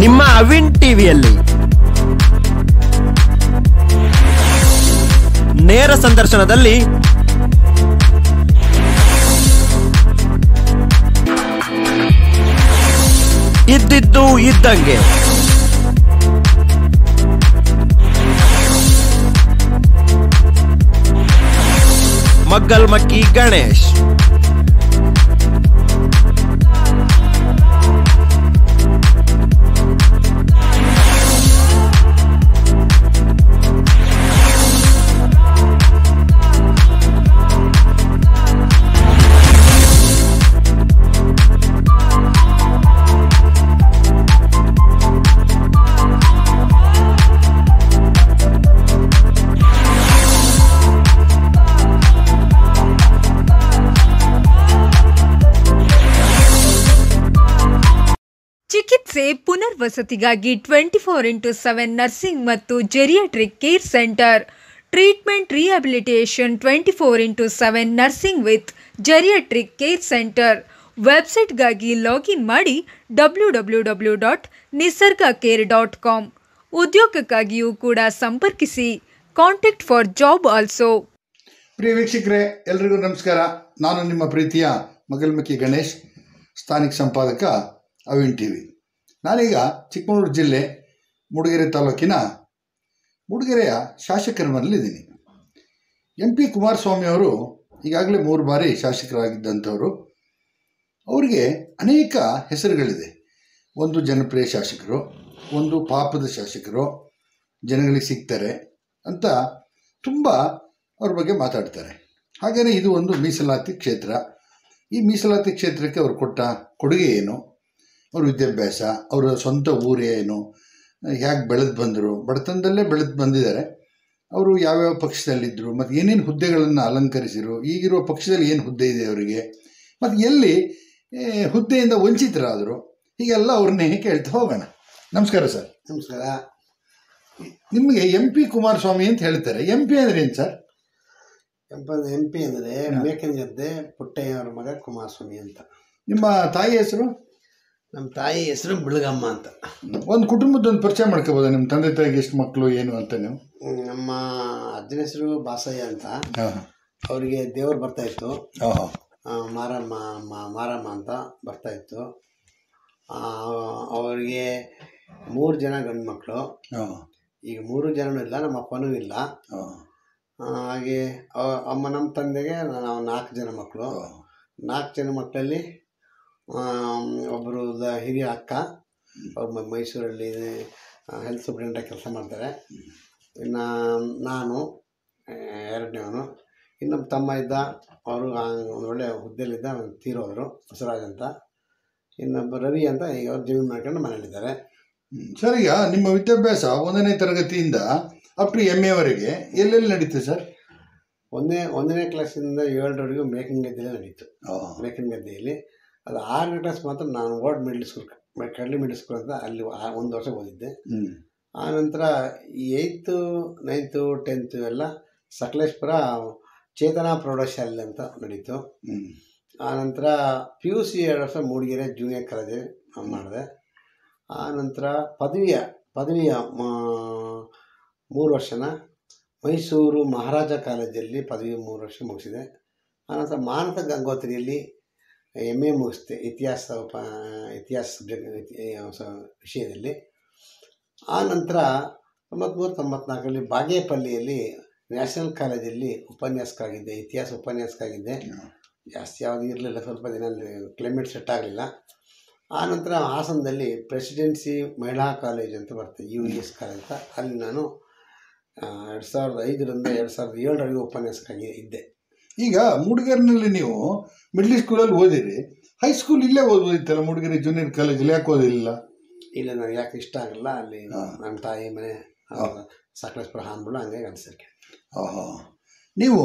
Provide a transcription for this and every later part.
ನಿಮ್ಮ ಅವಿನ್ ಟಿವಿಯಲ್ಲಿ ನೇರ ಸಂದರ್ಶನದಲ್ಲಿ ಇದ್ದಿದ್ದು ಇದ್ದಂಗೆ ಮಗ್ಗಲ್ ಮಕ್ಕಿ ಗಣೇಶ್ ಚಿಕಿತ್ಸೆ ಪುನರ್ವಸತಿಗಾಗಿ twenty four into seven nursing ಮತ್ತು geriatric care centre treatment rehabilitation twenty four into seven nursing with geriatric care centre ವೆಬ್ಸೈಟ್ಗಾಗಿ ಲಾಗಿನ್ ಮಾಡಿ W W W dot Nisarga care dot com ಉದ್ಯೋಗಕ್ಕಾಗಿಯೂ ಕೂಡ ಸಂಪರ್ಕಿಸಿ ಕಾಂಟ್ಯಾಕ್ಟ್ ಫಾರ್ ಜಾಬ್ ಆಲ್ಸೋ ಪ್ರಿಯ ವೀಕ್ಷಕರೇ ಎಲ್ರಿಗೂ ನಮಸ್ಕಾರ ನಾನು ನಿಮ್ಮ ಪ್ರೀತಿಯ ಮಗಲ್ಮಕ್ಕಿ ಗಣೇಶ್ ಸ್ಥಾನಿಕ ಸಂಪಾದಕ ಅವಿನ್ ಟಿ ವಿ ನಾನೀಗ ಚಿಕ್ಕಮಗಳೂರು ಜಿಲ್ಲೆ ಮೂಡಿಗೆರೆ ತಾಲೂಕಿನ ಮೂಡಿಗೆರೆಯ ಶಾಸಕರ ಮನೆಯಲ್ಲಿದ್ದೀನಿ ಎಂ ಪಿ ಕುಮಾರಸ್ವಾಮಿ ಅವರು ಈಗಾಗಲೇ ಮೂರು ಬಾರಿ ಶಾಸಕರಾಗಿದ್ದಂಥವರು ಅವರಿಗೆ ಅನೇಕ ಹೆಸರುಗಳಿದೆ ಒಂದು ಜನಪ್ರಿಯ ಶಾಸಕರು ಒಂದು ಪಾಪದ ಶಾಸಕರು ಜನಗಳಿಗೆ ಸಿಗ್ತಾರೆ ಅಂತ ತುಂಬ ಅವ್ರ ಬಗ್ಗೆ ಮಾತಾಡ್ತಾರೆ ಹಾಗೆಯೇ ಇದು ಒಂದು ಮೀಸಲಾತಿ ಕ್ಷೇತ್ರ ಈ ಮೀಸಲಾತಿ ಕ್ಷೇತ್ರಕ್ಕೆ ಅವರು ಕೊಟ್ಟ ಕೊಡುಗೆ ಏನು ಅವ್ರ ವಿದ್ಯಾಭ್ಯಾಸ ಅವರ ಸ್ವಂತ ಊರು ಏನು ಹೇಗೆ ಬೆಳೆದು ಬಂದರು ಬಡತನದಲ್ಲೇ ಬೆಳೆದು ಬಂದಿದ್ದಾರೆ ಅವರು ಯಾವ್ಯಾವ ಪಕ್ಷದಲ್ಲಿದ್ದರು ಮತ್ತು ಏನೇನು ಹುದ್ದೆಗಳನ್ನು ಅಲಂಕರಿಸಿರು ಈಗಿರುವ ಪಕ್ಷದಲ್ಲಿ ಏನು ಹುದ್ದೆ ಇದೆ ಅವರಿಗೆ ಮತ್ತು ಎಲ್ಲಿ ಏ, ಹುದ್ದೆಯಿಂದ ವಂಚಿತರಾದರು ಹೀಗೆಲ್ಲ ಅವ್ರನ್ನೇ ಕೇಳ್ತಾ ಹೋಗೋಣ ನಮಸ್ಕಾರ ಸರ್ ನಮಸ್ಕಾರ ನಿಮಗೆ ಎಂ ಪಿ ಕುಮಾರಸ್ವಾಮಿ ಅಂತ ಹೇಳ್ತಾರೆ ಎಂ ಪಿ ಅಂದ್ರೆ ಏನು ಸರ್ ಎಂಪ ಎಂ ಪಿ ಅಂದರೆ ಮೇಕನ್ ಗದ್ದೆ ಪುಟ್ಟಯ್ಯನವರ ಮಗ ಕುಮಾರಸ್ವಾಮಿ ಅಂತ ನಿಮ್ಮ ತಾಯಿ ಹೆಸರು ನಮ್ಮ ತಾಯಿ ಹೆಸರು ಬಿಳಗಮ್ಮ ಅಂತ ಒಂದು ಕುಟುಂಬದ ಒಂದು ಪರಿಚಯ ಮಾಡ್ಕೋಬೋದಾ ನಿಮ್ಮ ತಂದೆ ತಾಯಿಗೆ ಎಷ್ಟು ಮಕ್ಕಳು ಏನು ಅಂತ ನೀವು ಹ್ಮ್, ನಮ್ಮ ಅಜ್ಜನ ಹೆಸರು ಬಾಸಯ್ಯ ಅಂತ ಹಾಂ ಅವರಿಗೆ ದೇವ್ರು ಬರ್ತಾ ಇತ್ತು ಹಾಂ ಆ, ಮಾರಮ್ಮ ಮ- ಮಾರಮ್ಮ ಅಂತ ಬರ್ತಾ ಇತ್ತು ಆ, ಅವರಿಗೆ ಮೂರು ಜನ ಗಂಡು ಮಕ್ಕಳು ಹಾಂ ಈಗ ಮೂರು ಜನನೂ ಇಲ್ಲ ನಮ್ಮ ಅಪ್ಪನೂ ಇಲ್ಲ ಹಾಂ ಆ, ಹಾಗೆ ಅವ- ಅಮ್ಮ ನಮ್ಮ ತಂದೆಗೆ ನಾವು ನಾಲ್ಕು ಜನ ಮಕ್ಕಳು ನಾಲ್ಕು ಜನ ಮಕ್ಕಳಲ್ಲಿ ಒಬ್ಬರು ಹಿರಿಯ ಅಕ್ಕ ಅವ್ರು ಮ- ಮೈಸೂರಲ್ಲಿ ಹೆಲ್ತ್ ಸೂಪ್ರಿಂಟಾಗಿ ಕೆಲಸ ಮಾಡ್ತಾರೆ ಇನ್ನು ನಾನು ಆ, ಎರಡನೇವನು ಇನ್ನೊಬ್ಬ ತಮ್ಮ ಇದ್ದ ಅವರು ಒಂದು ಒಳ್ಳೆ ಹುದ್ದೆಲಿದ್ದ ಅವ್ನು ತೀರೋದ್ರು ಬಸವರಾಜ್ ಅಂತ ಇನ್ನೊಬ್ಬ ರವಿ ಅಂತ ಈಗ ಅವ್ರು ಜೀವನ ಮಾಡ್ಕೊಂಡು ಮನೇಲಿದ್ದಾರೆ ಸರ್ ಈಗ ನಿಮ್ಮ ವಿದ್ಯಾಭ್ಯಾಸ ಒಂದನೇ ತರಗತಿಯಿಂದ ಅಪ್ ಟು ಎಮ್ ಎವರೆಗೆ ಎಲ್ಲೆಲ್ಲಿ ನಡೀತದೆ ಸರ್ ಒಂದನೇ ಒಂದನೇ ಕ್ಲಾಸಿಂದ ಏಳರವರೆಗೂ ಮೇಕಿಂಗ್ ಗದ್ದೆಯಲ್ಲೇ ನಡೀತು ಮೇಕಿಂಗ್ ಗದ್ದೆಯಲ್ಲಿ ಅದು ಆರನೇ ಕ್ಲಾಸ್ ಮಾತ್ರ ನಾನು ward middle school Kadli middle school ಅಂತ ಅಲ್ಲಿ ಆ- ಒಂದು ವರ್ಷ ಓದಿದ್ದೆ ಹ್ಞೂ ಆನಂತರ ಏಯ್ತು ನೈನ್ತು ಟೆಂತು ಎಲ್ಲ ಸಕಲೇಶ್ಪುರ ಚೇತನ ಪ್ರೌಢಶಾಲೆ ಅಂತ ನಡೀತು ಹ್ಞೂ ಆನಂತರ ಪಿ ಯು ಸಿ ಎರಡು ವರ್ಷ ಮೂಡಿಗೆರೆ ಜೂನಿಯರ್ ಕಾಲೇಜ್ ಮಾಡಿದೆ ಆನಂತರ ಪದವಿಯ ಪದವಿಯ ಮ- ಮೂರು ವರ್ಷನ ಮೈಸೂರು ಮಹಾರಾಜ ಕಾಲೇಜಲ್ಲಿ ಪದವಿ ಮೂರು ವರ್ಷ ಮುಗಿಸಿದೆ ಆನಂತರ ಮಾನಸ ಗಂಗೋತ್ರಿಯಲ್ಲಿ ಎಮ್ ಎ ಮುಗಿಸಿದೆ ಇತಿಹಾಸ ಉಪ ಇತಿಹಾಸ ಸಬ್ಜೆಕ್ಟ್ ವಿಷಯದಲ್ಲಿ ಆ ನಂತರ ತೊಂಬತ್ತ್ಮೂರು ತೊಂಬತ್ನಾಲ್ಕರಲ್ಲಿ ಬಾಗೇಪಲ್ಲಿಯಲ್ಲಿ ನ್ಯಾಷನಲ್ ಕಾಲೇಜಲ್ಲಿ ಉಪನ್ಯಾಸಕಾಗಿದ್ದೆ ಇತಿಹಾಸ ಉಪನ್ಯಾಸಕಾಗಿದ್ದೆ ಜಾಸ್ತಿ ಯಾವುದು ಇರಲಿಲ್ಲ ಸ್ವಲ್ಪ ದಿನ ಅಲ್ಲಿ ಕ್ಲೈಮೇಟ್ ಸೆಟ್ ಆಗಲಿಲ್ಲ ಆ ನಂತರ ಹಾಸನದಲ್ಲಿ ಪ್ರೆಸಿಡೆನ್ಸಿ ಮಹಿಳಾ ಕಾಲೇಜ್ ಅಂತ ಬರ್ತದೆ ಯು ಇ ಎಸ್ ಕಾಲೇಜ್ ಅಂತ ಅಲ್ಲಿ ನಾನು ಎರಡು ಸಾವಿರದ ಐದರಿಂದ ಎರಡು ಸಾವಿರದ ಏಳರವರೆಗೂ ಉಪನ್ಯಾಸಕಾಗಿ ಇದ್ದೆ ಈಗ ಮೂಡಿಗೆರೆನಲ್ಲಿ ನೀವು ಮಿಡ್ಲ್ ಸ್ಕೂಲಲ್ಲಿ ಓದಿರಿ ಹೈಸ್ಕೂಲ್ ಇಲ್ಲೇ ಓದ್ಬೋದಿತ್ತಲ್ಲ ಮೂಡಿಗೆರೆ ಜೂನಿಯರ್ ಕಾಲೇಜಲ್ಲಿ ಯಾಕೆ ಓದಿಲ್ಲ ಇಲ್ಲ ನನಗೆ ಯಾಕೆ ಇಷ್ಟ ಆಗಲ್ಲ ಅಲ್ಲಿ ಹಾ. ನಮ್ಮ ತಾಯಿ ಮನೆ ಸಕಲೇಶ್ಪುರ ಹಾನ್ಬಿಡು ಹಂಗಾಗಿ ಅನಿಸಿಕೆ ಆಹಾ. ನೀವು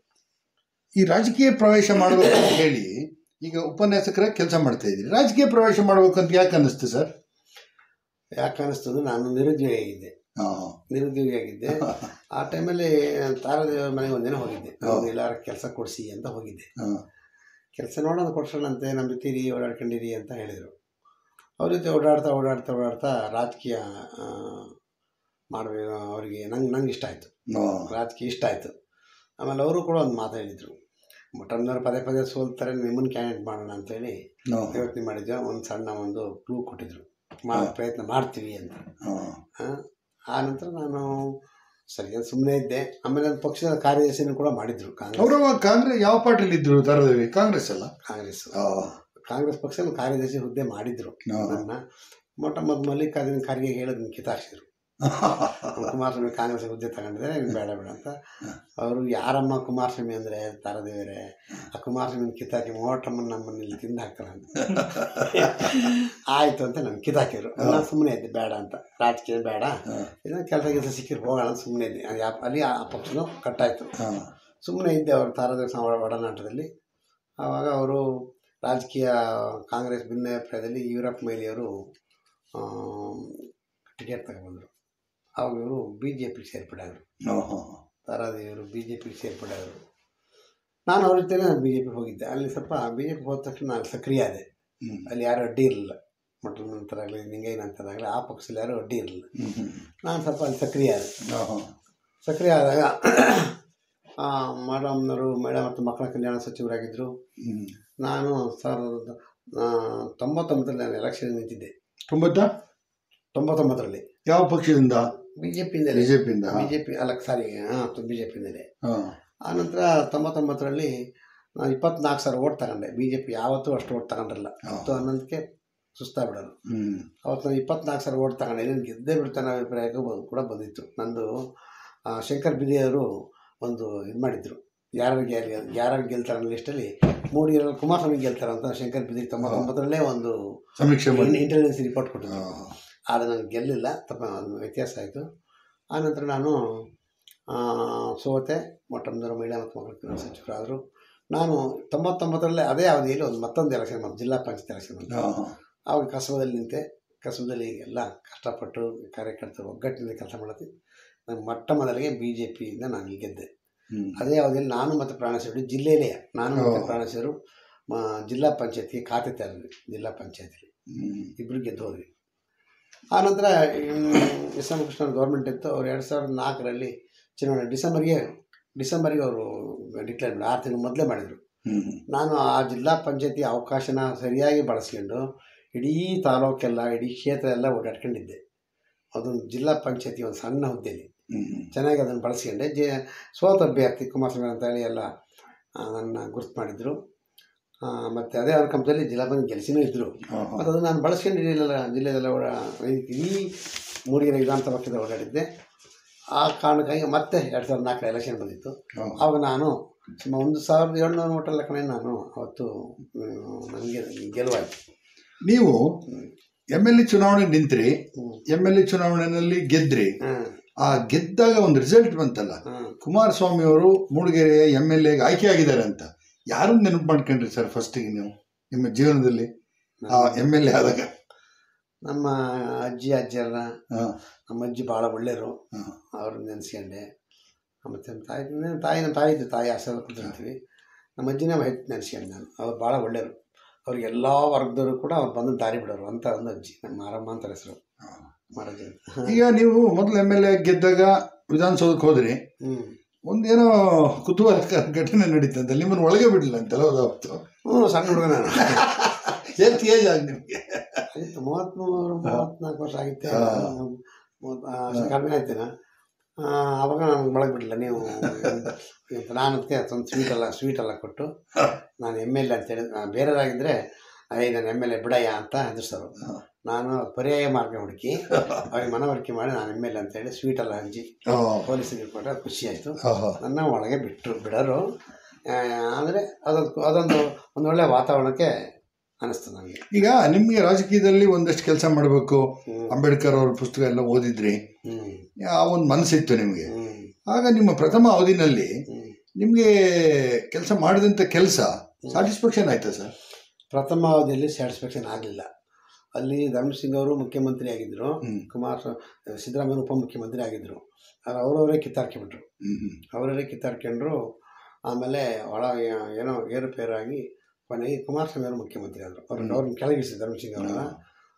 ಈ ರಾಜಕೀಯ ಪ್ರವೇಶ ಮಾಡಬೇಕು ಅಂತ ಹೇಳಿ ಈಗ ಉಪನ್ಯಾಸಕರ ಕೆಲಸ ಮಾಡ್ತಾ ಇದ್ದೀರಿ ರಾಜಕೀಯ ಪ್ರವೇಶ ಮಾಡಬೇಕು ಅಂತ ಯಾಕೆ ಅನ್ನಿಸ್ತು ಸರ್ ಯಾಕೆ ಅನ್ನಿಸ್ತದೆ ನಾನು ನಿರುದ್ಯೋಗಿ ಆಗಿದ್ದೆ ಹಾಂ ನಿರುದ್ಯೋಗಿ ಆಗಿದ್ದೆ ಆ ಟೈಮಲ್ಲಿ ತಾರಾದೇವರ ಮನೆಗೆ ಒಂದಿನ ಹೋಗಿದ್ದೆ ಹೌದು. ಎಲ್ಲಾರ ಕೆಲಸ ಕೊಡಿಸಿ ಅಂತ ಹೋಗಿದ್ದೆ ಹಾಂ ಕೆಲಸ ನೋಡೋದು ಕೊಡ್ಸೋಣಂತೆ ನಮ್ಮ ಜೊತೆರಿ ಓಡಾಡ್ಕೊಂಡಿರಿ ಅಂತ ಹೇಳಿದರು ಅವ್ರ ಜೊತೆ ಓಡಾಡ್ತಾ ಓಡಾಡ್ತಾ ಓಡಾಡ್ತಾ ರಾಜಕೀಯ ಮಾಡಬೇಕು ಅವರಿಗೆ ನಂಗೆ ನಂಗೆ ಇಷ್ಟ ಆಯಿತು ರಾಜಕೀಯ ಇಷ್ಟ ಆಯಿತು ಆಮೇಲೆ ಅವರು ಕೂಡ ಒಂದು ಮಾತು ಹೇಳಿದರು ಮೊಟ್ಟಮ್ನವ್ರು ಪದೇ ಪದೇ ಸೋಲ್ತಾರೆ ನಿಮ್ಮನ್ನು ಕ್ಯಾಂಡಿಡೇಟ್ ಮಾಡೋಣ ಅಂತೇಳಿ ಯೋಚನೆ ಮಾಡಿದ್ವಿ ಒಂದು ಸಣ್ಣ ಒಂದು ಕ್ಲೂ ಕೊಟ್ಟಿದ್ರು ಮಾ ಪ್ರಯತ್ನ ಮಾಡ್ತೀವಿ ಅಂತ ಆ, ಆ ನಂತರ ನಾನು ಸರಿ ಸುಮ್ಮನೆ ಇದ್ದೆ ಆಮೇಲೆ ಒಂದು ಪಕ್ಷದ ಕಾರ್ಯದರ್ಶಿನೂ ಕೂಡ ಮಾಡಿದ್ರು ಕಾಂಗ್ರೆಸ್ ಅವರು ಕಾಂಗ್ರೆಸ್ ಯಾವ ಪಾರ್ಟಿಲಿ ಇದ್ರು ತಾರಾದೇವಿ ಕಾಂಗ್ರೆಸ್ ಅಲ್ಲ ಕಾಂಗ್ರೆಸ್ ಆ, ಕಾಂಗ್ರೆಸ್ ಪಕ್ಷದ ಕಾರ್ಯದರ್ಶಿ ಹುದ್ದೆ ಮಾಡಿದ್ರು ಹಾ. ನನ್ನ ಮೊಟ್ಟ ಮೊದಲು ಮಲ್ಲಿಕಾರ್ಜುನ ಖರ್ಗೆ ಹೇಳೋದನ್ನ ಕಿತಾಕ್ಸಿದ್ರು ಕುಮಾರಸ್ವಾಮಿ ಕಾಂಗ್ರೆಸ್ ಹುದ್ದೆ ತಗೊಂಡಿದ್ದಾರೆ ನೀನು ಬೇಡ ಬೇಡ ಅಂತ ಅವರು ಯಾರಮ್ಮ ಕುಮಾರಸ್ವಾಮಿ ಅಂದರೆ ತಾರದೇವರೇ ಆ ಕುಮಾರಸ್ವಾಮಿ ಕಿತ್ತಾಕಿ ಮೋಟಮ್ಮನ ನಮ್ಮನ್ನ ಇಲ್ಲಿ ತಿಂದು ಹಾಕ್ತಾರೆ ಅಂತ ಆಯಿತು ಅಂತ ನಾನು ಕಿತ್ತಾಕಿದ್ರು ನಾನು ಸುಮ್ಮನೆ ಇದ್ದೆ ಬೇಡ ಅಂತ ರಾಜಕೀಯ ಬೇಡ ಇದನ್ನ ಕೆಲಸ ಕೆಲಸ ಸಿಕ್ಕಿರ್ ಹೋಗೋಣ ಅಂತ ಸುಮ್ಮನೆ ಇದ್ದೆ ಅದು ಯಾ- ಅಲ್ಲಿ ಆ ಪಕ್ಷನೂ ಕಟ್ಟಾಯಿತು ಹಾ. ಸುಮ್ಮನೆ ಇದ್ದೆ ಅವರು ತಾರದೇವ ಒಡನಾಟದಲ್ಲಿ ಆವಾಗ ಅವರು ರಾಜಕೀಯ ಕಾಂಗ್ರೆಸ್ ಭಿನ್ನಾಭಿಪ್ರಾಯದಲ್ಲಿ ಯೂರಪ್ ಮೈಲಿಯವರು ಟಿಕೆಟ್ ತಗೊಂಡ್ಬಂದರು ಆವಾಗ ಇವರು ಬಿ ಜೆ ಪಿಗೆ ಸೇರ್ಪಡೆಯಾದರು ಓಹೋ. ತಾರಾದೇವಿಯವರು ಬಿ ಜೆ ಪಿಗೆ ಸೇರ್ಪಡೆಯಾದರು ನಾನು ಅವ್ರ ಜೊತೆ ಬಿ ಜೆ ಪಿಗೆ ಹೋಗಿದ್ದೆ ಅಲ್ಲಿ ಸ್ವಲ್ಪ ಬಿ ಜೆ ಪಿ ಹೋದ ತಕ್ಷಣ ನಾನು ಸಕ್ರಿಯ ಆದೆ ಹ್ಮ್. ಅಲ್ಲಿ ಯಾರೂ ಅಡ್ಡಿ ಇರಲಿಲ್ಲ ಮಟ್ಟ ನಂತರಾಗಲಿ ನಿಂಗೈನ ಅಂತಾಗಲಿ ಆ ಪಕ್ಷದಲ್ಲಿ ಯಾರೂ ಅಡ್ಡಿ ಇರಲಿಲ್ಲ ಹ್ಮ್, ಹ್ಮ್. ನಾನು ಸ್ವಲ್ಪ ಅಲ್ಲಿ ಸಕ್ರಿಯ ಆದೆ ಓಹೋ. ಸಕ್ರಿಯ ಆದಾಗ ಮೇಡಮ್ನವರು ಮೇಡಮ್ ಮತ್ತು ಮಕ್ಕಳ ಕಲ್ಯಾಣ ಸಚಿವರಾಗಿದ್ದರು ಹ್ಮ್. ನಾನು ಸಾವಿರದ ಆ, ತೊಂಬತ್ತೊಂಬತ್ತರಲ್ಲಿ ನಾನು ಎಲೆಕ್ಷನ್ ನಿಂತಿದ್ದೆ ತೊಂಬತ್ತ ತೊಂಬತ್ತೊಂಬತ್ತರಲ್ಲಿ ಯಾವ ಪಕ್ಷದಿಂದ ಬಿ ಜೆ ಪಿಯಿಂದಲೇ ಬಿಜೆಪಿಯಿಂದ ಬಿ ಜೆ ಪಿ ಅಲ್ಲ ಸಾರಿ ಹಾಂ ಬಿ ಜೆ ಪಿಯಿಂದಲೇ ಹಾ. ಆನಂತರ ತೊಂಬತ್ತೊಂಬತ್ತರಲ್ಲಿ ನಾನು ಇಪ್ಪತ್ನಾಲ್ಕು ಸಾವಿರ ಓಟ್ ತಗೊಂಡೆ ಬಿ ಜೆ ಪಿ ಯಾವತ್ತೂ ಅಷ್ಟು ಓಟ್ ತಗೊಂಡಿರಲ್ಲ ಹತ್ತು ಹನ್ನೊಂದಕ್ಕೆ ಸುಸ್ತಾಗ್ಬಿಡೋದು ಹ್ಮ್. ಅವತ್ತು ನಾನು ಇಪ್ಪತ್ನಾಲ್ಕು ಸಾವಿರ ಓಟ್ ತಗೊಂಡೆ ಇದನ್ನು ಗೆದ್ದೇ ಬಿಡ್ತಾನೆ ಅಭಿಪ್ರಾಯಕ್ಕೆ ಬ- ಕೂಡ ಬಂದಿತ್ತು ನಂದು ಆ, ಶಂಕರ್ ಬಿದಿಯವರು ಒಂದು ಇದು ಮಾಡಿದ್ರು ಯಾರು ಗೆಲ್ ಯಾರು ಗೆಲ್ತಾರೆ ಅನ್ನೋ ಲಿಸ್ಟಲ್ಲಿ ಮೂಡಿಗೆರೆ ಕುಮಾರಸ್ವಾಮಿ ಗೆಲ್ತಾರೆ ಅಂತ ಶಂಕರ್ ಬಿದಿ ತೊಂಬತ್ತೊಂಬತ್ತರಲ್ಲೇ ಒಂದು ಸಮೀಕ್ಷೆ ಮಾಡಿ ಇಂಟೆಲಿಜೆನ್ಸ್ ರಿಪೋರ್ಟ್ ಕೊಟ್ಟಿದ್ರು ಹಾ. ಆದರೆ ನನಗೆ ಗೆಲ್ಲಿಲ್ಲ ತಪ್ಪ ಅದು ವ್ಯತ್ಯಾಸ ಆಯಿತು ಆನಂತರ ನಾನು ಆ, ಸೋತೆ ಮೊಟ್ಟಮೊದಲ ಮಹಿಳಾ ಮತ್ತು ಮಕ್ಕಳ ಕಲ್ಯಾಣ ಸಚಿವರಾದರು ನಾನು ತೊಂಬತ್ತೊಂಬತ್ತರಲ್ಲೇ ಅದೇ ಅವಧಿಯಲ್ಲಿ ಒಂದು ಮತ್ತೊಂದು ಎಲೆಕ್ಷನ್ ಬಂತು ಜಿಲ್ಲಾ ಪಂಚಾಯತ್ ಎಲೆಕ್ಷನ್ ಬಂತು ಹಾ. ಆವಾಗ ಕಸಬದಲ್ಲಿ ನಿಂತೆ ಕಸಬದಲ್ಲಿ ಎಲ್ಲ ಕಷ್ಟಪಟ್ಟು ಕಾರ್ಯಕರ್ತರು ಒಗ್ಗಟ್ಟಿನಿಂದ ಕೆಲಸ ಮಾಡುತ್ತೆ ನಾನು ಮೊಟ್ಟ ಮೊದಲಿಗೆ ಬಿ ಜೆ ಪಿಯಿಂದ ನಾನು ಇಲ್ಲಿ ಗೆದ್ದೆ ಹ್ಮ್. ಅದೇ ಅವಧಿಯಲ್ಲಿ ನಾನು ಮತ್ತು ಪ್ರಾಣೇಶ್ವರು ಜಿಲ್ಲೆಯಲ್ಲೇ ನಾನು ಮತ್ತು ಓ. ಪ್ರಾಣೇಶ್ವರು ಮ- ಜಿಲ್ಲಾ ಪಂಚಾಯತಿಗೆ ಖಾತೆ ತೆರೆದ್ವಿ ಜಿಲ್ಲಾ ಪಂಚಾಯತಿಲಿ ಹ್ಮ್. ಇಬ್ಬರು ಗೆದ್ದು ಹೋದ್ವಿ ಆನಂತರ ಎಸ್ ಎಂ ಕೃಷ್ಣ ಗೌರ್ಮೆಂಟ್ ಇತ್ತು ಅವ್ರು ಎರಡು ಸಾವಿರದ ನಾಲ್ಕರಲ್ಲಿ ಚುನಾವಣೆ ಡಿಸೆಂಬರ್ಗೆ ಡಿಸೆಂಬರ್ಗೆ ಅವರು ಡಿಕ್ಲೇರ್ ಮಾಡಿ ಆರು ತಿಂಗಳು ಮೊದಲೇ ಮಾಡಿದರು ಹ್ಮ್. ನಾನು ಆ ಜಿಲ್ಲಾ ಪಂಚಾಯತಿ ಅವಕಾಶನ ಸರಿಯಾಗಿ ಬಳಸ್ಕೊಂಡು ಇಡೀ ತಾಲೂಕೆಲ್ಲ ಇಡೀ ಕ್ಷೇತ್ರ ಎಲ್ಲ ಓಡಾಡ್ಕೊಂಡಿದ್ದೆ ಅದೊಂದು ಜಿಲ್ಲಾ ಪಂಚಾಯತಿ ಒಂದು ಸಣ್ಣ ಹುದ್ದೆಯಲ್ಲಿ ಹ್ಮ್. ಚೆನ್ನಾಗಿ ಅದನ್ನು ಬಳಸ್ಕೊಂಡೆ ಜೆ ಸೋತ ಅಭ್ಯರ್ಥಿ ಕುಮಾರಸ್ವಾಮಿ ಅಂತೇಳಿ ಎಲ್ಲ ಆ, ನನ್ನ ಗುರುತು ಮಾಡಿದರು ಮತ್ತು ಅದೇ ಅನುಕಂಪದಲ್ಲಿ ಜಿಲ್ಲಾ ಪಂಚಾಯತ್ ಗೆಲ್ಸಿನೂ ಇದ್ದರು ಹಾ. ಮತ್ತು ಅದನ್ನು ನಾನು ಬಳಸ್ಕೊಂಡು ಜಿಲ್ಲೆಲ್ಲ ಜಿಲ್ಲೆದೆಲ್ಲ ಓಡಾ ಇಡೀ ಮೂಡಿಗೆರೆ ವಿಧಾನಸಭಾ ಕ್ಷೇತ್ರ ಓಡಾಡಿದ್ದೆ ಆ ಕಾರಣಕ್ಕಾಗಿ ಮತ್ತೆ ಎರಡು ಸಾವಿರದ ನಾಲ್ಕರ ಎಲೆಕ್ಷನ್ ಬಂದಿತ್ತು ಹಾ. ಆವಾಗ ನಾನು ಸುಮಾರು ಒಂದು ಸಾವಿರದ ಏಳ್ನೂರು ಓಟಲ್ಲ ಕಣೆ ನಾನು ಅವತ್ತು ನನಗೆ ಗೆಲುವಾಯಿತು ನೀವು ಎಮ್ ಎಲ್ ಎ ಚುನಾವಣೆ ನಿಂತ್ರಿ ಹ್ಮ್. ಎಮ್ ಎಲ್ ಎ ಚುನಾವಣೆಯಲ್ಲಿ ಗೆದ್ರಿ ಹಾಂ ಆ ಗೆದ್ದಾಗ ಒಂದು ರಿಸಲ್ಟ್ ಬಂತಲ್ಲ ಹಾಂ ಕುಮಾರಸ್ವಾಮಿ ಅವರು ಮೂಡಿಗೆರೆಯ ಎಮ್ ಎಲ್ ಎಗೆ ಆಯ್ಕೆ ಆಗಿದ್ದಾರೆ ಅಂತ ಯಾರನ್ನ ನೆನಪು ಮಾಡ್ಕೊಂಡ್ರಿ ಸರ್ ಫಸ್ಟಿಗೆ ನೀವು ನಿಮ್ಮ ಜೀವನದಲ್ಲಿ ಆ ಎಮ್ ಎಲ್ ಎ ಆದಾಗ ನಮ್ಮ ಅಜ್ಜಿ ಅಜ್ಜಿಯರ ಹಾ. ನಮ್ಮ ಅಜ್ಜಿ ಭಾಳ ಒಳ್ಳೆಯರು ಹಾ. ಅವ್ರನ್ನ ನೆನೆಸ್ಕೊಂಡೆ ಮತ್ತು ನಮ್ಮ ತಾಯಿ ನನ್ನ ತಾಯಿ ನಮ್ಮ ತಾಯಿ ಇದ್ದು ತಾಯಿ ಆಶೀರ್ವಾದ ಕೊಡ್ತಿರ್ತೀವಿ ನಮ್ಮ ಅಜ್ಜಿನೇ ಹೆಚ್ಚು ನೆನೆಸ್ಕೊಂಡೆ ನಾನು ಅವ್ರು ಭಾಳ ಒಳ್ಳೆಯರು ಅವ್ರಿಗೆ ಎಲ್ಲ ವರ್ಗದವರು ಕೂಡ ಅವ್ರು ಬಂದು ದಾರಿ ಬಿಡೋರು ಅಂತ ಒಂದು ಅಜ್ಜಿ ನಮ್ಮ ಮಾರಮ್ಮ ಅಂತ ಹೆಸರು ಮಾರಜ್ಜಿ ಅಂತ ಈಗ ನೀವು ಮೊದಲು ಎಮ್ ಎಲ್ ಎ ಗೆದ್ದಾಗ ವಿಧಾನಸೌಧಕ್ಕೆ ಹೋದ್ರಿ ಹ್ಞೂ ಒಂದೇನೋ ಕುತೂಹಲಕರ ಘಟನೆ ನಡೀತಂತೆ ನಿಮ್ಮನ್ನು ಒಳಗೆ ಬಿಡಲಿಲ್ಲ ಅಂತಲ್ಲ ಹೌದು ಅವತ್ತು ಹ್ಞೂ ಸಣ್ಣ ಹುಡುಗ ನಾನು ಎಷ್ಟು ಏಜ್ ಆಗಿ ನಿಮಗೆ ಆಯ್ತು ಮೂವತ್ತ್ಮೂರು ಮೂವತ್ತ್ನಾಲ್ಕು ವರ್ಷ ಆಗಿತ್ತೆ ಹಾ. ಮೂವತ್ತು ಆ, ಅಷ್ಟು ಕಡಿಮೆ ಆಯ್ತೇನ ಆವಾಗ ನನಗೆ ಒಳಗೆ ಬಿಡಲಿಲ್ಲ ನೀವು ಅಂತ ನಾನು ಅದಕ್ಕೆ ಒಂದು ಸ್ವೀಟ್ ಎಲ್ಲ ಸ್ವೀಟ್ ಎಲ್ಲ ಕೊಟ್ಟು ನಾನು ಎಮ್ ಎಲ್ ಎ ಅಂತೇಳಿ ನಾನು ಬೇರೆಯವರಾಗಿದ್ದರೆ ಅಯ್ಯ ನಾನು ಎಮ್ ಎಲ್ ಎ ಬಿಡಯ್ಯ ಅಂತ ಹೆದರ್ಸೋರು ನಾನು ಪರ್ಯಾಯ ಮಾರ್ಗ ಹುಡುಕಿ ಅವ್ರಿಗೆ ಮನವರಿಕೆ ಮಾಡಿ ನಾನು ಎಮ್ ಎಲ್ ಎ ಅಂತೇಳಿ ಸ್ವೀಟ್ ಎಲ್ಲ ಹಂಚಿ ಪೊಲೀಸರಿಗೆ ಕೊಟ್ಟರೆ ಖುಷಿ ಆಯಿತು ನನ್ನ ಒಳಗೆ ಬಿಟ್ಟರು ಬಿಡೋರು ಅಂದರೆ ಅದೊಂದು ಅದೊಂದು ಒಂದು ಒಳ್ಳೆಯ ವಾತಾವರಣಕ್ಕೆ ಅನ್ನಿಸ್ತು ನನಗೆ ಈಗ ನಿಮಗೆ ರಾಜಕೀಯದಲ್ಲಿ ಒಂದಷ್ಟು ಕೆಲಸ ಮಾಡಬೇಕು ಹ್ಞೂ ಅಂಬೇಡ್ಕರ್ ಅವ್ರ ಪುಸ್ತಕ ಎಲ್ಲ ಓದಿದ್ರಿ ಹ್ಞೂ ಆ ಒಂದು ಮನಸ್ಸಿತ್ತು ನಿಮಗೆ ಹ್ಞೂ ಆಗ ನಿಮ್ಮ ಪ್ರಥಮ ಅವಧಿನಲ್ಲಿ ಹ್ಞೂ ನಿಮಗೆ ಕೆಲಸ ಮಾಡಿದಂಥ ಕೆಲಸ ಸ್ಯಾಟಿಸ್ಫ್ಯಾಕ್ಷನ್ ಆಯ್ತಾ ಸರ್ ಪ್ರಥಮ ಅವಧಿಯಲ್ಲಿ ಸ್ಯಾಟಿಸ್ಫ್ಯಾಕ್ಷನ್ ಆಗಲಿಲ್ಲ ಅಲ್ಲಿ ಧರ್ಮಸಿಂಗ್ ಅವರು ಮುಖ್ಯಮಂತ್ರಿ ಆಗಿದ್ದರು ಹ್ಮ್. ಕುಮಾರ್ ಸಿದ್ದರಾಮಯ್ಯ ಉಪಮುಖ್ಯಮಂತ್ರಿ ಆಗಿದ್ದರು ಆದರೆ ಅವರವರೇ ಕಿತ್ತಾಡ್ಕೊಂಬಿಟ್ರು ಹ್ಮ್ ಹ್ಮ್. ಅವರವರೇ ಕಿತ್ತಾಡ್ಕೊಂಡ್ರು ಆಮೇಲೆ ಒಳ ಏನೋ ಏರುಪೇರಾಗಿ ಕೊನೆಗೆ ಕುಮಾರಸ್ವಾಮಿ ಅವರು ಮುಖ್ಯಮಂತ್ರಿ ಆದರು ಅವ್ರು ಹ್ಮ್. ಅವ್ರನ್ನ ಕೆಳಗಿಳಿಸಿ ಧರ್ಮಸಿಂಗ್ ಅವರನ್ನ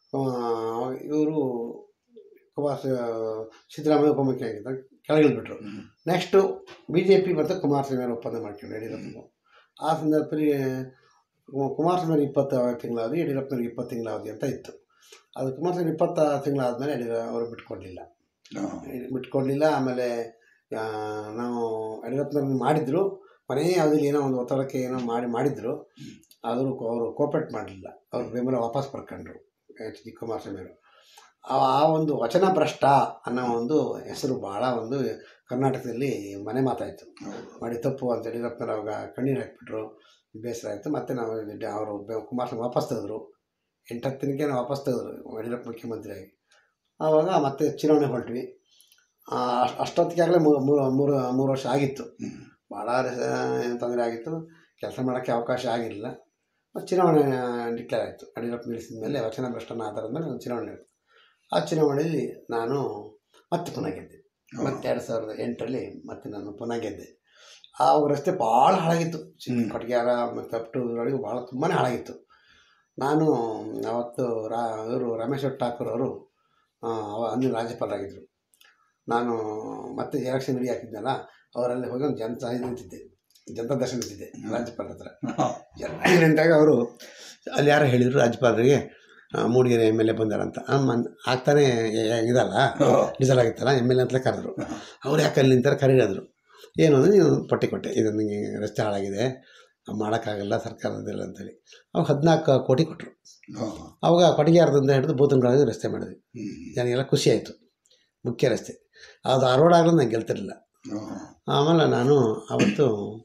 ಇವರು ಕುಮಾರ ಸಿದ್ದರಾಮಯ್ಯ ಉಪಮುಖ್ಯಮಂತ್ರಿ ಆಗಿದ್ದಾಗ ಕೆಳಗಿಳಿದ್ಬಿಟ್ರು ನೆಕ್ಸ್ಟು ಬಿ ಜೆ ಪಿ ಮತ್ತು ಕುಮಾರಸ್ವಾಮಿ ಅವರು ಒಪ್ಪಂದ ಮಾಡ್ಕೊಂಡು ಯಡಿಯೂರಪ್ಪನವರು ಆ ಸಂದರ್ಭದಲ್ಲಿ ಕು- ಕುಮಾರಸ್ವಾಮಿ ಇಪ್ಪತ್ತು ತಿಂಗಳಾವಧಿ ಯಡಿಯೂರಪ್ಪನವ್ರಿಗೆ ಇಪ್ಪತ್ತು ತಿಂಗಳಾವಧಿ ಅಂತ ಇತ್ತು ಅದು ಕುಮಾರಸ್ವಾಮಿ ಇಪ್ಪತ್ತು ತಿಂಗಳಾದಮೇಲೆ ಯಡಿಯೂರ ಅವರು ಬಿಟ್ಕೊಡ್ಲಿಲ್ಲ ಬಿಟ್ಕೊಡ್ಲಿಲ್ಲ ಆಮೇಲೆ ಆ, ನಾವು ಯಡಿಯೂರಪ್ಪನವ್ರನ್ನ ಮಾಡಿದ್ರು ಕೊನೆಯ ಅವಧಿಯಲ್ಲಿ ಏನೋ ಒಂದು ಒತ್ತಡಕ್ಕೆ ಏನೋ ಮಾಡಿ ಮಾಡಿದ್ರು ಆದರೂ ಅವರು ಕೋಪರೇಟ್ ಮಾಡಲಿಲ್ಲ ಅವ್ರ ಬೆಂಬಲ ವಾಪಸ್ ಪಡ್ಕೊಂಡ್ರು ಎಚ್ ಡಿ ಕುಮಾರಸ್ವಾಮಿ ಅವರು ಆ ಆ ಒಂದು ವಚನ ಭ್ರಷ್ಟ ಅನ್ನೋ ಒಂದು ಹೆಸರು ಭಾಳ ಒಂದು ಕರ್ನಾಟಕದಲ್ಲಿ ಮನೆ ಮಾತಾಯಿತು ಮಾಡಿ ತಪ್ಪು ಅಂತ ಯಡಿಯೂರಪ್ಪನವ್ರು ಅವಾಗ ಕಣ್ಣೀರು ಹಾಕ್ಬಿಟ್ರು ಬೇಸರ ಆಯಿತು ಮತ್ತು ನಾವು ಡ- ಅವರು ಬೆ- ಕುಮಾರಸ್ವಾಮಿ ವಾಪಸ್ ತೆಗೆದ್ರು ಎಂಟತ್ತು ದಿನಕ್ಕೆ ನಾವು ವಾಪಸ್ ತೆಗೆದ್ರು ಯಡಿಯೂರಪ್ಪ ಮುಖ್ಯಮಂತ್ರಿಯಾಗಿ ಆವಾಗ ಮತ್ತೆ ಚುನಾವಣೆ ಹೊರಟ್ವಿ ಆ, ಅಷ್ಟ್- ಅಷ್ಟೊತ್ತಿಗಾಗಲೇ ಮೂರು ಮೂರು ಮೂರು ಮೂರು ವರ್ಷ ಆಗಿತ್ತು ಭಾಳ ಏನು ತೊಂದರೆ ಆಗಿತ್ತು ಕೆಲಸ ಮಾಡೋಕ್ಕೆ ಅವಕಾಶ ಆಗಿರಲಿಲ್ಲ ಮತ್ತು ಚುನಾವಣೆ ಡಿಕ್ಲೇರ್ ಆಯಿತು ಯಡಿಯೂರಪ್ಪ ನಿಲ್ಲಿಸಿದ ಮೇಲೆ ವಚನ ಭ್ರಷ್ಟನ ಆಧಾರದ ಮೇಲೆ ಒಂದು ಚುನಾವಣೆ ಆಯಿತು ಆ ಚುನಾವಣೆಯಲ್ಲಿ ನಾನು ಮತ್ತೆ ಪುನಃ ಗೆದ್ದೆ ಮತ್ತೆ ಎರಡು ಸಾವಿರದ ಎಂಟರಲ್ಲಿ ಮತ್ತೆ ನಾನು ಪುನಃ ಗೆದ್ದೆ ಆ ರಸ್ತೆ ಭಾಳ ಹಾಳಾಗಿತ್ತು ಹ್ಮ್. ಕೊಟ್ಗ್ಯಾರ ಮತ್ತು ಅಪ್ ಟು ರೋಡಿಗೆ ಭಾಳ ತುಂಬಾ ಹಾಳಾಗಿತ್ತು ನಾನು ಅವತ್ತು ರಾ ಇವರು ರಾಮೇಶ್ವರ ಠಾಕೂರ್ ಅವರು ಆ, ಅವ ಅಂದಿನ ರಾಜ್ಯಪಾಲರಾಗಿದ್ದರು ನಾನು ಮತ್ತೆ ಎಲೆಕ್ಷನ್ ರೆಡಿ ಹಾಕಿದ್ನಲ್ಲ ಅವರಲ್ಲಿ ಹೋಗಿ ಒಂದು ಜನತಾ ಇದು ನಿಂತಿದ್ದೆ ಜನತಾ ದರ್ಶನ ನಿಂತಿದ್ದೆ ರಾಜ್ಯಪಾಲರ ಹತ್ರ ಎಲ್ಲ ನಿಂತಾಗ ಅವರು ಅಲ್ಲಿ ಯಾರೋ ಹೇಳಿದರು ರಾಜ್ಯಪಾಲರಿಗೆ ಆ, ಮೂಡಿಗೆರೆ ಎಮ್ ಎಲ್ ಎ ಬಂದಾರಂತ ಆ, ಮನ್ ಆಗ್ತಾನೆ ಎ- ಇದಲ್ಲ ಡೀಸೆಲ್ ಆಗಿತ್ತಲ್ಲ ಎಮ್ ಎಲ್ ಎ ಅಂತಲೇ ಕರೆದ್ರು ಅವ್ರು ಯಾಕೆ ಅಲ್ಲಿ ನಿಂತಾರೆ ಕರೀರಾದ್ರು ಏನು ಅಂದರೆ ನೀವು ಪಟ್ಟಿ ಕೊಟ್ಟೆ ಇದು ನನಗೆ ರಸ್ತೆ ಹಾಳಾಗಿದೆ ಮಾಡೋಕ್ಕಾಗಲ್ಲ ಸರ್ಕಾರದಿಲ್ಲ ಅಂತೇಳಿ ಅವಾಗ ಹದಿನಾಲ್ಕು ಕೋಟಿ ಕೊಟ್ಟರು ಅವಾಗ ಕೊಟ್ಟಿಗೆಯಾರದಿಂದ ಹಿಡಿದು ಬೂತನಗಳಿಗೆ ರಸ್ತೆ ಮಾಡಿದ್ವಿ ನನಗೆಲ್ಲ ಖುಷಿ ಆಯಿತು ಮುಖ್ಯ ರಸ್ತೆ ಅದು ಆ ರೋಡ್ ಆಗಲಿ ನಾನು ಗೆಲ್ತಿರಲಿಲ್ಲ ಆಮೇಲೆ ನಾನು ಅವತ್ತು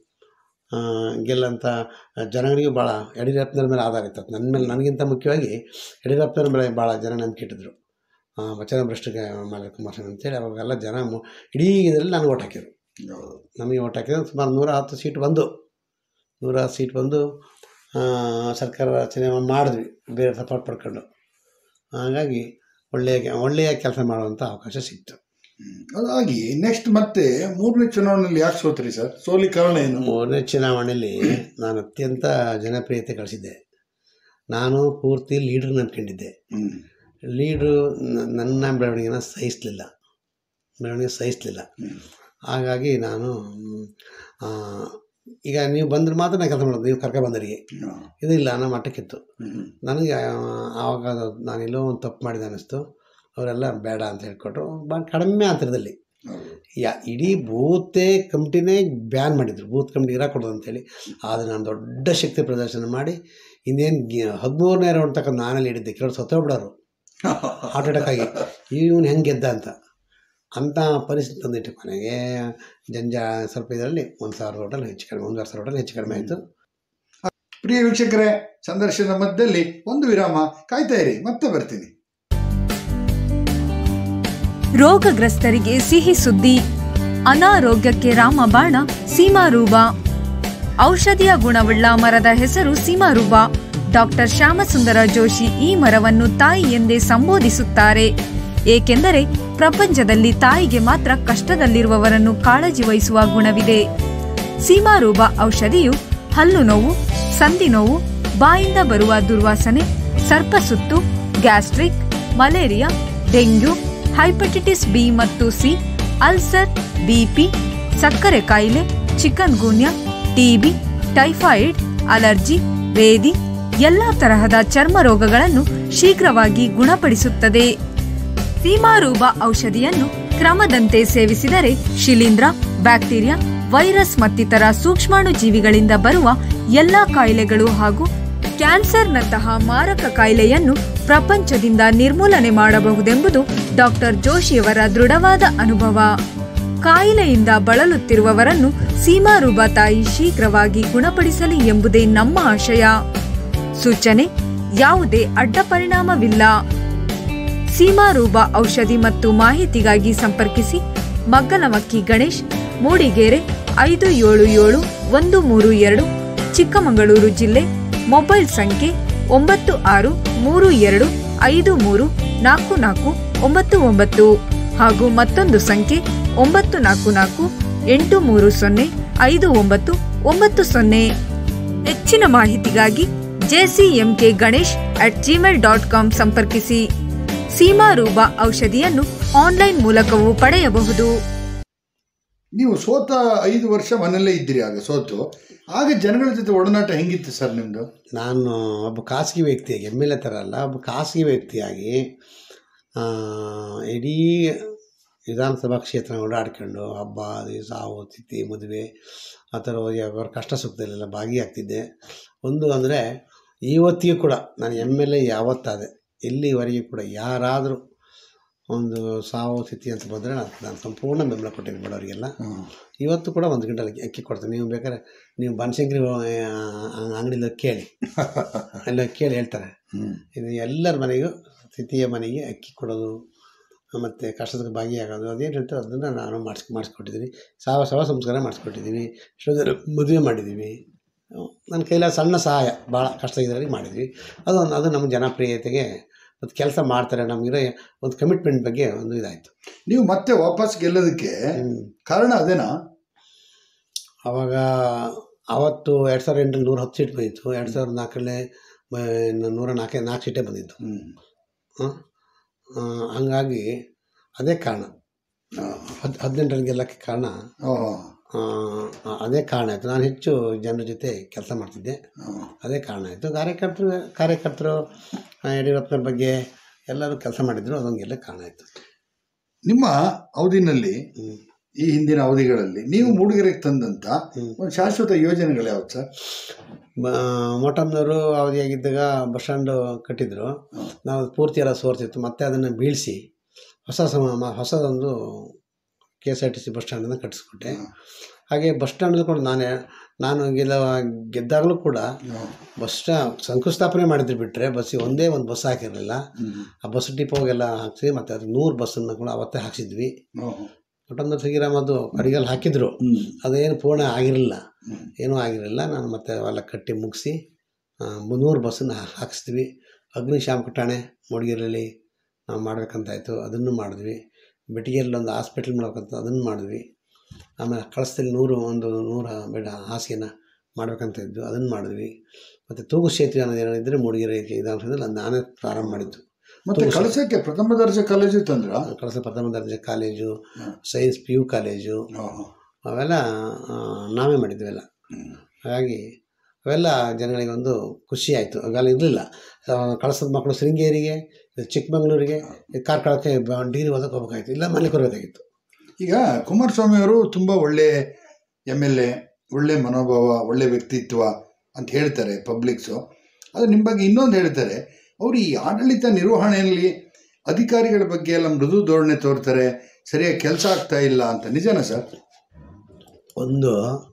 ಆ, ಗೆಲ್ಲಂಥ ಜನಗಳಿಗೂ ಭಾಳ ಯಡಿಯೂರಪ್ಪನವ್ರ ಮೇಲೆ ಆಧಾರ ಇತ್ತು ನನ್ನ ಮೇಲೆ ನನಗಿಂತ ಮುಖ್ಯವಾಗಿ ಯಡಿಯೂರಪ್ಪನವ್ರ ಮೇಲೆ ಭಾಳ ಜನ ನಂಬಿಕೆ ಇಟ್ಟಿದ್ರು ಆ, ವಚನ ಭ್ರಷ್ಟಿಗೆ ಮಾಡಿ ಕುಮಾರಸ್ವಾಮಿ ಅಂತೇಳಿ ಅವಾಗೆಲ್ಲ ಜನ ಮು- ಇಡೀ ಇದರಲ್ಲಿ ನಾನು ಓಟ್ ಹಾಕಿದ್ರು ನಮಗೆ ಓಟ್ ಹಾಕಿದ್ರೆ ಸುಮಾರು ನೂರ ಹತ್ತು ಸೀಟ್ ಬಂದು ನೂರ ಹತ್ತು ಸೀಟ್ ಬಂದು ಆ, ಸರ್ಕಾರ ರಚನೆ ಮಾಡಿದ್ವಿ ಬೇರೆ ಸಪೋರ್ಟ್ ಪಡ್ಕೊಂಡು ಹಾಗಾಗಿ ಒಳ್ಳೆಯ ಒಳ್ಳೆಯ ಕೆಲಸ ಮಾಡುವಂಥ ಅವಕಾಶ ಸಿಕ್ತು ಅದಾಗಿ ನೆಕ್ಸ್ಟ್ ಮತ್ತೆ ಮೂರನೇ ಚುನಾವಣೆಯಲ್ಲಿ ಯಾಕೆ ಸೋತ್ರಿ ಸರ್ ಸೋಲಿ ಕಾರಣ ಏನು ಮೂರನೇ ಚುನಾವಣೆಯಲ್ಲಿ ನಾನು ಅತ್ಯಂತ ಜನಪ್ರಿಯತೆ ಗಳಿಸಿದ್ದೆ ನಾನು ಪೂರ್ತಿ ಲೀಡ್ರ್ ನಂಬ್ಕೊಂಡಿದ್ದೆ ಹ್ಮ್. ಲೀಡ್ರು ನ- ನನ್ನ ಬೆಳವಣಿಗೆನ ಸಹಿಸಲಿಲ್ಲ ಬೆಳವಣಿಗೆ ಸಹಿಸಲಿಲ್ಲ ಹ್ಮ್. ಹಾಗಾಗಿ ನಾನು ಮ್, ಆ, ಈಗ ನೀವು ಬಂದ್ರೆ ಮಾತ್ರ ನಾನು ಕೆಲಸ ಮಾಡೋದು ನೀವು ಕರ್ಕೊಬಂದರಿಗೆ ಹಾ. ಇದಿಲ್ಲ ಅನ್ನೋ ಮಟ್ಟಕ್ಕಿತ್ತು ಹ್ಮ್. ನನಗೆ ಆ, ಆವಾಗ ಅದು ನಾನೆಲ್ಲೋ ಒಂದು ತಪ್ಪು ಮಾಡಿದೆ ಅನ್ನಿಸ್ತು ಅವರೆಲ್ಲ ಬೇಡ ಅಂತ ಹೇಳ್ಕೊಟ್ರು ಭಾಳ ಕಡಿಮೆ ಅಂತರದಲ್ಲಿ ಹೌದು. ಯಾ ಇಡೀ ಬೂತೇ ಕಮಿಟಿನೇ ಬ್ಯಾನ್ ಮಾಡಿದ್ರು ಬೂತ್ ಕಮಿಟಿ ಇರಾಕೊಡೋದು ಅಂತೇಳಿ ಆದರೆ ನಾನು ದೊಡ್ಡ ಶಕ್ತಿ ಪ್ರದರ್ಶನ ಮಾಡಿ ಇನ್ನೇನು ಹದಿಮೂರನೇ ರೌಂಡ್ ತಕ್ಕ ನಾನಲ್ಲಿ ಹಿಡಿದ್ದೆ ಕೆಲವರು ಸತ್ತೋಗ್ಬಿಡೋರು ಹಾರ್ಟ್ ಅಟ್ಯಾಕ್ ಆಗಿ ಇವನು ಹೆಂಗೆ ಗೆದ್ದ ಅಂತ ಅಂಥ ಪರಿಸ್ಥಿತಿ ತಂದಿಟ್ಟು ಕೊನೆಗೆ ಜಂಜ ಸ್ವಲ್ಪ ಇದರಲ್ಲಿ ಒಂದು ಸಾವಿರ ರೋಟಲ್ಲಿ ಹೆಚ್ಚು ಕಡಿಮೆ ಒಂದೂವರೆ ಸಾವಿರ ರೋಟಲ್ಲಿ ಹೆಚ್ಚು ಕಡಿಮೆ ಆಯಿತು ಪ್ರಿಯ ವೀಕ್ಷಕರೇ ಸಂದರ್ಶನ ಮಧ್ಯದಲ್ಲಿ ಒಂದು ವಿರಾಮ ಕಾಯ್ತಾ ಇರಿ ಮತ್ತೆ ಬರ್ತೀನಿ ರೋಗಗ್ರಸ್ತರಿಗೆ ಸಿಹಿ ಸುದ್ದಿ ಅನಾರೋಗ್ಯಕ್ಕೆ ರಾಮಬಾಣ ಸೀಮಾರೂಬ ಔಷಧಿಯ ಗುಣವುಳ್ಳ ಮರದ ಹೆಸರು ಸೀಮಾರೂಬ ಡಾಕ್ಟರ್ ಶ್ಯಾಮಸುಂದರ ಜೋಶಿ ಈ ಮರವನ್ನು ತಾಯಿ ಎಂದೇ ಸಂಬೋಧಿಸುತ್ತಾರೆ ಏಕೆಂದರೆ ಪ್ರಪಂಚದಲ್ಲಿ ತಾಯಿಗೆ ಮಾತ್ರ ಕಷ್ಟದಲ್ಲಿರುವವರನ್ನು ಕಾಳಜಿ ವಹಿಸುವ ಗುಣವಿದೆ ಸೀಮಾರೂಬ ಔಷಧಿಯು ಹಲ್ಲು ನೋವು ಸಂಧಿ ನೋವು ಬಾಯಿಂದ ಬರುವ ದುರ್ವಾಸನೆ ಸರ್ಪಸುತ್ತು gastric malaria dengue hepatitis B ಮತ್ತು ಸಿ ಅಲ್ಸರ್ ಬಿಪಿ ಸಕ್ಕರೆ ಕಾಯಿಲೆ chikungunya TB typhoid allergy ಬೇದಿ ಎಲ್ಲಾ ತರಹದ ಚರ್ಮ ರೋಗಗಳನ್ನು ಶೀಘ್ರವಾಗಿ ಗುಣಪಡಿಸುತ್ತದೆ ಸೀಮಾರೂಬ ಔಷಧಿಯನ್ನು ಕ್ರಮದಂತೆ ಸೇವಿಸಿದರೆ ಶಿಲೀಂಧ್ರ ಬ್ಯಾಕ್ಟೀರಿಯಾ ವೈರಸ್ ಮತ್ತಿತರ ಸೂಕ್ಷ್ಮಾಣು ಜೀವಿಗಳಿಂದ ಬರುವ ಎಲ್ಲಾ ಕಾಯಿಲೆಗಳು ಹಾಗೂ ಕ್ಯಾನ್ಸರ್ನಂತಹ ಮಾರಕ ಕಾಯಿಲೆಯನ್ನು ಪ್ರಪಂಚದಿಂದ ನಿರ್ಮೂಲನೆ ಮಾಡಬಹುದೆಂಬುದು ಡಾಕ್ಟರ್ ಜೋಶಿಯವರ ದೃಢವಾದ ಅನುಭವ ಕಾಯಿಲೆಯಿಂದ ಬಳಲುತ್ತಿರುವವರನ್ನು ಸೀಮಾರೂಬ ತಾಯಿ ಶೀಘ್ರವಾಗಿ ಗುಣಪಡಿಸಲಿ ಎಂಬುದೇ ನಮ್ಮ ಆಶಯ ಸೂಚನೆ ಯಾವುದೇ ಅಡ್ಡ ಪರಿಣಾಮವಿಲ್ಲ ಸೀಮಾರೂಬ ಔಷಧಿ ಮತ್ತು ಮಾಹಿತಿಗಾಗಿ ಸಂಪರ್ಕಿಸಿ ಮಗ್ಗಲಮಕ್ಕಿ ಗಣೇಶ್ ಮೂಡಿಗೆರೆ ಐದು ಏಳು ಏಳು ಒಂದು ಮೂರು ಎರಡು ಚಿಕ್ಕಮಗಳೂರು ಜಿಲ್ಲೆ ಮೊಬೈಲ್ ಸಂಖ್ಯೆ ಒಂಬತ್ತು ಆರು ಮೂರು ಎರಡು ಐದು ಮೂರು ನಾಲ್ಕು ನಾಲ್ಕು ಒಂಬತ್ತು ಒಂಬತ್ತು ಹಾಗೂ ಮತ್ತೊಂದು ಸಂಖ್ಯೆ ಒಂಬತ್ತು ನಾಲ್ಕು ನಾಲ್ಕು ಎಂಟು ಮೂರು ಸೊನ್ನೆ ಐದು ಒಂಬತ್ತು ಒಂಬತ್ತು ಸೊನ್ನೆ ಹೆಚ್ಚಿನ ಮಾಹಿತಿಗಾಗಿ JCMK Ganesh at Gmail dot com ಸಂಪರ್ಕಿಸಿ ಸೀಮಾರೂಪ ಔಷಧಿಯನ್ನು ಆನ್ಲೈನ್ ಮೂಲಕವೂ ಪಡೆಯಬಹುದು ನೀವು ಸೋತ ಐದು ವರ್ಷ ಮನೆಯಲ್ಲೇ ಇದ್ದೀರಿ ಆಗ ಸೋತು ಆಗ ಜನಗಳ ಜೊತೆ ಒಡನಾಟ ಹೆಂಗಿತ್ತು ಸರ್ ನಿಮ್ಮದು ನಾನು ಒಬ್ಬ ಖಾಸಗಿ ವ್ಯಕ್ತಿಯಾಗಿ ಎಮ್ ಎಲ್ ಎ ಥರ ಅಲ್ಲ ಒಬ್ಬ ಖಾಸಗಿ ವ್ಯಕ್ತಿಯಾಗಿ ಆ, ಇಡೀ ವಿಧಾನಸಭಾ ಕ್ಷೇತ್ರ ಓಡಾಡ್ಕೊಂಡು ಹಬ್ಬ ಅದು ಸಾವು ತಿಥಿ ಮದುವೆ ಆ ಥರ ಹೋಗಿ ಅವರ ಕಷ್ಟ ಸುಖದಲ್ಲೆಲ್ಲ ಭಾಗಿಯಾಗ್ತಿದ್ದೆ ಒಂದು ಅಂದರೆ ಇವತ್ತಿಗೂ ಕೂಡ ನಾನು ಎಮ್ ಎಲ್ ಎ ಯಾವತ್ತಾದೆ ಇಲ್ಲಿವರೆಗೂ ಕೂಡ ಯಾರಾದರೂ ಒಂದು ಸಾವು ತಿಥಿ ಅಂತ ಬಂದರೆ ನಾನು ನಾನು ಸಂಪೂರ್ಣ ಬೆಂಬಲ ಕೊಟ್ಟಿದ್ದೀನಿ ಬಡವರಿಗೆಲ್ಲ ಇವತ್ತು ಕೂಡ ಒಂದು ಗಂಟೆ ಅಕ್ಕಿ ಕೊಡ್ತೀನಿ ನೀವು ಬೇಕಾದ್ರೆ ನೀವು ಬನಶಂಕರಿ ಅಂಗಡಿಲಿ ಕೇಳಿ ಎಲ್ಲ ಕೇಳಿ ಹೇಳ್ತಾರೆ ಇದು ಎಲ್ಲರ ಮನೆಗೂ ಸ್ಥಿತಿಯ ಮನೆಗೆ ಅಕ್ಕಿ ಕೊಡೋದು ಮತ್ತು ಕಷ್ಟದ ಭಾಗಿಯಾಗೋದು ಅದೇನು ಹೇಳ್ತಾರೆ ಅದನ್ನು ನಾನು ಮಾಡಿಸ್ ಮಾಡಿಸ್ಕೊಟ್ಟಿದ್ದೀನಿ ಸಾವ ಶವ ಸಂಸ್ಕಾರ ಮಾಡಿಸ್ಕೊಟ್ಟಿದ್ದೀನಿ ಎಷ್ಟೋ ಜನ ಮದುವೆ ಮಾಡಿದ್ದೀವಿ ನನ್ನ ಕೈಲ ಸಣ್ಣ ಸಹಾಯ ಭಾಳ ಕಷ್ಟ ಇದ್ರಲ್ಲಿ ಮಾಡಿದ್ವಿ ಅದು ಒಂದು ಅದು ನಮ್ಮ ಜನಪ್ರಿಯತೆಗೆ ಮತ್ತು ಕೆಲಸ ಮಾಡ್ತಾರೆ ನಮಗಿರೋ ಒಂದು ಕಮಿಟ್ಮೆಂಟ್ ಬಗ್ಗೆ ಒಂದು ಇದಾಯಿತು ನೀವು ಮತ್ತೆ ವಾಪಸ್ ಗೆಲ್ಲೋದಕ್ಕೆ ಕಾರಣ ಅದೇನಾ ಆವಾಗ ಆವತ್ತು ಎರಡು ಸಾವಿರದ ಎಂಟರಲ್ಲಿ ನೂರ ಹತ್ತು ಸೀಟ್ ಬಂದಿತ್ತು ಎರಡು ಸಾವಿರದ ನಾಲ್ಕರಲ್ಲೇ ನೂರ ನಾಲ್ಕೇ ನಾಲ್ಕು ಸೀಟೇ ಬಂದಿತ್ತು ಹ? ಆ, ಹಂಗಾಗಿ ಅದೇ ಕಾರಣ ಹದ್ ಹದಿನೆಂಟರಲ್ಲಿ ಗೆಲ್ಲಕ್ಕೆ ಕಾರಣ ಓಹೋ ಆ, ಅದೇ ಕಾರಣ ಆಯಿತು ನಾನು ಹೆಚ್ಚು ಜನರ ಜೊತೆ ಕೆಲಸ ಮಾಡ್ತಿದ್ದೆ ಅದೇ ಕಾರಣ ಆಯಿತು ಕಾರ್ಯಕರ್ತರು ಕಾರ್ಯಕರ್ತರು ಆ, ಯಡಿಯೂರಪ್ಪನವ್ರ ಬಗ್ಗೆ ಎಲ್ಲರೂ ಕೆಲಸ ಮಾಡಿದ್ರು ಅದೊಂದು ಗೆಲ್ಲಕ್ಕೆ ಕಾರಣ ಆಯಿತು ನಿಮ್ಮ ಅವಧಿನಲ್ಲಿ ಹ್ಞೂ ಈ ಹಿಂದಿನ ಅವಧಿಗಳಲ್ಲಿ ನೀವು ಮೂಡಿಗೆರೆಗೆ ತಂದಂತ ಹ್ಮ್. ಒಂದು ಶಾಶ್ವತ ಯೋಜನೆಗಳು ಯಾವ್ದು ಸರ್ ಮೋಟಮ್ನವರು ಅವಧಿಯಾಗಿದ್ದಾಗ ಬಸ್ ಸ್ಟ್ಯಾಂಡ್ ಕಟ್ಟಿದ್ರು ನಾವು ಅದು ಪೂರ್ತಿ ಎಲ್ಲ ಸೋರ್ತಿತ್ತು ಮತ್ತೆ ಅದನ್ನು ಬೀಳಿಸಿ ಹೊಸ ಸಮ ಮ- ಹೊಸದೊಂದು K S R T C bus ಸ್ಟ್ಯಾಂಡನ್ನು ಕಟ್ಟಿಸ್ಕೊಟ್ಟೆ ಹಾಗೆ ಬಸ್ ಸ್ಟ್ಯಾಂಡ್ ಕೂಡ ನಾನೇ ನಾನು ಗೆಲ್ಲ ಗೆದ್ದಾಗಲೂ ಕೂಡ ಬಸ್ ಸ್ಟಾ ಶಂಕುಸ್ಥಾಪನೆ ಮಾಡಿದ್ರು ಬಿಟ್ಟರೆ ಬಸ್ಸಿಗೆ ಒಂದೇ ಒಂದು ಬಸ್ ಹಾಕಿರಲಿಲ್ಲ ಆ ಬಸ್ ಡಿಪೋಗೆಲ್ಲ ಹಾಕ್ಸಿ ಮತ್ತು ಅದು ನೂರು ಬಸ್ಸನ್ನು ಕೂಡ ಅವತ್ತೇ ಹಾಕ್ಸಿದ್ವಿ ಮಟ್ಟೊಂದು ಸಿಗಿರಾಮ್ ಅದು ಅಡಿಗೆಲ್ಲಿ ಹಾಕಿದ್ರು ಅದೇನು ಪೂರ್ಣ ಆಗಿರಲಿಲ್ಲ ಏನೂ ಆಗಿರಲಿಲ್ಲ ನಾನು ಮತ್ತೆ ಅವೆಲ್ಲ ಕಟ್ಟಿ ಮುಗಿಸಿ ಮುನ್ನೂರು ಬಸ್ಸನ್ನು ಹಾಕಿಸ್ತೀವಿ ಅಗ್ನಿಶಾಮಕ ಠಾಣೆ ಮೂಡಿಗೆರೆಯಲ್ಲಿ ನಾವು ಮಾಡಬೇಕಂತಾಯಿತು ಅದನ್ನು ಮಾಡಿದ್ವಿ ಬೆಟಗೇರಲ್ಲಿ ಒಂದು ಹಾಸ್ಪಿಟ್ಲ್ ಮಾಡ್ಬೇಕಂತ ಅದನ್ನು ಮಾಡಿದ್ವಿ ಆಮೇಲೆ ಕಳಸದಲ್ಲಿ ನೂರು ಒಂದು ನೂರ ಬೆಡ್ ಹಾಸಿಗೆನ ಮಾಡ್ಬೇಕಂತ ಇದ್ದು ಅದನ್ನು ಮಾಡಿದ್ವಿ ಮತ್ತು ತೂಗು ಸೇತುವೆ ಅನ್ನೋದು ಏನಿದ್ರೆ ಮೂಡಿಗೆರೆ ವಿಧಾನಸೌಧದಲ್ಲಿ ಅದು ನಾನೇ ಪ್ರಾರಂಭ ಮಾಡಿದ್ದು ಮತ್ತೆ ಕಳಸಕ್ಕೆ ಪ್ರಥಮ ದರ್ಜೆ ಕಾಲೇಜು ತಂದ್ರ ಕಳಸ ಪ್ರಥಮ ದರ್ಜೆ college science P U college ಅವೆಲ್ಲ ಆ, ನಾವೇ ಮಾಡಿದ್ವೆಲ್ಲ ಹಾಗಾಗಿ ಅವೆಲ್ಲ ಜನಗಳಿಗೆ ಒಂದು ಖುಷಿ ಆಯಿತು ಅವೆಲ್ಲ ಇರಲಿಲ್ಲ ಕಳಸದ ಮಕ್ಕಳು ಶೃಂಗೇರಿಗೆ ಚಿಕ್ಕಮಗಳೂರಿಗೆ ಕಾರ್ಕಳಕ್ಕೆ ಬ- ಡಿಗ್ರಿ ಓದಕ್ಕೆ ಹೋಗ್ಬೇಕಾಯ್ತು ಇಲ್ಲ ಮನೆ ಕೊರಬೇಕಾಗಿತ್ತು ಈಗ ಕುಮಾರಸ್ವಾಮಿ ಅವರು ತುಂಬ ಒಳ್ಳೆ ಎಮ್ ಎಲ್ ಎ ಒಳ್ಳೆ ಮನೋಭಾವ ಒಳ್ಳೆ ವ್ಯಕ್ತಿತ್ವ ಅಂತ ಹೇಳ್ತಾರೆ ಪಬ್ಲಿಕ್ಸು ಅದು ನಿಮ್ಮ ಬಗ್ಗೆ ಇನ್ನೊಂದು ಹೇಳ್ತಾರೆ ಅವರು ಈ ಆಡಳಿತ ನಿರ್ವಹಣೆಯಲ್ಲಿ ಅಧಿಕಾರಿಗಳ ಬಗ್ಗೆ ಎಲ್ಲ ಮೃದು ಧೋರಣೆ ತೋರ್ತಾರೆ ಸರಿಯಾಗಿ ಕೆಲಸ ಆಗ್ತಾ ಇಲ್ಲ ಅಂತ ನಿಜನಾ ಸರ್ ಒಂದು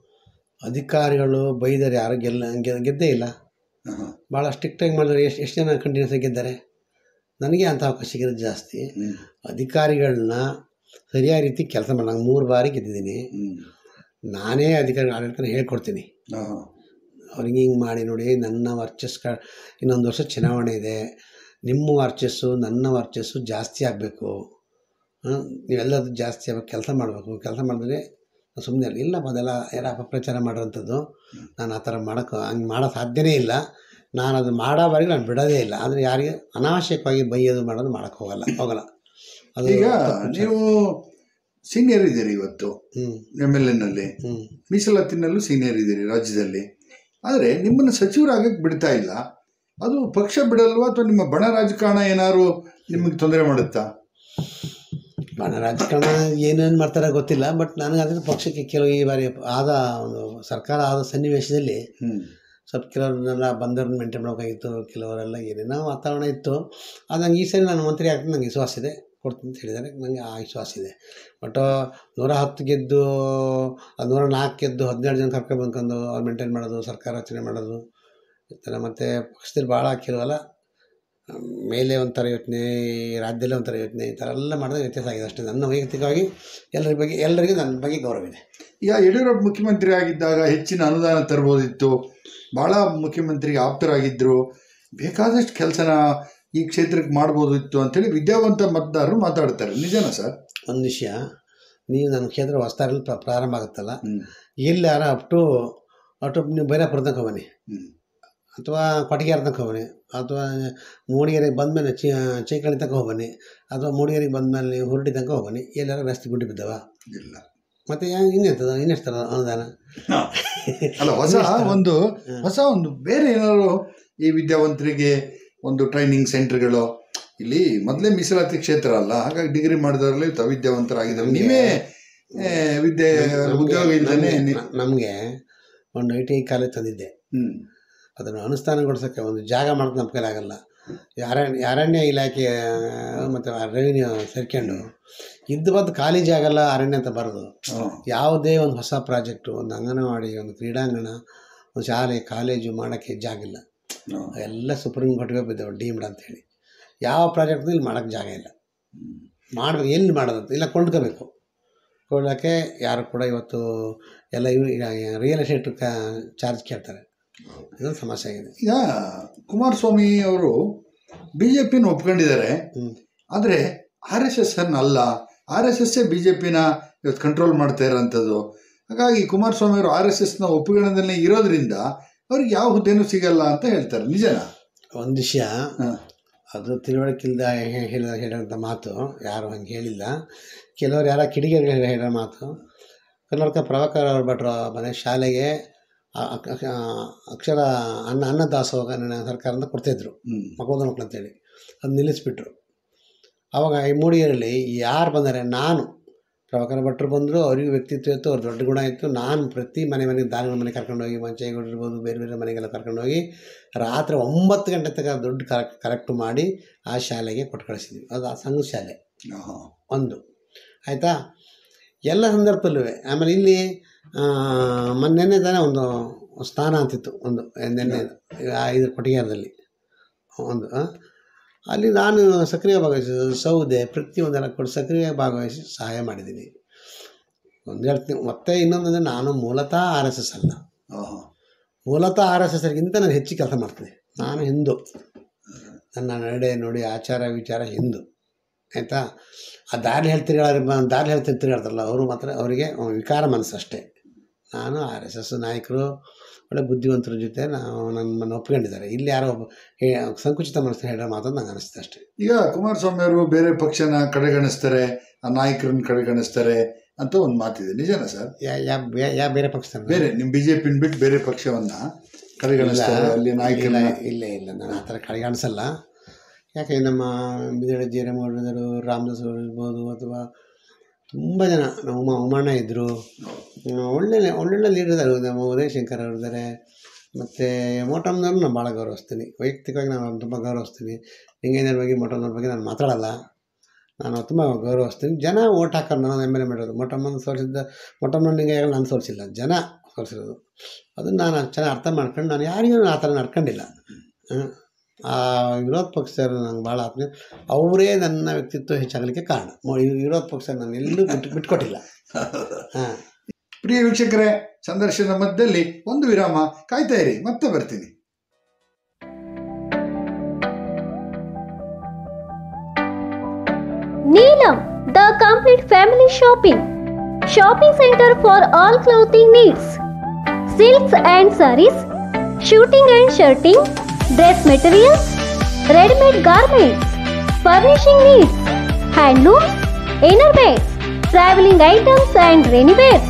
ಅಧಿಕಾರಿಗಳು ಬೈದರೆ ಯಾರು ಗೆಲ್ಲ ಗೆ- ಗೆದ್ದೇ ಇಲ್ಲ ಹಾಂ ಭಾಳ ಸ್ಟ್ರಿಕ್ಟಾಗಿ ಮಾಡಿದ್ರೆ ಎಷ್ಟು ಎಷ್ಟು ಜನ ಕಂಟಿನ್ಯೂಸ್ ಆಗಿ ಗೆದ್ದಾರೆ ನನಗೆ ಅಂಥ ಅವಕಾಶ ಸಿಗೋದು ಜಾಸ್ತಿ ಹ್ಮ್. ಅಧಿಕಾರಿಗಳನ್ನ ಸರಿಯಾದ ರೀತಿ ಕೆಲಸ ಮಾಡಿ ನಾನು ಮೂರು ಬಾರಿ ಗೆದ್ದಿದ್ದೀನಿ ಹ್ಮ್. ನಾನೇ ಅಧಿಕಾರಿ ಆಡಳಿತನ ಹೇಳ್ಕೊಡ್ತೀನಿ ಹಾಂ ಅವ್ರಿಗೆ ಹಿಂಗೆ ಮಾಡಿ ನೋಡಿ ನನ್ನ ವರ್ಚಸ್ ಕ ಇನ್ನೊಂದು ವರ್ಷ ಚುನಾವಣೆ ಇದೆ ನಿಮ್ಮ ವರ್ಚಸ್ಸು ನನ್ನ ವರ್ಚಸ್ಸು ಜಾಸ್ತಿ ಆಗಬೇಕು ನೀವೆಲ್ಲದು ಜಾಸ್ತಿ ಆಗ್ಬೇಕು ಕೆಲಸ ಮಾಡಬೇಕು ಕೆಲಸ ಮಾಡಿದ್ರೆ ಸುಮ್ಮನೆ ಇಲ್ಲ ಇಲ್ಲಪ್ಪ ಅದೆಲ್ಲ ಯಾರ ಅಪಪ್ರಚಾರ ಮಾಡೋವಂಥದ್ದು ನಾನು ಆ ಥರ ಮಾಡೋಕ್ಕೆ ಹಂಗೆ ಮಾಡೋ ಸಾಧ್ಯನೇ ಇಲ್ಲ ನಾನು ಅದು ಮಾಡೋವರೆಗೆ ನಾನು ಬಿಡೋದೇ ಇಲ್ಲ ಆದರೆ ಯಾರಿಗೆ ಅನಾವಶ್ಯಕವಾಗಿ ಬೈಯೋದು ಮಾಡೋದು ಮಾಡೋಕ್ಕೆ ಹೋಗಲ್ಲ ಹೋಗಲ್ಲ ಅದು ಈಗ ತಪ್ಪು ವಿಚಾರ. ನೀವು ಸೀನಿಯರ್ ಇದ್ದೀರಿ ಇವತ್ತು ಹ್ಞೂ ಎಮ್ ಎಲ್ ಎನಲ್ಲಿ ಹ್ಞೂ ಮೀಸಲಾತಿನಲ್ಲೂ ಸೀನಿಯರ್ ಇದ್ದೀರಿ ರಾಜ್ಯದಲ್ಲಿ ಆದರೆ ನಿಮ್ಮನ್ನು ಸಚಿವರಾಗಕ್ಕೆ ಬಿಡ್ತಾ ಇಲ್ಲ ಅದು ಪಕ್ಷ ಬಿಡಲ್ವಾ ಅಥವಾ ನಿಮ್ಮ ಬಣ ರಾಜಕಾರಣ ಏನಾದ್ರು ನಿಮಗೆ ತೊಂದರೆ ಮಾಡುತ್ತಾ ಬಣ ರಾಜಕಾರಣ ಏನೇನು ಮಾಡ್ತಾರೆ ಗೊತ್ತಿಲ್ಲ ಬಟ್ ನನಗೆ ಅದರ ಪಕ್ಷಕ್ಕೆ ಕೆಲವು ಈ ಬಾರಿ ಆದ ಒಂದು ಸರ್ಕಾರ ಆದ ಸನ್ನಿವೇಶದಲ್ಲಿ ಹ್ಮ್ ಸ್ವಲ್ಪ ಕೆಲವ್ರನ್ನೆಲ್ಲ ಬಂದವ್ರನ್ನ ಮೇಂಟೈನ್ ಮಾಡೋಕ್ಕಾಗಿತ್ತು ಕೆಲವರೆಲ್ಲ ಏನೇನೋ ವಾತಾವರಣ ಇತ್ತು ಅದು ನಂಗೆ ಈ ಸರಿ ನಾನು ಮಂತ್ರಿ ಆಗ್ತೀನಿ ನಂಗೆ ವಿಶ್ವಾಸ ಇದೆ ಕೊಡ್ತೀನಿ ಅಂತ ಹೇಳಿದ್ದಾರೆ ನನಗೆ ಆ ವಿಶ್ವಾಸ ಇದೆ ಬಟ್ ನೂರ ಹತ್ತು ಗೆದ್ದು ಅದು ನೂರ ನಾಲ್ಕು ಗೆದ್ದು ಹದಿನೇಳು ಜನ ಕರ್ಕೊಂಡು ಬಂದ್ಕೊಂಡು ಅವ್ರು ಮೇಂಟೈನ್ ಮಾಡೋದು ಸರ್ಕಾರ ರಚನೆ ಮಾಡೋದು ಈ ಥರ ಮತ್ತು ಪಕ್ಷದಲ್ಲಿ ಭಾಳ ಕೆಲವಲ್ಲ ಮೇಲೆ ಒಂಥರ ಯೋಚನೆ ರಾಜ್ಯದಲ್ಲೇ ಒಂಥರ ಯೋಚನೆ ಈ ಥರ ಎಲ್ಲ ಮಾಡಿದ್ರೆ ವ್ಯತ್ಯಾಸ ಆಗಿದೆ ಅಷ್ಟೇ ನನ್ನ ವೈಯಕ್ತಿಕವಾಗಿ ಎಲ್ಲರ ಬಗ್ಗೆ ಎಲ್ಲರಿಗೂ ನನ್ನ ಬಗ್ಗೆ ಗೌರವ ಇದೆ ಈಗ ಯಡಿಯೂರಪ್ಪ ಮುಖ್ಯಮಂತ್ರಿ ಆಗಿದ್ದಾಗ ಹೆಚ್ಚಿನ ಅನುದಾನ ತರ್ಬೋದಿತ್ತು ಭಾಳ ಮುಖ್ಯಮಂತ್ರಿಗೆ ಆಪ್ತರಾಗಿದ್ದರು ಬೇಕಾದಷ್ಟು ಕೆಲಸನ ಈ ಕ್ಷೇತ್ರಕ್ಕೆ ಮಾಡ್ಬೋದಿತ್ತು ಅಂತೇಳಿ ವಿದ್ಯಾವಂತ ಮತದಾರರು ಮಾತಾಡ್ತಾರೆ ನಿಜನಾ ಸರ್ ಒಂದು ವಿಷಯ ನೀವು ನನ್ನ ಕ್ಷೇತ್ರ ಹೊಸ್ತಾರಲ್ಲಿ ಪ್ರ ಪ್ರಾರಂಭ ಆಗುತ್ತಲ್ಲ ಹ್ಮ್ ಎಲ್ಲಾರ ಅಪ್ ಟು ಅಪ್ ಟು ನೀವು ಬೈರಾಪುರ ತನಕ ಬನ್ನಿ ಹ್ಮ್ ಅಥವಾ ಕೊಟ್ಟಿಗೆರೆ ತನಕ ಹೋಗ್ಬನ್ನಿ ಅಥವಾ ಮೂಡಿಗೆರೆಗೆ ಬಂದಮೇಲೆ ಚಿ ಚೀಕಳಿ ತನಕ ಹೋಗ್ಬನ್ನಿ ಅಥವಾ ಮೂಡಿಗೆರೆಗೆ ಬಂದಮೇಲೆ ನೀವು ಹುರುಡಿ ತನಕ ಹೋಗ್ಬನ್ನಿ ಎಲ್ಲಾರ ರಸ್ತೆ ಗುಡ್ಡಿ ಬಿದ್ದವ ಇಲ್ಲ ಮತ್ತು ಇನ್ನೆಂತದ ಇನ್ನೆಷ್ಟು ಥರ ಅನುದಾನ ಅಲ್ಲ ಹೊಸ ಒಂದು ಹೊಸ ಒಂದು ಬೇರೆ ಏನಾದ್ರು ಈ ವಿದ್ಯಾವಂತರಿಗೆ ಒಂದು ಟ್ರೈನಿಂಗ್ ಸೆಂಟರ್ಗಳು ಇಲ್ಲಿ ಮೊದಲೇ ಮೀಸಲಾತಿ ಕ್ಷೇತ್ರ ಅಲ್ಲ ಹಾಗಾಗಿ ಡಿಗ್ರಿ ಮಾಡಿದವರಲ್ಲಿ ವಿದ್ಯಾವಂತರಾಗಿದ್ದಾರೆ ನೀವೇ ಆ, ವಿದ್ಯೆ ಉದ್ಯೋಗ ಇಲ್ಲದೇ ನಮಗೆ ಒಂದು ಐ ಟಿ ಐ ಕಾಲೇಜ್ ತಂದಿದ್ದೆ ಹ್ಮ್ ಅದನ್ನು ಅನುಷ್ಠಾನಗೊಳಿಸೋಕ್ಕೆ ಒಂದು ಜಾಗ ಮಾಡೋದು ನಮ್ಮ ಕೈಲಿ ಆಗಲ್ಲ ಅರಣ್ಯ ಅರಣ್ಯ ಇಲಾಖೆ ಮತ್ತು ರೆವಿನ್ಯೂ ಸೇರ್ಕೊಂಡು ಇದ್ದು ಬಂದು ಖಾಲಿ ಜಾಗ ಎಲ್ಲ ಅರಣ್ಯ ಅಂತ ಬರೋದು ಹ್ಮ್. ಯಾವುದೇ ಒಂದು ಹೊಸ ಪ್ರಾಜೆಕ್ಟು ಒಂದು ಅಂಗನವಾಡಿ ಒಂದು ಕ್ರೀಡಾಂಗಣ ಒಂದು ಶಾಲೆ ಕಾಲೇಜು ಮಾಡೋಕ್ಕೆ ಜಾಗ ಇಲ್ಲ ಹ್ಮ್. ಎಲ್ಲ ಸುಪ್ರೀಂ ಕೋರ್ಟ್ಗೆ ಬಿದ್ದವು ಡೀಮ್ಡ್ ಅಂತೇಳಿ ಯಾವ ಪ್ರಾಜೆಕ್ಟ್ ಇಲ್ಲಿ ಮಾಡೋಕ್ಕೆ ಜಾಗ ಇಲ್ಲ ಮಾಡ್ಬೇಕು ಎಲ್ಲಿ ಮಾಡೋದಂತ ಇಲ್ಲ ಕೊಂಡ್ಕೋಬೇಕು ಕೊಳ್ಳೋಕ್ಕೆ ಯಾರು ಕೂಡ ಇವತ್ತು ಎಲ್ಲ ಇವ್ ರಿಯಲ್ ಎಸ್ಟೇಟ್ ಚಾರ್ಜ್ ಕೇಳ್ತಾರೆ ಇದೊಂದು ಸಮಸ್ಯೆ ಆಗಿದೆ ಈಗ ಕುಮಾರಸ್ವಾಮಿ ಅವರು ಬಿ ಜೆ ಪಿನ ಒಪ್ಕೊಂಡಿದ್ದಾರೆ ಹ್ಮ್. ಆದರೆ ಆರ್ ಎಸ್ ಎಸ್ ಅನ್ನ ಅಲ್ಲ ಆರ್ ಎಸ್ ಎಸ್ಸೇ ಬಿ ಜೆ ಪಿನ ಇವತ್ತು ಕಂಟ್ರೋಲ್ ಮಾಡ್ತಾ ಇರೋಂಥದ್ದು ಹಾಗಾಗಿ ಕುಮಾರಸ್ವಾಮಿ ಅವರು ಆರ್ ಎಸ್ ಎಸ್ನ ಒಪ್ಪುಗಣದಲ್ಲಿ ಇರೋದ್ರಿಂದ ಅವ್ರಿಗೆ ಯಾವ ಹುದ್ದೆನೂ ಸಿಗಲ್ಲ ಅಂತ ಹೇಳ್ತಾರೆ ನಿಜನಾ ಒಂದು ವಿಷಯ ಹಾಂ ಅದು ತಿಳುವಳಿಕಿಲ್ದ ಹೇಳಿದ ಹೇಳೋಂಥ ಮಾತು ಯಾರು ಹಂಗೆ ಹೇಳಿಲ್ಲ ಕೆಲವರು ಯಾರ ಕಿಡಿಗೇರಿಗಳು ಹೇಳೋ ಮಾತು ಕರ್ನಾಟಕ ಪ್ರಭಾಕರ್ ಅವ್ರ ಭಟ್ರ ಮನೆ ಶಾಲೆಗೆ ಆ- ಅಕ್- ಅಕ್- ಆ, ಅಕ್ಷರ ಅನ್ನ ಅನ್ನದಾಸೋಹ ನನ್ನ ಸರ್ಕಾರದಿಂದ ಕೊಡ್ತಾಯಿದ್ರು ಹ್ಮ್ ಮಕ್ಕಳದ ಮಕ್ಕಳು ಅಂತೇಳಿ ಅದು ನಿಲ್ಲಿಸ್ಬಿಟ್ರು ಆವಾಗ ಈ ಮೂಡಿಗೆರೆಯಲ್ಲಿ ಯಾರು ಬಂದರೆ ನಾನು ಪ್ರಭಾಕರ ಭಟ್ರು ಬಂದರು ಅವ್ರಿಗೆ ವ್ಯಕ್ತಿತ್ವ ಇತ್ತು ಅವ್ರ ದೊಡ್ಡ ಗುಣ ಇತ್ತು ನಾನು ಪ್ರತಿ ಮನೆ ಮನೆಗೆ ದಾನಿಗಳ ಮನೆ ಕರ್ಕೊಂಡೋಗಿ ಮಂಚೇಗೌಡರಿರ್ಬೋದು ಬೇರೆ ಬೇರೆ ಮನೆಗೆಲ್ಲ ಕರ್ಕೊಂಡೋಗಿ ರಾತ್ರಿ ಒಂಬತ್ತು ಗಂಟೆ ತನಕ ದುಡ್ಡು ಕರೆಕ್ಟ್ ಕರೆಕ್ಟ್ ಮಾಡಿ ಆ ಶಾಲೆಗೆ ಕೊಟ್ಟು ಕಳಿಸಿದ್ವಿ ಅದು ಆ ಸಂಘದ ಶಾಲೆ ಆಹಾ. ಒಂದು ಆಯಿತಾ ಎಲ್ಲ ಸಂದರ್ಭದಲ್ಲೂ ಆಮೇಲೆ ಇಲ್ಲಿ ಮೊನ್ನೆ ತಾನೇ ಒಂದು ಸ್ಥಾನ ಅಂತಿತ್ತು ಒಂದು ನಿನ್ನೆ ಐದು ಕೊಟ್ಟಿಗೆರದಲ್ಲಿ ಒಂದು ಆ, ಅಲ್ಲಿ ನಾನು ಸಕ್ರಿಯ ಭಾಗವಹಿಸಿ ಸೌದೆ ಪ್ರತಿಯೊಂದೆಲ್ಲ ಕೊಟ್ಟು ಸಕ್ರಿಯ ಭಾಗವಹಿಸಿ ಸಹಾಯ ಮಾಡಿದ್ದೀನಿ ಒಂದು ಹೇಳ್ತೀನಿ ಮತ್ತೆ ಇನ್ನೊಂದಂದರೆ ನಾನು ಮೂಲತಃ ಆರ್ ಎಸ್ ಎಸ್ ಅಲ್ಲ ಆಹಾ. ಮೂಲತಃ ಆರ್ ಎಸ್ ಎಸ್ಗಿಂತ ನಾನು ಹೆಚ್ಚು ಕೆಲಸ ಮಾಡ್ತೀನಿ ನಾನು ಹಿಂದೂ ನನ್ನ ನಡೆ ನುಡಿ ಆಚಾರ ವಿಚಾರ ಹಿಂದೂ ಆಯಿತಾ ಆ ದಾರಿ ಹೇಳ್ತಿರ್ಗಾರ ದಾರಿ ಹೇಳ್ತಿರ್ ತಿರ್ಗಾಡ್ತಾರಲ್ಲ ಅವರು ಮಾತ್ರ ಅವರಿಗೆ ವಿಕಾರ ಮನಸ್ಸು ಅಷ್ಟೇ ನಾನು ಆರ್ ಎಸ್ ಎಸ್ ನಾಯಕರು ಒಳ್ಳೆ ಬುದ್ಧಿವಂತರ ಜೊತೆ ನಾವು ನಮ್ಮನ್ನು ಒಪ್ಕೊಂಡಿದ್ದಾರೆ ಇಲ್ಲಿ ಯಾರೋ ಒಬ್ಬ ಹೇ- ಸಂಕುಚಿತ ಮನಸ್ಸು ಹೇಳೋ ಮಾತನ್ನು ನಂಗೆ ಅನಿಸುತ್ತೆ ಅಷ್ಟೇ ಈಗ ಕುಮಾರಸ್ವಾಮಿ ಅವರು ಬೇರೆ ಪಕ್ಷನ ಕಡೆಗಣಿಸ್ತಾರೆ ಆ ನಾಯಕರನ್ನ ಕಡೆಗಣಿಸ್ತಾರೆ ಅಂತ ಒಂದು ಮಾತಿದೆ ನಿಜನಾ ಸರ್ ಯಾ ಯಾ ಯಾ ಬೇರೆ ಪಕ್ಷದ ಬೇರೆ ನಿಮ್ ಬಿಜೆಪಿನ ಬಿಟ್ಟು ಬೇರೆ ಪಕ್ಷವನ್ನ ಕಡೆಗಣಿಸ್ತಾರೆ ಅಲ್ಲಿ ನಾಯಕರನ್ನ ಇಲ್ಲ ಇಲ್ಲ ಇಲ್ಲ ನಾನು ಆ ಥರ ಕಡೆಗಾಣಿಸಲ್ಲ ಯಾಕೆ ನಮ್ಮ ಬಿದಳೆ ಜೀರಮಗೌಡರು ರಾಮದಾಸ್ ಅವರು ಇರ್ಬೋದು ಅಥವಾ ತುಂಬ ಜನ ನಮ್ಮ ಉಮಾ ಉಮಣ್ಣ ಇದ್ದರು ಒಳ್ಳೆ ಒಳ್ಳೊಳ್ಳೆ ಲೀಡರ್ ಇದ್ದಾರೆ ನಮ್ಮ ಉದಯ್ ಶಂಕರ್ ಅವರು ಇದ್ದಾರೆ ಮತ್ತು ಮೋಟಮ್ನವ್ರು ನಾನು ಭಾಳ ಗೌರವಿಸ್ತೀನಿ ವೈಯಕ್ತಿಕವಾಗಿ ನಾನು ಅವ್ರನ್ನ ತುಂಬ ಗೌರವಿಸ್ತೀನಿ ಹಿಂಗೇನರ ಬಗ್ಗೆ ಮೋಟಮ್ನವ್ರ ಬಗ್ಗೆ ನಾನು ಮಾತಾಡಲ್ಲ ನಾನು ತುಂಬ ಗೌರವಿಸ್ತೀನಿ ಜನ ಓಟ್ ಹಾಕೋರು ನಾನು ಎಮ್ ಎಲ್ ಎ ಮಾಡಿರೋದು ಮೊಟ್ಟಮ್ಮನ ಸೋಲಿಸಿದ್ದ ಮೊಟ್ಟಮ್ಮನ ಹಿಂಗೆ ನಾನು ಸೋಲಿಸಿಲ್ಲ ಜನ ಸೋಲಿಸಿರೋದು ಅದನ್ನು ನಾನು ಚೆನ್ನಾಗಿ ಅರ್ಥ ಮಾಡ್ಕೊಂಡು ನಾನು ಯಾರಿಗೂ ಆ ಥರ ನಡ್ಕೊಂಡಿಲ್ಲ ಹ್ಮ್. ಆ ವಿರೋಧ ಪಕ್ಷದವರು ನಂಗೆ ಭಾಳ ಆತ್ಮೀಯ ಅವರೇ ನನ್ನ ವ್ಯಕ್ತಿತ್ವ ಹೆಚ್ಚಾಗಲಿಕ್ಕೆ ಕಾರಣ ಮೊ- ಈ ವಿರೋಧ ಪಕ್ಷ ನಾನು ಎಲ್ಲೂ ಬಿಟ್ಟು ಬಿಟ್ಕೊಟ್ಟಿಲ್ಲ ಹಾಂ ಪ್ರಿಯ ವೀಕ್ಷಕರೇ ಸಂದರ್ಶನ ಮಧ್ಯದಲ್ಲಿ ಒಂದು ವಿರಾಮ ಕಾಯ್ತಾ ಇರಿ ಮತ್ತೆ ಬರ್ತೀನಿ Neelam, the complete family shopping. Shopping center for all clothing needs. Silks and saris, shooting and shirting, dress materials, ready-made garments, furnishing needs, handlooms, innerwears, traveling items and rainy wears.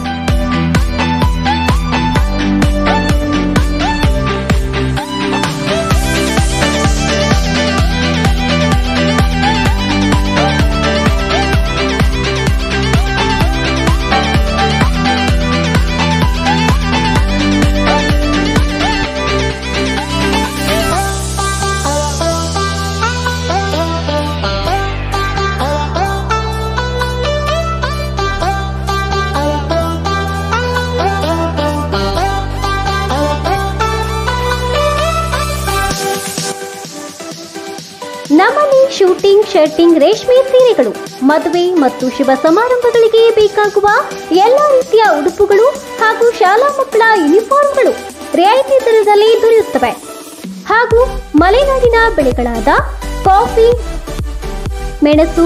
ನಮ್ಮಲ್ಲಿ ಶೂಟಿಂಗ್ ಶರ್ಟಿಂಗ್ ರೇಷ್ಮೆ ಸೀರೆಗಳು ಮದುವೆ ಮತ್ತು ಶುಭ ಸಮಾರಂಭಗಳಿಗೆ ಬೇಕಾಗುವ ಎಲ್ಲ ರೀತಿಯ ಉಡುಪುಗಳು ಹಾಗೂ ಶಾಲಾ ಮಕ್ಕಳ ಯೂನಿಫಾರ್ಮ್ಗಳು ರಿಯಾಯಿತಿ ದರದಲ್ಲಿ ದೊರೆಯುತ್ತವೆ ಹಾಗೂ ಮಲೆನಾಡಿನ ಬೆಳೆಗಳಾದ ಕಾಫಿ ಮೆಣಸು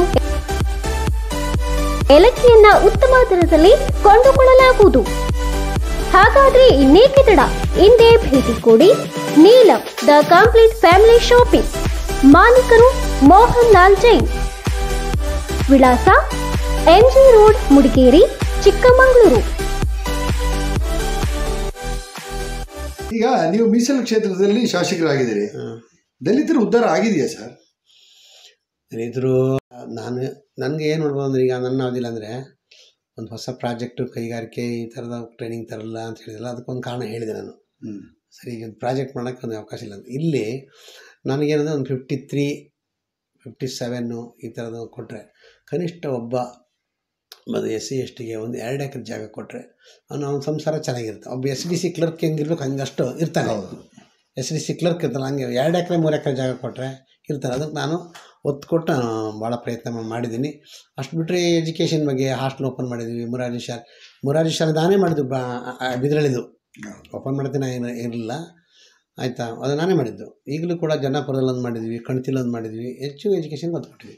ಏಲಕ್ಕಿಯನ್ನ ಉತ್ತಮ ದರದಲ್ಲಿ ಕೊಂಡುಕೊಳ್ಳಲಾಗುವುದು ಹಾಗಾದ್ರೆ ಇನ್ನೇಕೆ ತಡ ಹಿಂದೆ ಭೇಟಿ ಕೊಡಿ Neelam the complete family shopping ಮಾಲೀಕರು ಮೋಹನ್ ಲಾಲ್ ಜೈನ್ ವಿಳಾಸ ಎಂಜಿ ರೋಡ್ ಮುಡಿಗೇರಿ ಚಿಕ್ಕಮಗಳೂರು ಈಗ ನೀವು ಮೀಸಲು ಕ್ಷೇತ್ರದಲ್ಲಿ ಶಾಸಕರಾಗಿದ್ದೀರಿ ದಲಿತರ ಉದ್ಧಾರ ಆಗಿದೆಯಾ ಸರ್ ರೈತರು ನಾನು ನನಗೆ ಏನು ನೋಡ್ಬೋದು ಅಂದ್ರೆ ಈಗ ನನ್ನ ಅವಧಿಲ್ಲ ಅಂದರೆ ಒಂದು ಹೊಸ ಪ್ರಾಜೆಕ್ಟು ಕೈಗಾರಿಕೆ ಈ ಥರದ ಟ್ರೈನಿಂಗ್ ತರಲ್ಲ ಅಂತ ಹೇಳಿದಲ್ಲ ಅದಕ್ಕೊಂದು ಕಾರಣ ಹೇಳಿದೆ ನಾನು ಹ್ಮ್. ಸರಿ ಈಗ ಒಂದು ಪ್ರಾಜೆಕ್ಟ್ ಮಾಡೋಕ್ಕೆ ಒಂದು ಅವಕಾಶ ಇಲ್ಲ ಅಂತ ಇಲ್ಲಿ ನನಗೇನಂದ್ರೆ ಒಂದು ಫಿಫ್ಟಿ ತ್ರೀ ಫಿಫ್ಟಿ ಸೆವೆನ್ನು ಈ ಥರದ್ದು ಕೊಟ್ಟರೆ ಕನಿಷ್ಠ ಒಬ್ಬ ಮತ್ತು ಎಸ್ ಸಿ ಎಸ್ ಟಿಗೆ ಒಂದು ಎರಡು ಎಕರೆ ಜಾಗ ಕೊಟ್ಟರೆ ಅವನು ಅವನ ಸಂಸಾರ ಚೆನ್ನಾಗಿರುತ್ತೆ ಒಬ್ಬ ಎಸ್ ಡಿ ಸಿ ಕ್ಲರ್ಕ್ ಹೆಂಗಿರ್ಬೇಕು ಹಂಗಷ್ಟು ಇರ್ತಾನೆ ಹೌದು ಎಸ್ ಡಿ ಸಿ ಕ್ಲರ್ಕ್ ಇರ್ತಾನೆ ಹಂಗೆ ಎರಡು ಎಕರೆ ಮೂರು ಎಕರೆ ಜಾಗ ಕೊಟ್ಟರೆ ಇರ್ತಾರೆ ಅದಕ್ಕೆ ನಾನು ಒತ್ತು ಕೊಟ್ಟು ಆ, ಭಾಳ ಪ್ರಯತ್ನ ಮಾ- ಮಾಡಿದ್ದೀನಿ ಅಷ್ಟು ಬಿಟ್ಟರೆ ಎಜುಕೇಷನ್ ಬಗ್ಗೆ ಹಾಸ್ಟೆಲ್ ಓಪನ್ ಮಾಡಿದ್ವಿ ಮುರಾರ್ಜಿ ಶಾಲೆ ಮುರಾರ್ಜಿ ಶಾಲೆ ನಾನೇ ಮಾಡಿದ್ದು ಬಾ ಬಿದ್ರಳಿದು ಓಪನ್ ಮಾಡ್ತೀನಿ ಏನು ಇರಲಿಲ್ಲ ಆಯಿತಾ ಅದು ನಾನೇ ಮಾಡಿದ್ದು ಈಗಲೂ ಕೂಡ ಜನ್ನಾಪುರದಲ್ಲಿ ಒಂದು ಮಾಡಿದ್ವಿ ಕಣ್ತಿಲ್ ಒಂದು ಮಾಡಿದ್ವಿ ಹೆಚ್ಚು ಎಜುಕೇಷನ್ ಒತ್ತು ಕೊಟ್ಟಿದ್ವಿ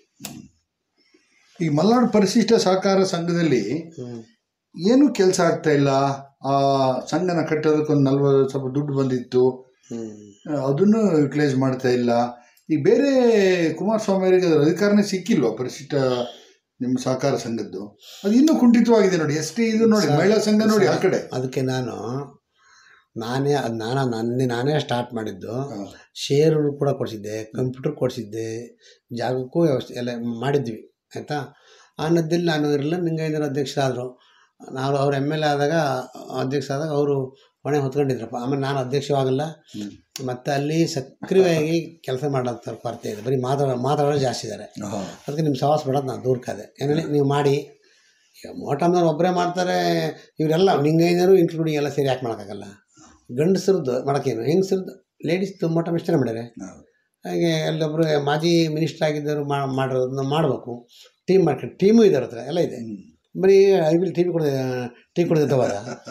ಈಗ ಮಲ್ನಾಡು ಪರಿಶಿಷ್ಟ ಸಹಕಾರ ಸಂಘದಲ್ಲಿ ಹ್ಞೂ ಏನು ಕೆಲಸ ಆಗ್ತಾ ಇಲ್ಲ ಆ ಸಂಘನ ಕಟ್ಟೋದಕ್ಕೊಂದು ನಲ್ವತ್ತು ಸ್ವಲ್ಪ ದುಡ್ಡು ಬಂದಿತ್ತು ಹ್ಞೂ ಆ, ಅದನ್ನು ಯುಟಿಲೈಸ್ ಮಾಡ್ತಾ ಇಲ್ಲ ಈಗ ಬೇರೆ ಕುಮಾರಸ್ವಾಮಿ ಅವರಿಗೆ ಅದರ ಅಧಿಕಾರನೇ ಸಿಕ್ಕಿಲ್ವಾ ಪರಿಶಿಷ್ಟ ನಿಮ್ಮ ಸಹಕಾರ ಸಂಘದ್ದು ಅದು ಇನ್ನೂ ಕುಂಠಿತವಾಗಿದೆ ನೋಡಿ ಎಸ್ ಟಿ ಇದು ನೋಡಿ ಸರ್, ಮಹಿಳಾ ಸಂಘ ನೋಡಿ ಆ ಸರ್, ಕಡೆ ಅದಕ್ಕೆ ನಾನು ನಾನೇ ಅದು ನಾನು ನನ್ನೇ ನಾನೇ ಸ್ಟಾರ್ಟ್ ಮಾಡಿದ್ದು ಹಾ. ಶೇರು ಕೂಡ ಕೊಡಿಸಿದ್ದೆ ಕಂಪ್ಯೂಟರ್ ಕೊಡಿಸಿದ್ದೆ ಜಾಗಕ್ಕೂ ವ್ಯವಸ್ಥೆ ಎಲ್ಲ ಮಾಡಿದ್ವಿ ಆಯಿತಾ ಆ ನದ್ದಲ್ಲಿ ನಾನು ಇರಲಿಲ್ಲ ನಿಂಗೈನರ ಅಧ್ಯಕ್ಷರಾದರು ನಾವು ಅವ್ರು ಎಮ್ ಎಲ್ ಎ ಆದಾಗ ಅಧ್ಯಕ್ಷ ಆದಾಗ ಅವರು ಹೊಣೆ ಹೊತ್ಕೊಂಡಿದ್ರಪ್ಪ ಆಮೇಲೆ ನಾನು ಅಧ್ಯಕ್ಷವಾಗಲ್ಲ ಹ್ಮ್. ಮತ್ತು ಅಲ್ಲಿ ಸಕ್ರಿಯವಾಗಿ ಕೆಲಸ ಮಾಡೋಂಥ ಕೊರತೆ ಇದೆ ಬರೀ ಮಾತಾಡೋ ಮಾತಾಡೋರು ಜಾಸ್ತಿ ಇದ್ದಾರೆ ಆಹಾ. ಅದಕ್ಕೆ ನಿಮ್ಮ ಸವಾಸ ಬಿಡೋದು ನಾನು ದೂರ ಕಾದೆ ಏನೇಳಿ ನೀವು ಮಾಡಿ ಈಗ ಮೋಟಮ್ನವ್ರು ಒಬ್ಬರೇ ಮಾಡ್ತಾರೆ ಇವರೆಲ್ಲ ನಿಂಗೈನರು ಇನ್ಕ್ಲೂಡಿಂಗ್ ಎಲ್ಲ ಸೇರಿ ಯಾಕೆ ಮಾಡೋಕ್ಕಾಗಲ್ಲ ಗಂಡಸ್ರದ್ದು ಮಾಡೋಕ್ಕೇನು ಹೆಂಗಸ್ರದ್ದು ಲೇಡೀಸ್ದು ಮೋಟಮ್ ಇಷ್ಟೇ ಮಾಡ್ಯಾರೆ ಹೌದು. ಹಾಗೆ ಅಲ್ಲೊಬ್ಬರು ಮಾಜಿ ಮಿನಿಸ್ಟರ್ ಆಗಿದ್ದವರು ಮಾ ಮಾಡಿರೋದನ್ನ ಮಾಡಬೇಕು ಟೀಮ್ ಮಾಡ್ಕೊಂಡು ಟೀಮು ಇದೆ ಅವ್ರ ಹತ್ರ ಎಲ್ಲ ಇದೆ ಹ್ಮ್. ಬರೀ ಐ ವಿಲ್ ಟಿ ವಿ ಕೊಡದೆ ಟೀ ಕೊಡದಿದ್ದವಲ್ಲ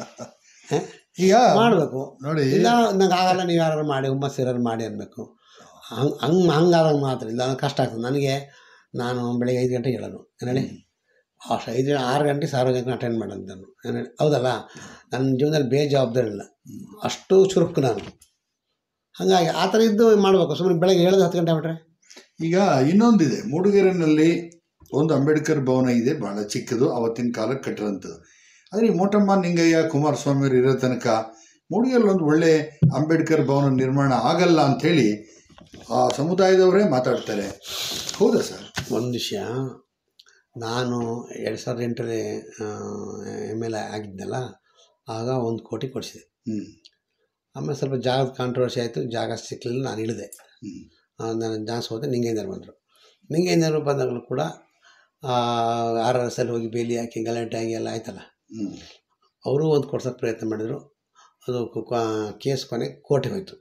ಈಗ ಮಾಡಬೇಕು ನೋಡಿ ಇಲ್ಲ ನಂಗೆ ಆಗಲ್ಲ ನೀವು ಯಾರು ಮಾಡಿ ಹುಮ್ಮಸ್ ಇರೋರು ಮಾಡಿ ಅನ್ಬೇಕು ಹಂಗೆ ಹಂಗೆ ಹಂಗಾದಾಗ ಮಾತ್ರ ಇಲ್ಲ ಅದು ಕಷ್ಟ ಆಗ್ತದೆ ನನಗೆ ನಾನು ಬೆಳಗ್ಗೆ ಐದು ಗಂಟೆಗೆ ಹೇಳೋನು ಏನು ಹೇಳಿ ಅಷ್ಟು ಐದು ಆರು ಗಂಟೆ ಸಾರ್ವಜನಿಕ ಅಟೆಂಡ್ ಮಾಡೋದು ನಾನು ಏನು ಹೇಳಿ ಹೌದಲ್ಲ ನನ್ನ ಜೀವನದಲ್ಲಿ ಬೇಜವಾಬ್ದಾರಿ ಇಲ್ಲ ಅಷ್ಟು ಚುರುಕು ನಾನು ಹಾಗಾಗಿ ಆ ಥರ ಇದ್ದು ಮಾಡಬೇಕು ಸುಮ್ಮನೆ ಬೆಳಗ್ಗೆ ಹೇಳೋದು ಹತ್ತು ಗಂಟೆ ಬಿಟ್ರೆ ಈಗ ಇನ್ನೊಂದಿದೆ ಮೂಡಿಗೆರೆನಲ್ಲಿ ಒಂದು ಅಂಬೇಡ್ಕರ್ ಭವನ ಇದೆ ಬಹಳ ಚಿಕ್ಕದು ಅವತ್ತಿನ ಕಾಲಕ್ಕೆ ಕಟ್ಟಿರೋಂಥದ್ದು ಆದರೆ ಈ ಮೋಟಮ್ಮ ನಿಂಗಯ್ಯ ಕುಮಾರಸ್ವಾಮಿ ಅವರು ಇರೋ ತನಕ ಮೂಡಿಗೆರೆಯಲ್ಲಿ ಒಂದು ಒಳ್ಳೆ ಅಂಬೇಡ್ಕರ್ ಭವನ ನಿರ್ಮಾಣ ಆಗಲ್ಲ ಅಂಥೇಳಿ ಆ ಸಮುದಾಯದವರೇ ಮಾತಾಡ್ತಾರೆ ಹೌದಾ ಸರ್ ಒಂದು ವಿಷಯ ನಾನು ಎರಡು ಸಾವಿರದ ಎಂಟರಲ್ಲಿ ಎಮ್ ಎಲ್ ಎ ಆಗಿದ್ದೆನಲ್ಲ ಆಗ ಒಂದು ಕೋಟಿ ಕೊಡಿಸಿದೆ ಹ್ಞೂ ಆಮೇಲೆ ಸ್ವಲ್ಪ ಜಾಗದ ಕಾಂಟ್ರವರ್ಸಿ ಆಯಿತು ಜಾಗ ಸಿಕ್ಕಲಿಲ್ಲ ನಾನು ಇಳಿದೆ ಹ್ಞೂ ಆ, ನಾನು ಚಾನ್ಸ್ ಹೋದೆ ನಿಂಗೇಂದ್ರ ಬಂದರು ನಿಂಗೇಂದ್ರ ಬಂದಾಗಲೂ ಕೂಡ ಆರ್ ಆರ್ ಎಸ್ ಅಲ್ಲಿ ಹೋಗಿ ಬೇಲಿ ಹಾಕಿ ಗಲಾಟೆ ಆಗಿ ಎಲ್ಲ ಆಯ್ತಲ್ಲ ಹ್ಞೂ ಅವರು ಒಂದು ಕೊಡ್ಸೋಕ್ಕೆ ಪ್ರಯತ್ನ ಮಾಡಿದರು ಅದು ಕೇಸ್ ಕೊನೆಗೆ ಕೋರ್ಟಿಗೆ ಹೋಯ್ತು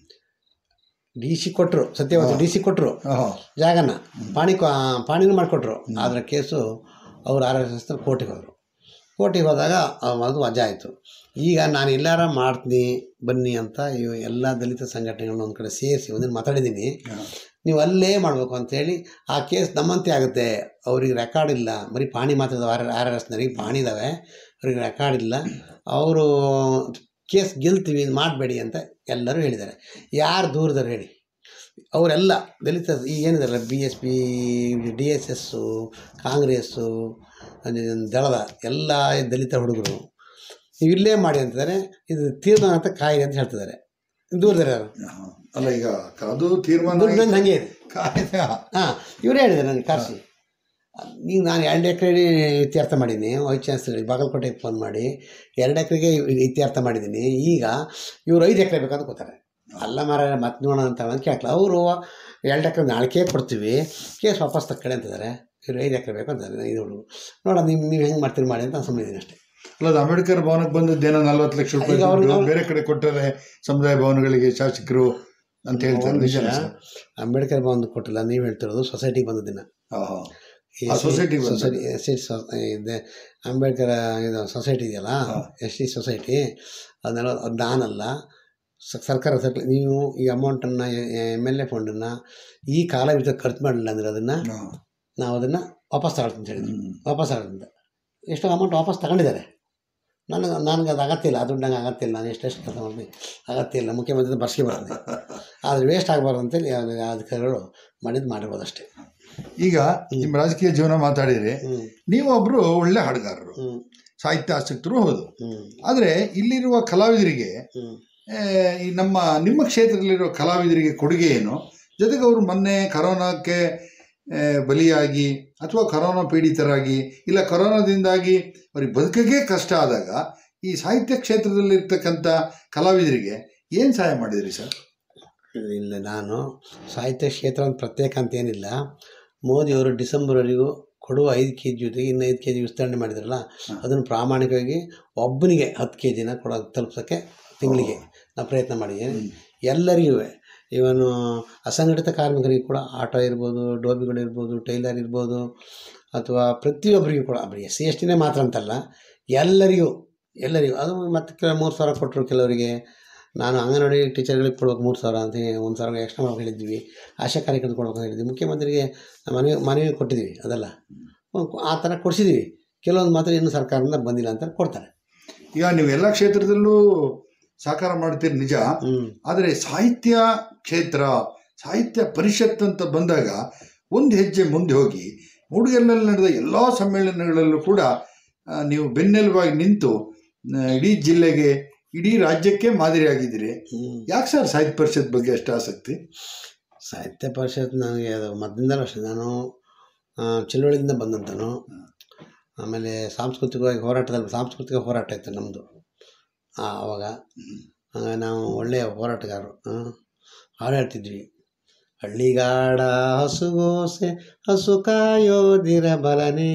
ಡಿ ಸಿ ಕೊಟ್ಟರು ಸತ್ಯವಾದ ಡಿ ಸಿ ಕೊಟ್ಟರು ಹಾಂ ಜಾಗನ ಪಾಣಿ ಕೊ- ಪಾಣಿನೂ ಮಾಡಿಕೊಟ್ರು ಆದರೆ ಕೇಸು ಅವ್ರು ಆರ್ ಎಸ್ ಎಸ್ ಕೋರ್ಟಿಗೆ ಹೋದರು ಕೋರ್ಟಿಗೆ ಹೋದಾಗ ಅವ್- ಅದು ವಜಾ ಆಯಿತು ಈಗ ನಾನು ಎಲ್ಲಾರ ಮಾಡ್ತೀನಿ ಬನ್ನಿ ಅಂತ ಇವು ಎಲ್ಲ ದಲಿತ ಸಂಘಟನೆಗಳನ್ನ ಒಂದು ಕಡೆ ಸೇರಿಸಿ ಒಂದಿನ ಮಾತಾಡಿದ್ದೀನಿ ನೀವು ಅಲ್ಲೇ ಮಾಡಬೇಕು ಅಂತೇಳಿ ಆ ಕೇಸ್ ನಮ್ಮಂತೆ ಆಗುತ್ತೆ ಅವ್ರಿಗೆ ರೆಕಾರ್ಡ್ ಇಲ್ಲ ಬರೀ ಪಾಣಿ ಮಾತ್ರ ಆರ್ ಆರ್ ಆರ್ ಎಸ್ನವರಿಗೆ ಪಾಣಿ ಇದ್ದಾವೆ ಅವ್ರಿಗೆ ರೆಕಾರ್ಡ್ ಇಲ್ಲ ಅವರು ಕೇಸ್ ಗೆಲ್ತೀವಿ ಇದ್ ಮಾಡಬೇಡಿ ಅಂತ ಎಲ್ಲರೂ ಹೇಳಿದ್ದಾರೆ ಯಾರು ದೂರದವ್ರು ಹೇಳಿ ಅವರೆಲ್ಲ ದಲಿತ ಈಗ ಏನಿದಾರಲ್ಲ B S P D S S Congress ಅದೇ ದಳದ ಎಲ್ಲ ದಲಿತ ಹುಡುಗರು ನೀವು ಇಲ್ಲೇ ಮಾಡಿ ಅಂತಿದ್ದಾರೆ ಇದು ತೀರ್ಮಾನ ಅಂತ ಕಾಯಿರಿ ಅಂತ ಹೇಳ್ತಿದ್ದಾರೆ ದೂರದಲ್ಲಿ ಯಾರು ಅಲ್ಲ ಈಗ ಅದು ತೀರ್ಮಾನ ದುಡ್ಡು ನಂದು ಹಂಗೆ ಇದೆ ಕಾಯ್ದೆ ಹಾಂ ಇವರೇ ಹೇಳಿದ್ದಾರೆ ನನಗೆ ಕರೆಸಿ ಈಗ ನಾನು ಎರಡು ಎಕರೆ ಇತ್ಯರ್ಥ ಮಾಡಿದ್ದೀನಿ ವೈಸ್ ಚಾನ್ಸಲರ್ ಬಾಗಲಕೋಟೆಗೆ ಫೋನ್ ಮಾಡಿ ಎರಡು ಎಕರೆಗೆ ಇತ್ಯರ್ಥ ಮಾಡಿದ್ದೀನಿ ಈಗ ಇವ್ರು ಐದು ಎಕರೆ ಬೇಕಂತ ಕೂತಾರೆ ಅಲ್ಲ ಮಾರ ಮತ್ತೆ ನೋಡೋಣ ಅಂತ ಅಂತ ಕೇಳಲ್ಲ ಅವರು ಎರಡು ಎಕರೆ ನಾಳೆಗೆ ಕೊಡ್ತೀವಿ ಕೇಸ್ ವಾಪಸ್ ತಕ್ಕಡೆ ಅಂತಿದ್ದಾರೆ ಇವ್ರು ಐದು ಎಕರೆ ಬೇಕು ಅಂತಾರೆ ಇದು ಹುಡುಗರು ನೋಡೋಣ ನೀವು ನೀವು ಹೆಂಗೆ ಮಾಡ್ತೀರಿ ಮಾಡಿ ಅಂತ ಸುಮ್ಮನೆ ಅಷ್ಟೇ ಅಲ್ಲ ಅದು ಅಂಬೇಡ್ಕರ್ ಭವನಕ್ಕೆ ಬಂದದ್ದೇನೋ ನಲ್ವತ್ತು ಲಕ್ಷ ರೂಪಾಯಿ ಈಗ ಅವ್ರು- ದುಡ್ಡು ಬೇರೆ ಕಡೆ ಕೊಟ್ಟರೆ ಸಮುದಾಯ ಭವನಗಳಿಗೆ ಶಾಸಕರು ಅಂತ ಹೇಳ್ತಾರೆ ಒಂದು ನಿಜ ವಿಷಯ, ಅಂಬೇಡ್ಕರ್ ಬಂದು ಕೊಟ್ಟಿಲ್ಲ ನೀವು ಹೇಳ್ತಿರೋದು ಸೊಸೈಟಿಗೆ ಬಂದದಿನ ಈ ಆ society ಬಂದದ್ದು. ಸೊಸೈಟಿ ಎಸ್ ಟಿ ಇದೆ ಅಂಬೇಡ್ಕರ್ ಇದು ಸೊಸೈಟಿ ಇದೆಯಲ್ಲ ಹಾ. ಎಸ್ ಟಿ ಸೊಸೈಟಿ ಅದನ್ನೆಲ್ಲ ಅದು ನಾನಲ್ಲ ಸ- ಸರ್ಕಾರ ಸರ್ಕಾರ ನೀವು ಈ ಅಮೌಂಟನ್ನು ಎಮ್ ಎಲ್ ಎ ಫಂಡನ್ನು ಈ ಕಾಲ ಬಿಟ್ಟು ಖರ್ಚು ಮಾಡಲಿಲ್ಲ ಅಂದರೆ ಅದನ್ನು ನಾವು ಅದನ್ನು ವಾಪಸ್ ತಗೊಳ್ತೀನಿ ಅಂತ ಹೇಳಿದ್ವಿ ವಾಪಸ್ ತಗೊಳ್ತೀನಿ ಎಷ್ಟು ಅಮೌಂಟ್ ವಾಪಸ್ ತಗೊಂಡಿದ್ದಾರೆ ನನಗೆ ನನಗೆ ಅದು ಅಗತ್ಯ ಇಲ್ಲ ಅದು ನಂಗೆ ಅಗತ್ಯ ಇಲ್ಲ ನಾನು ಎಷ್ಟೆಷ್ಟು ಕೆಲಸ ಮಾಡ್ತೀನಿ ಅಗತ್ಯ ಇಲ್ಲ ಮುಖ್ಯಮಂತ್ರಿ ಬರ್ಸ್ಕೆ ಬರ್ತದೆ ಆದರೆ ವೇಸ್ಟ್ ಆಗಬಾರ್ದು ಅಂತೇಳಿ ಅವ್ರಿಗೆ ಅಧಿಕಾರಿಗಳು ಮಾಡಿದ್ದು ಮಾಡಿರ್ಬೋದು ಅಷ್ಟೇ ಈಗ ನಿಮ್ಮ ರಾಜಕೀಯ ಜೀವನ ಮಾತಾಡಿದ್ರೆ ಹ್ಞೂ ನೀವೊಬ್ರು ಒಳ್ಳೆ ಹಾಡುಗಾರರು ಹ್ಞೂ ಸಾಹಿತ್ಯ ಆಸಕ್ತರು ಹೌದು ಹ್ಞೂ ಆದರೆ ಇಲ್ಲಿರುವ ಕಲಾವಿದರಿಗೆ ಹ್ಞೂ ಆ, ಈ ನಮ್ಮ ನಿಮ್ಮ ಕ್ಷೇತ್ರದಲ್ಲಿರೋ ಕಲಾವಿದರಿಗೆ ಕೊಡುಗೆ ಏನು ಜೊತೆಗೆ ಅವರು ಮೊನ್ನೆ ಕರೋನಾಕ್ಕೆ ಆ, ಬಲಿಯಾಗಿ ಅಥವಾ ಕರೋನಾ ಪೀಡಿತರಾಗಿ ಇಲ್ಲ ಕರೋನಾದಿಂದಾಗಿ ಅವ್ರಿಗೆ ಬದುಕಕ್ಕೆ ಕಷ್ಟ ಆದಾಗ ಈ ಸಾಹಿತ್ಯ ಕ್ಷೇತ್ರದಲ್ಲಿರ್ತಕ್ಕಂಥ ಕಲಾವಿದರಿಗೆ ಏನು ಸಹಾಯ ಮಾಡಿದ್ರಿ ಸರ್ ಇಲ್ಲ ನಾನು ಸಾಹಿತ್ಯ ಕ್ಷೇತ್ರ ಅಂತ ಪ್ರತ್ಯೇಕ ಅಂತ ಏನಿಲ್ಲ ಮೋದಿಯವರು ಡಿಸೆಂಬರ್ವರೆಗೂ ಕೊಡುವ ಐದು ಕೆ ಜಿ ಜೊತೆಗೆ ಇನ್ನು ಐದು ಕೆ ಜಿ ವಿಸ್ತರಣೆ ಮಾಡಿದ್ರಲ್ಲ ಅದನ್ನು ಪ್ರಾಮಾಣಿಕವಾಗಿ ಒಬ್ಬನಿಗೆ ಹತ್ತು ಕೆ ಜಿನ ಕೊಡೋ ತಲುಪ್ಸೋಕ್ಕೆ ತಿಂಗಳಿಗೆ ನಾನು ಪ್ರಯತ್ನ ಮಾಡಿದ್ದೀನಿ ಎಲ್ಲರಿಗೂ ಇವನು ಅಸಂಘಟಿತ ಕಾರ್ಮಿಕರಿಗೆ ಕೂಡ ಆಟೋ ಇರ್ಬೋದು ಡೋಬಿಗಳಿರ್ಬೋದು ಟೈಲರ್ ಇರ್ಬೋದು ಅಥವಾ ಪ್ರತಿಯೊಬ್ಬರಿಗೂ ಕೂಡ ಬರೀ ಎಸ್ ಸಿ ಎಸ್ ಟಿನೇ ಮಾತ್ರ ಅಂತಲ್ಲ ಎಲ್ಲರಿಗೂ ಎಲ್ಲರಿಗೂ ಅದು ಮತ್ತು ಕೆಲ ಮೂರು ಸಾವಿರ ಕೊಟ್ಟರು ಕೆಲವರಿಗೆ ನಾನು ಅಂಗನವಾಡಿ ಟೀಚರ್ಗಳಿಗೆ ಕೊಡ್ಬೇಕು ಮೂರು ಸಾವಿರ ಅಂತ ಒಂದು ಸಾವಿರ ಎಕ್ಸ್ಟ್ರಾ ಮಾಡ್ಬೇಕು ಹೇಳಿದ್ವಿ ಆಶಾ ಕಾರ್ಯಕರ್ತರು ಕೊಡ್ಬೇಕು ಅಂತ ಹೇಳಿದ್ವಿ ಮುಖ್ಯಮಂತ್ರಿಗೆ ಮನವಿ ಮನವಿ ಕೊಟ್ಟಿದ್ದೀವಿ ಅದೆಲ್ಲ ಆ ಥರ ಕೊಡಿಸಿದ್ದೀವಿ ಕೆಲವೊಂದು ಮಾತ್ರ ಇನ್ನೂ ಸರ್ಕಾರದಿಂದ ಬಂದಿಲ್ಲ ಅಂತ ಕೊಡ್ತಾರೆ ಈಗ ನೀವು ಎಲ್ಲ ಕ್ಷೇತ್ರದಲ್ಲೂ ಸಾಕಾರ ಮಾಡ್ತೀರಿ ನಿಜ ಹ್ಞೂ ಆದರೆ ಸಾಹಿತ್ಯ ಕ್ಷೇತ್ರ ಸಾಹಿತ್ಯ ಪರಿಷತ್ ಅಂತ ಬಂದಾಗ ಒಂದು ಹೆಜ್ಜೆ ಮುಂದೆ ಹೋಗಿ ಮೂಡಿಗೆರೆನಲ್ಲಿ ನಡೆದ ಎಲ್ಲ ಸಮ್ಮೇಳನಗಳಲ್ಲೂ ಕೂಡ ಆ, ನೀವು ಬೆನ್ನೆಲುಬಾಗಿ ನಿಂತು ಆ, ಇಡೀ ಜಿಲ್ಲೆಗೆ ಇಡೀ ರಾಜ್ಯಕ್ಕೆ ಮಾದರಿಯಾಗಿದ್ದೀರಿ ಹ್ಞೂ ಯಾಕೆ ಸರ್ ಸಾಹಿತ್ಯ ಪರಿಷತ್ ಬಗ್ಗೆ ಅಷ್ಟು ಆಸಕ್ತಿ ಸಾಹಿತ್ಯ ಪರಿಷತ್ ನನಗೆ ಅದು ಮೊದಲಿಂದಲೂ ಅಷ್ಟೇ ನಾನು ಆ, ಚಳುವಳಿಯಿಂದ ಬಂದಂತನು ಆಮೇಲೆ ಸಾಂಸ್ಕೃತಿಕವಾಗಿ ಹೋರಾಟದಲ್ಲಿ ಸಾಂಸ್ಕೃತಿಕ ಹೋರಾಟ ಇತ್ತು ನಮ್ಮದು ಆವಾಗ ಆ, ನಾವು ಒಳ್ಳೆಯ ಹೋರಾಟಗಾರರು ಆ, ಹಾಡು ಹೇಳ್ತಿದ್ವಿ ಹಳ್ಳಿಗಾಡ ಹಸುಗೋಸೆ ಹಸು ಕಾಯೋದಿರ ಬಲನೇ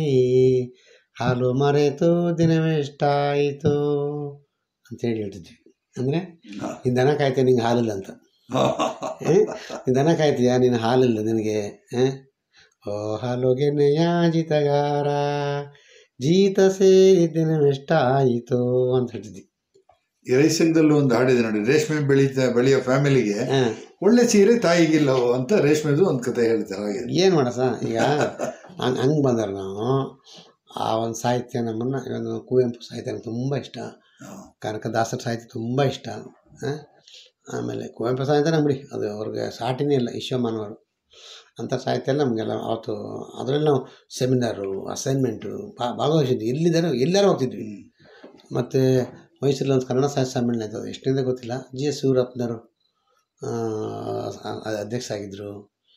ಹಾಲು ಮರೆತು ದಿನವೆಷ್ಟಾಯಿತು ಅಂತೇಳಿ ಹೇಳ್ತಿದ್ವಿ ಅಂದರೆ ನೀನು ದನ ಕಾಯ್ತೀಯ ನಿಂಗೆ ಹಾಲಿಲ್ಲ ಅಂತ ಏ? ನೀನ್ ದನ ಕಾಯ್ತೀಯ ನೀನು ಹಾಲಿಲ್ಲ ನಿನಗೆ ಏ? ಓ ಹಾಲುಗೆನೆಯ ಜೀತಗಾರ ಜೀತ ಸೇರಿದ್ದೇನೆ ಎಷ್ಟಾಯಿತು ಅಂತ ಹೇಳ್ತಿದ್ವಿ ಈ ರೈಸಂಗದಲ್ಲೂ ಒಂದು ಹಾಡಿದೆ ನೋಡಿ ರೇಷ್ಮೆ ಬೆಳೀತ ಬೆಳೆಯೋ ಫ್ಯಾಮಿಲಿಗೆ ಹಾಂ ಒಳ್ಳೆ ಸೀರೆ ತಾಯಿಗಿಲ್ಲವೋ ಅಂತ ರೇಷ್ಮೆದು ಒಂದು ಕತೆ ಹೇಳ್ತಾರೆ ಹಾಗೆ ಏನು ಮಾಡಸ ಈಗ ಹಂಗೆ ಹಂಗೆ ಬಂದ್ರೆ ನಾವು ಆ ಒಂದು ಸಾಹಿತ್ಯ ನಮ್ಮನ್ನು ಇವನು ಕುವೆಂಪು ಸಾಹಿತ್ಯ ನಂಗೆ ತುಂಬ ಇಷ್ಟ ಕನಕದಾಸರ ಸಾಹಿತ್ಯ ತುಂಬ ಇಷ್ಟ ಆ? ಆಮೇಲೆ ಕುವೆಂಪು ಸಾಹಿತ್ಯ ನಮ್ಗೆ ಬಿಡಿ ಅದು ಅವ್ರಿಗೆ ಸಾಟಿನೇ ಇಲ್ಲ ವಿಶ್ವಮಾನವರು ಅಂಥ ಸಾಹಿತ್ಯ ಎಲ್ಲ ನಮಗೆಲ್ಲ ಅವತ್ತು ಅದರಲ್ಲಿ ನಾವು ಸೆಮಿನಾರು ಅಸೈನ್ಮೆಂಟು ಬಾ ಭಾಗವಹಿಸಿದ್ವಿ ಎಲ್ಲಿದ್ದಾರೆ ಎಲ್ಲರೂ ಹೋಗ್ತಿದ್ವಿ ಮತ್ತು ಮೈಸೂರಲ್ಲಿ ಒಂದು ಕನ್ನಡ ಸಾಹಿತ್ಯ ಸಮ್ಮೇಳನ ಆಯ್ತು ಅದು ಎಷ್ಟರಿಂದ ಗೊತ್ತಿಲ್ಲ ಜಿ ಎಸ್ ಶಿವರಪ್ಪನವರು ಅಧ್ಯಕ್ಷ ಆಗಿದ್ದರು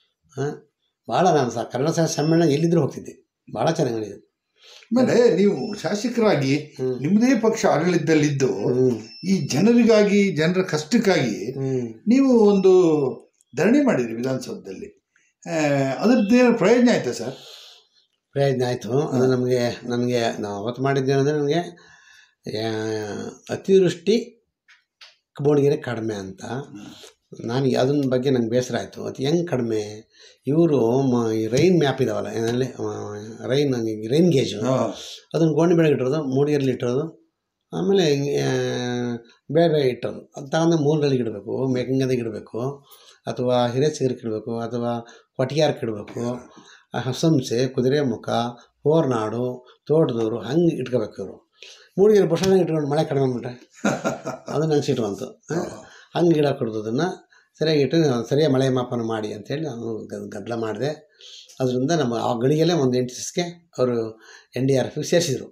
ಭಾಳ ನಾನು ಸಹ ಕನ್ನಡ ಸಾಹಿತ್ಯ ಸಮ್ಮೇಳನ ಎಲ್ಲಿದ್ದರೂ ಹೋಗ್ತಿದ್ದೆ ಭಾಳ ಚೆನ್ನಾಗಿ ನಡೆಯುತ್ತೆ ಆಮೇಲೆ ನೀವು ಶಾಸಕರಾಗಿ ಹ್ಮ್. ನಿಮ್ಮದೇ ಪಕ್ಷ ಆಡಳಿತದಲ್ಲಿದ್ದು ಹ್ಞೂ ಈ ಜನರಿಗಾಗಿ ಜನರ ಕಷ್ಟಕ್ಕಾಗಿ ಹ್ಞೂ ನೀವು ಒಂದು ಧರಣಿ ಮಾಡಿದ್ರಿ ವಿಧಾನಸೌಧದಲ್ಲಿ ಆ, ಅದ್ರದ್ದೇನು ಪ್ರಯೋಜನ ಆಯ್ತಾ ಸರ್ ಪ್ರಯೋಜನ ಆಯಿತು ಅದು ನಮಗೆ ನನಗೆ ನಾವು ಅವತ್ತು ಮಾಡಿದ್ದೇನೆಂದರೆ ನನಗೆ ಆ, ಅತಿವೃಷ್ಟಿ ಕಬೋಡಿಗೆರೆ ಕಡಿಮೆ ಅಂತ ನಾನು ಅದನ್ನ ಬಗ್ಗೆ ನಂಗೆ ಬೇಸರ ಆಯಿತು ಅದು ಹೆಂಗೆ ಕಡಿಮೆ ಇವರು ಮ ಈ ರೈನ್ ಮ್ಯಾಪ್ ಇದಾವಲ್ಲ ಏನಲ್ಲಿ ರೈನ್ ರೈನ್ ಗೇಜು ಅದನ್ನು ಗೋಣಿ ಬೆಳಗ್ಗೆ ಇಟ್ಟಿರೋದು ಮೂಡಿಗೆರೆಲಿ ಇಟ್ಟಿರೋದು ಆಮೇಲೆ ಹಿಂಗೆ, ಆ, ಬೇರೆ ಬೇರೆ ಇಟ್ಟೋದು ಅದು ತಗೊಂಡು ಮೂಲಗಳಿಗೆ ಇಡಬೇಕು ಮೇಕಂಗದಿಗೆ ಇಡಬೇಕು ಅಥವಾ ಹಿರೇಸಿಗರಿಗೆ ಇಡಬೇಕು ಅಥವಾ ಕೊಟ್ಟಿಗೆರ್ಗೆ ಇಡಬೇಕು ಹಸಂಸೆ ಕುದುರೆ ಮುಖ ಹೋರ್ನಾಡು ತೋಟದವರು ಹಂಗೆ ಇಟ್ಕೋಬೇಕು ಇವರು ಮೂಡಿಗೆರೆ ಬಸವಣ್ಣ ಇಟ್ಕೊಂಡು ಮಳೆ ಕಡಿಮೆ ಅಂದ್ಬಿಟ್ರೆ ಅದು ನಂಗೆ ಸಿಟ್ಟು ಬಂತು ಹಂಗೆ ಗಿಡ ಕೊಡೋದನ್ನು ಸರಿಯಾಗಿ ಇಟ್ಟು ಸರಿಯಾಗಿ ಮಳೆ ಮಾಪನ ಮಾಡಿ ಅಂತೇಳಿ ನಾನು ಗದ್- ಗದ್ದಲ ಮಾಡಿದೆ ಅದರಿಂದ ನಮ್ಮ ಆ ಗಳಿಗೆಲ್ಲೇ ಒಂದು ಎಂಟು ದಿವಸಕ್ಕೆ ಅವರು ಎನ್ ಡಿ ಆರ್ ಎಫ್ ಸೇರಿಸಿದ್ರು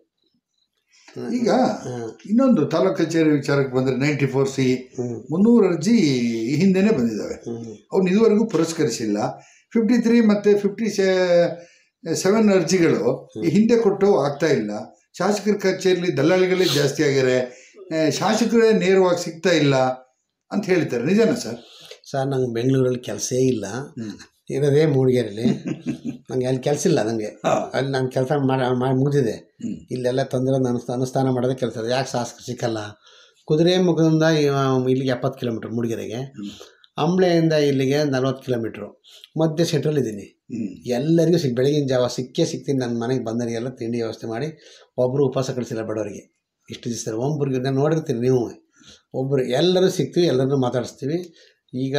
ಈಗ ಇನ್ನೊಂದು ತಾಲೂಕು ಕಚೇರಿ ವಿಚಾರಕ್ಕೆ ಬಂದರೆ ನೈಂಟಿ ಫೋರ್ ಸಿ ಹ್ಞೂ ಮುನ್ನೂರು ಅರ್ಜಿ ಈ ಹಿಂದೆನೇ ಬಂದಿದ್ದಾವೆ ಹ್ಞೂ ಅವ್ನು ಇದುವರೆಗೂ ಪುರಸ್ಕರಿಸಿಲ್ಲ ಫಿಫ್ಟಿ ತ್ರೀ ಮತ್ತು ಫಿಫ್ಟಿ ಸೆವೆನ್ ಅರ್ಜಿಗಳು ಈ ಹಿಂದೆ ಕೊಟ್ಟು ಆಗ್ತಾ ಇಲ್ಲ ಶಾಸಕರ ಕಚೇರಿಲಿ ದಲ್ಲಾಳಿಗಳೇ ಜಾಸ್ತಿ ಆಗ್ಯಾರೆ ಆ, ಶಾಸಕರೇ ನೇರವಾಗಿ ಸಿಗ್ತಾ ಇಲ್ಲ ಅಂತ ಹೇಳ್ತಾರೆ ನಿಜನಾ ಸರ್ ಸರ್ ನಂಗೆ ಬೆಂಗಳೂರಲ್ಲಿ ಕೆಲಸೇ ಇಲ್ಲ ಇರೋದೇ ಮೂಡಿಗೆರೆಯಲ್ಲಿ ನನಗೆ ಅಲ್ಲಿ ಕೆಲಸ ಇಲ್ಲ ನನಗೆ ಅಲ್ಲಿ ನಾನು ಕೆಲಸ ಮಾಡಿ ಮಾಡಿ ಮುಗಿದಿದೆ ಇಲ್ಲೆಲ್ಲ ತೊಂದರೆ ಅನುಷ್ಠಾನ ಅನುಷ್ಠಾನ ಮಾಡೋದೇ ಕೆಲಸ ಯಾಕೆ ಶಾಸಕರು ಸಿಕ್ಕಲ್ಲ ಕುದುರೆ ಮುಖದಿಂದ ಇವ- ಇಲ್ಲಿಗೆ ಎಪ್ಪತ್ತು ಕಿಲೋಮೀಟ್ರ್ ಮೂಡಿಗೆರೆಗೆ ಅಂಬ್ಳೆಯಿಂದ ಇಲ್ಲಿಗೆ ನಲ್ವತ್ತು ಕಿಲೋಮೀಟ್ರು ಮಧ್ಯೆ ಸೆಟ್ರಲ್ಲಿದ್ದೀನಿ ಎಲ್ಲರಿಗೂ ಸಿಕ್ ಬೆಳಗಿನ ಜಾವ ಸಿಕ್ಕೇ ಸಿಗ್ತೀನಿ ನನ್ನ ಮನೆಗೆ ಬಂದವರಿಗೆಲ್ಲ ತಿಂಡಿ ವ್ಯವಸ್ಥೆ ಮಾಡಿ ಒಬ್ಬರು ಉಪವಾಸ ಕಳಿಸಿಲ್ಲ ಬಡವರಿಗೆ ಇಷ್ಟು ದಿವಸ ಒಬ್ಬರಿಗೆ ನಾನು ನೋಡಿರ್ತೀನಿ ನೀವು ಒಬ್ಬರು ಎಲ್ಲರೂ ಸಿಗ್ತೀವಿ ಎಲ್ಲರನ್ನೂ ಮಾತಾಡಿಸ್ತೀವಿ ಈಗ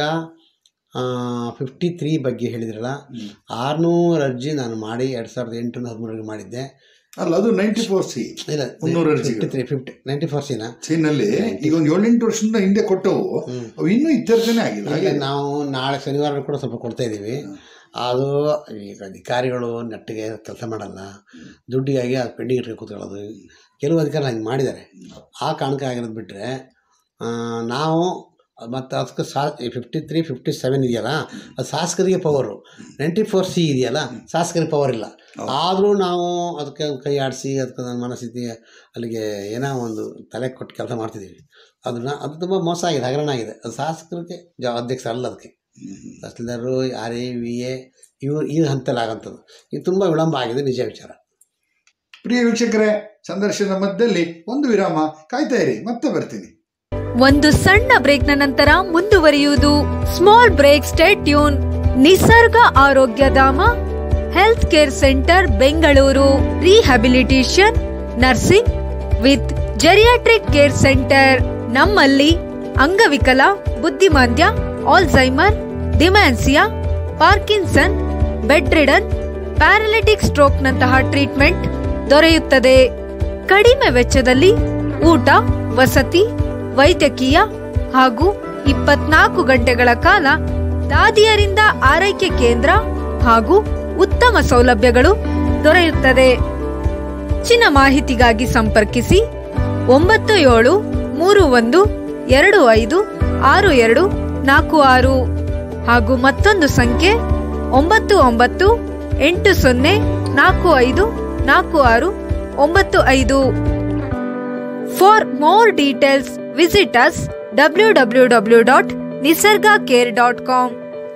ಫಿಫ್ಟಿ ತ್ರೀ ಬಗ್ಗೆ ಹೇಳಿದ್ರಲ್ಲ ಆರುನೂರು ಅರ್ಜಿ ನಾನು ಮಾಡಿ ಎರಡು ಸಾವಿರದ ಎಂಟರಿಂದ ಹದಿಮೂರರಲ್ಲಿ ಮಾಡಿದ್ದೆ ಅಲ್ಲ ಅದು ನೈಂಟಿ ಫೋರ್ ಸಿ ಇಲ್ಲ ಮುನ್ನೂರು ಫಿಫ್ಟಿ ಅರ್ಜಿಗಳು ತ್ರೀ ಫಿಫ್ಟಿ ನೈಂಟಿ ಫೋರ್ ಸಿನ ಚೀನಲ್ಲಿ ಈಗ ಒಂದು ಏಳೆಂಟು ವರ್ಷದಿಂದ ಹಿಂದೆ ಕೊಟ್ಟವು ಅವು ಇನ್ನೂ ಇತ್ಯರ್ಥನೇ ಆಗಿಲ್ಲ ಈಗ ಹಾಗೆ ನಾವು ನಾಳೆ ಶನಿವಾರ ಕೂಡ ಸ್ವಲ್ಪ ಕೊಡ್ತಾ ಇದ್ದೀವಿ ಅದು ಈಗ ಅಧಿಕಾರಿಗಳು ನೆಟ್ಟಿಗೆ ಕೆಲಸ ಮಾಡಲ್ಲ ದುಡ್ಡಿಗಾಗಿ ಅದು ಪೆಂಡಿಂಗ್ ಇಟ್ಕೊಂಡು ಕೂತ್ಕೊಳ್ಳೋದು ಕೆಲವು ಅಧಿಕಾರಿ ಹಂಗೆ ಮಾಡಿದ್ದಾರೆ ಆ ಕಾರಣಕ್ಕೆ ಆಗಿರೋದು ಬಿಟ್ಟರೆ ನಾವು ಮತ್ತು ಅದಕ್ಕೆ ಸಾ ಫಿಫ್ಟಿ ತ್ರೀ ಫಿಫ್ಟಿ ಸೆವೆನ್ ಇದೆಯಲ್ಲ ಅದು ಶಾಸಕರಿಗೆ ಪವರು ನೈಂಟಿ ಫೋರ್ ಸಿ ಇದೆಯಲ್ಲ ಶಾಸಕರಿಗೆ ಪವರ್ ಇಲ್ಲ ಆದರೂ ನಾವು ಅದಕ್ಕೆ ಕೈ ಆಡಿಸಿ ಅದಕ್ಕೆ ನನ್ನ ಮನಸ್ಥಿತಿ ಅಲ್ಲಿಗೆ ಏನೋ ಒಂದು ತಲೆ ಕೊಟ್ಟು ಕೆಲಸ ಮಾಡ್ತಿದ್ದೀವಿ ಅದನ್ನು ಅದು ತುಂಬ ಮೋಸ ಆಗಿದೆ ಹಗರಣ ಆಗಿದೆ ಅದು ಶಾಸಕರಿಗೆ ಜ ಅಧ್ಯಕ್ಷ ಅಲ್ಲ ಅದಕ್ಕೆ ತಹಸೀಲ್ದಾರರು ಆರ್ ಎ ವಿ ಎ ಇವು ಈ ಹಂತದಲ್ಲಿ ಆಗಂಥದ್ದು ಇದು ತುಂಬ ವಿಳಂಬ ಆಗಿದೆ ನಿಜ ವಿಚಾರ ಪ್ರಿಯ ವೀಕ್ಷಕರೇ ಸಂದರ್ಶನ ಮಧ್ಯದಲ್ಲಿ ಒಂದು ವಿರಾಮ ಕಾಯ್ತಾ ಇರಿ ಮತ್ತೆ ಬರ್ತೀನಿ ಒಂದು ಸಣ್ಣ ಬ್ರೇಕ್ನ ನಂತರ ಮುಂದುವರಿಯುವುದು small break state tune Nisarga ಆರೋಗ್ಯಧಾಮ health care centre Bengaluru rehabilitation nursing with geriatric care centre ನಮ್ಮಲ್ಲಿ ಅಂಗವಿಕಲ ಬುದ್ಧಿಮಾಂದ್ಯ Alzheimer dementia Parkinson bedridden paralytic ಸ್ಟ್ರೋಕ್ನಂತಹ ಟ್ರೀಟ್ಮೆಂಟ್ ದೊರೆಯುತ್ತದೆ ಕಡಿಮೆ ವೆಚ್ಚದಲ್ಲಿ ಊಟ ವಸತಿ ವೈದ್ಯಕೀಯ ಹಾಗೂ ಇಪ್ಪತ್ನಾಲ್ಕು ಗಂಟೆಗಳ ಕಾಲ ದಾದಿಯರಿಂದ ಆರೈಕೆ ಕೇಂದ್ರ ಹಾಗೂ ಉತ್ತಮ ಸೌಲಭ್ಯಗಳು ದೊರೆಯುತ್ತದೆ ಹೆಚ್ಚಿನ ಮಾಹಿತಿಗಾಗಿ ಸಂಪರ್ಕಿಸಿ ಒಂಬತ್ತು ಏಳು ಮೂರು ಒಂದು ಎರಡು ಐದು ಆರು ಎರಡು ನಾಲ್ಕು ಆರು ಹಾಗೂ ಮತ್ತೊಂದು ಸಂಖ್ಯೆ ಒಂಬತ್ತು ಒಂಬತ್ತು ಎಂಟು ಸೊನ್ನೆ ನಾಲ್ಕು ಐದು ನಾಲ್ಕು ಆರು ಒಂಬತ್ತು ಐದು for more details visit us W W W dot Nisarga care dot com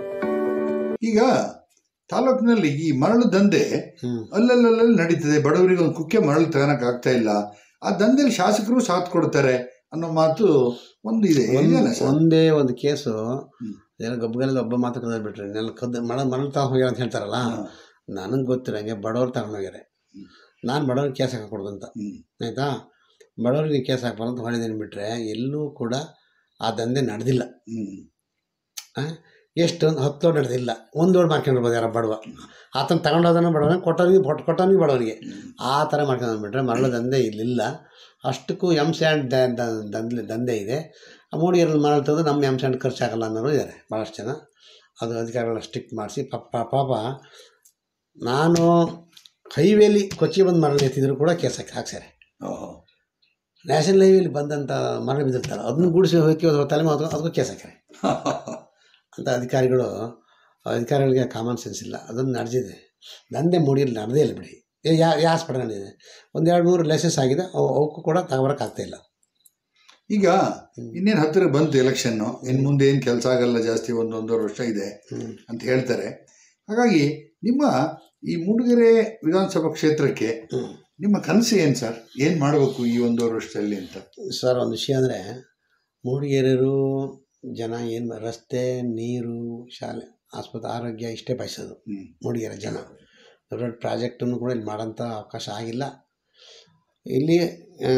ಈಗ ತಾಲೂಕಿನಲ್ಲಿ ಈ ಮರಳು ದಂಧೆ ಹ್ಮ್. ಅಲ್ಲಲ್ಲಲ್ಲಿ ನಡೀತದೆ ಬಡವರಿಗೆ ಒಂದು ಕುಕ್ಕೆ ಮರಳು ತಗೊಳಕ್ ಆಗ್ತಾ ಇಲ್ಲ ಆ ದಂಧೆಯಲ್ಲಿ ಶಾಸಕರು ಸಾಥ್ ಕೊಡ್ತಾರೆ ಅನ್ನೋ ಮಾತು ಒಂದು ಇದೆ ಇದೆಯಲ್ಲ ಸರ್? ಒಂದೇ ಒಂದು ಕೇಸು ಹ್ಮ್. ಏನೋ ಗಬ್ಬಗಲ್ಲಿ ಒಬ್ಬ ಮಾತು ಕದ ಬಿಟ್ರೆ ನೆಲ ಕದ್ದು ಮಳ ಮರಳು ತಗೊಂಡು ಹೋಗ್ಯಾರ ಅಂತ ಹೇಳ್ತಾರಲ್ಲ ಹಾ. ನನಗೆ ಗೊತ್ತಿರಂಗೆ ಬಡವ್ರು ತಗೊಂಡು ಹೋಗ್ಯಾರೆ ನಾನು ಬಡವ್ರಿಗೆ ಕೇಸ್ ಹಾಕಕೊಡ್ದು ಅಂತ ಹ್ಮ್. ಆಯಿತಾ ಬಡವರಿಗೆ ಕೇಸ್ ಹಾಕ್ಬಾರ್ದು ಅಂತ ಹೊಳಿದೇನು ಬಿಟ್ಟರೆ ಎಲ್ಲೂ ಕೂಡ ಆ ದಂಧೆ ನಡೆದಿಲ್ಲ ಹ್ಮ್. ಎಷ್ಟೊಂದು ಹತ್ತು ಲೋಡ್ ನಡೆದಿಲ್ಲ ಒಂದು ಲೋಡ್ ಮಾಡ್ಕೊಂಡಿರ್ಬೋದು ಯಾರ ಬಡವ ಆತನ ತಗೊಂಡೋದನ್ನು ಬಡವನ ಕೊಟ್ಟೋನಿಗೆ ಕೊಟ್ಟು ಕೊಟ್ಟೋನಿಗೆ ಬಡವನಿಗೆ ಆ ಥರ ಮಾಡ್ಕೊಂಡ್ಬಿಟ್ರೆ ಮರಳು ದಂಧೆ ಇಲ್ಲಿಲ್ಲ ಅಷ್ಟಕ್ಕೂ ಎಮ್ ಸ್ಯಾಂಡ್ ದಂಧೆ ದಂಧೆ ಇದೆ ಆ ಮೂಡಿಗೆರಲ್ಲಿ ಮರಳು ತೆಗೆದು ನಮ್ಮ ಎಮ್ ಸ್ಯಾಂಡ್ ಖರ್ಚಾಗಲ್ಲ ಅನ್ನೋರು ಇದ್ದಾರೆ ಭಾಳಷ್ಟು ಜನ ಅದು ಅಧಿಕಾರಿಗಳನ್ನ ಸ್ಟ್ರಿಕ್ಟ್ ಮಾಡಿಸಿ ಪಾಪ ಪಾಪ ನಾನು ಹೈವೇಲಿ ಕೊಚ್ಚಿ ಬಂದು ಮರಳು ಎತ್ತಿದ್ರು ಕೂಡ ಕೇಸ್ ಹಾಕಿ ಹಾಕ್ಸ್ಯಾರೆ ಓಹೋ. ನ್ಯಾಷನಲ್ ಹೈವೇಲಿ ಬಂದಂಥ ಮರಳು ಬಿದ್ದಿರ್ತಾರೆ ಅದನ್ನು ಗೂಡಿಸಿ ಹೋಗಿ ಅದ್ರ ತಲೆ ಮಾತು ಅದಕ್ಕೂ ಕೇಸ್ ಹಾಕ್ಯಾರೆ ಅಂತ ಅಧಿಕಾರಿಗಳು ಅಧಿಕಾರಿಗಳಿಗೆ ಕಾಮನ್ ಸೆನ್ಸ್ ಇಲ್ಲ ಅದನ್ನು ನಡೆದಿದೆ ದಂಧೆ ಮೂಡಿಯಲ್ಲಿ ನಡೆದೇ ಇಲ್ಲ ಬಿಡಿ ಏ ಯಾ ಯಾವ ಹಾಸ್ಪಿಟಲ್ ನಡೆದಿದೆ ಒಂದು ಎರಡು ಮೂರು ಲೈಸೆನ್ಸ್ ಆಗಿದೆ ಅವು ಅವಕ್ಕೂ ಕೂಡ ತಗೊಬರಕ್ಕಾಗ್ತಾ ಇಲ್ಲ ಈಗ ಇನ್ನೇನು ಹತ್ತಿರ ಬಂತು ಎಲೆಕ್ಷನ್ನು ಇನ್ನು ಮುಂದೆ ಏನು ಕೆಲಸ ಆಗಲ್ಲ ಜಾಸ್ತಿ ಒಂದು ಒಂದೂವರೆ ವರ್ಷ ಇದೆ ಹ್ಮ್. ಅಂತ ಹೇಳ್ತಾರೆ ಹಾಗಾಗಿ ನಿಮ್ಮ ಈ ಮೂಡಿಗೆರೆ ವಿಧಾನಸಭಾ ಕ್ಷೇತ್ರಕ್ಕೆ ಹ್ಮ್. ನಿಮ್ಮ ಕನಸು ಏನು ಸರ್ ಏನು ಮಾಡಬೇಕು ಈ ಒಂದೂವರೆ ವರ್ಷದಲ್ಲಿ ಅಂತ ಸರ್ ಒಂದು ವಿಷಯ ಅಂದರೆ ಮೂಡಿಗೆರೆಯರು ಜನ ಏನು ರಸ್ತೆ ನೀರು ಶಾಲೆ ಆಸ್ಪತ್ರೆ ಆರೋಗ್ಯ ಇಷ್ಟೇ ಬಯಸೋದು ಹ್ಮ್. ಮೂಡಿಗೆರೆ ಜನ ದೊಡ್ಡ ದೊಡ್ಡ ಪ್ರಾಜೆಕ್ಟನ್ನು ಕೂಡ ಇಲ್ಲಿ ಮಾಡೋಂಥ ಅವಕಾಶ ಆಗಿಲ್ಲ ಇಲ್ಲಿ ಆ,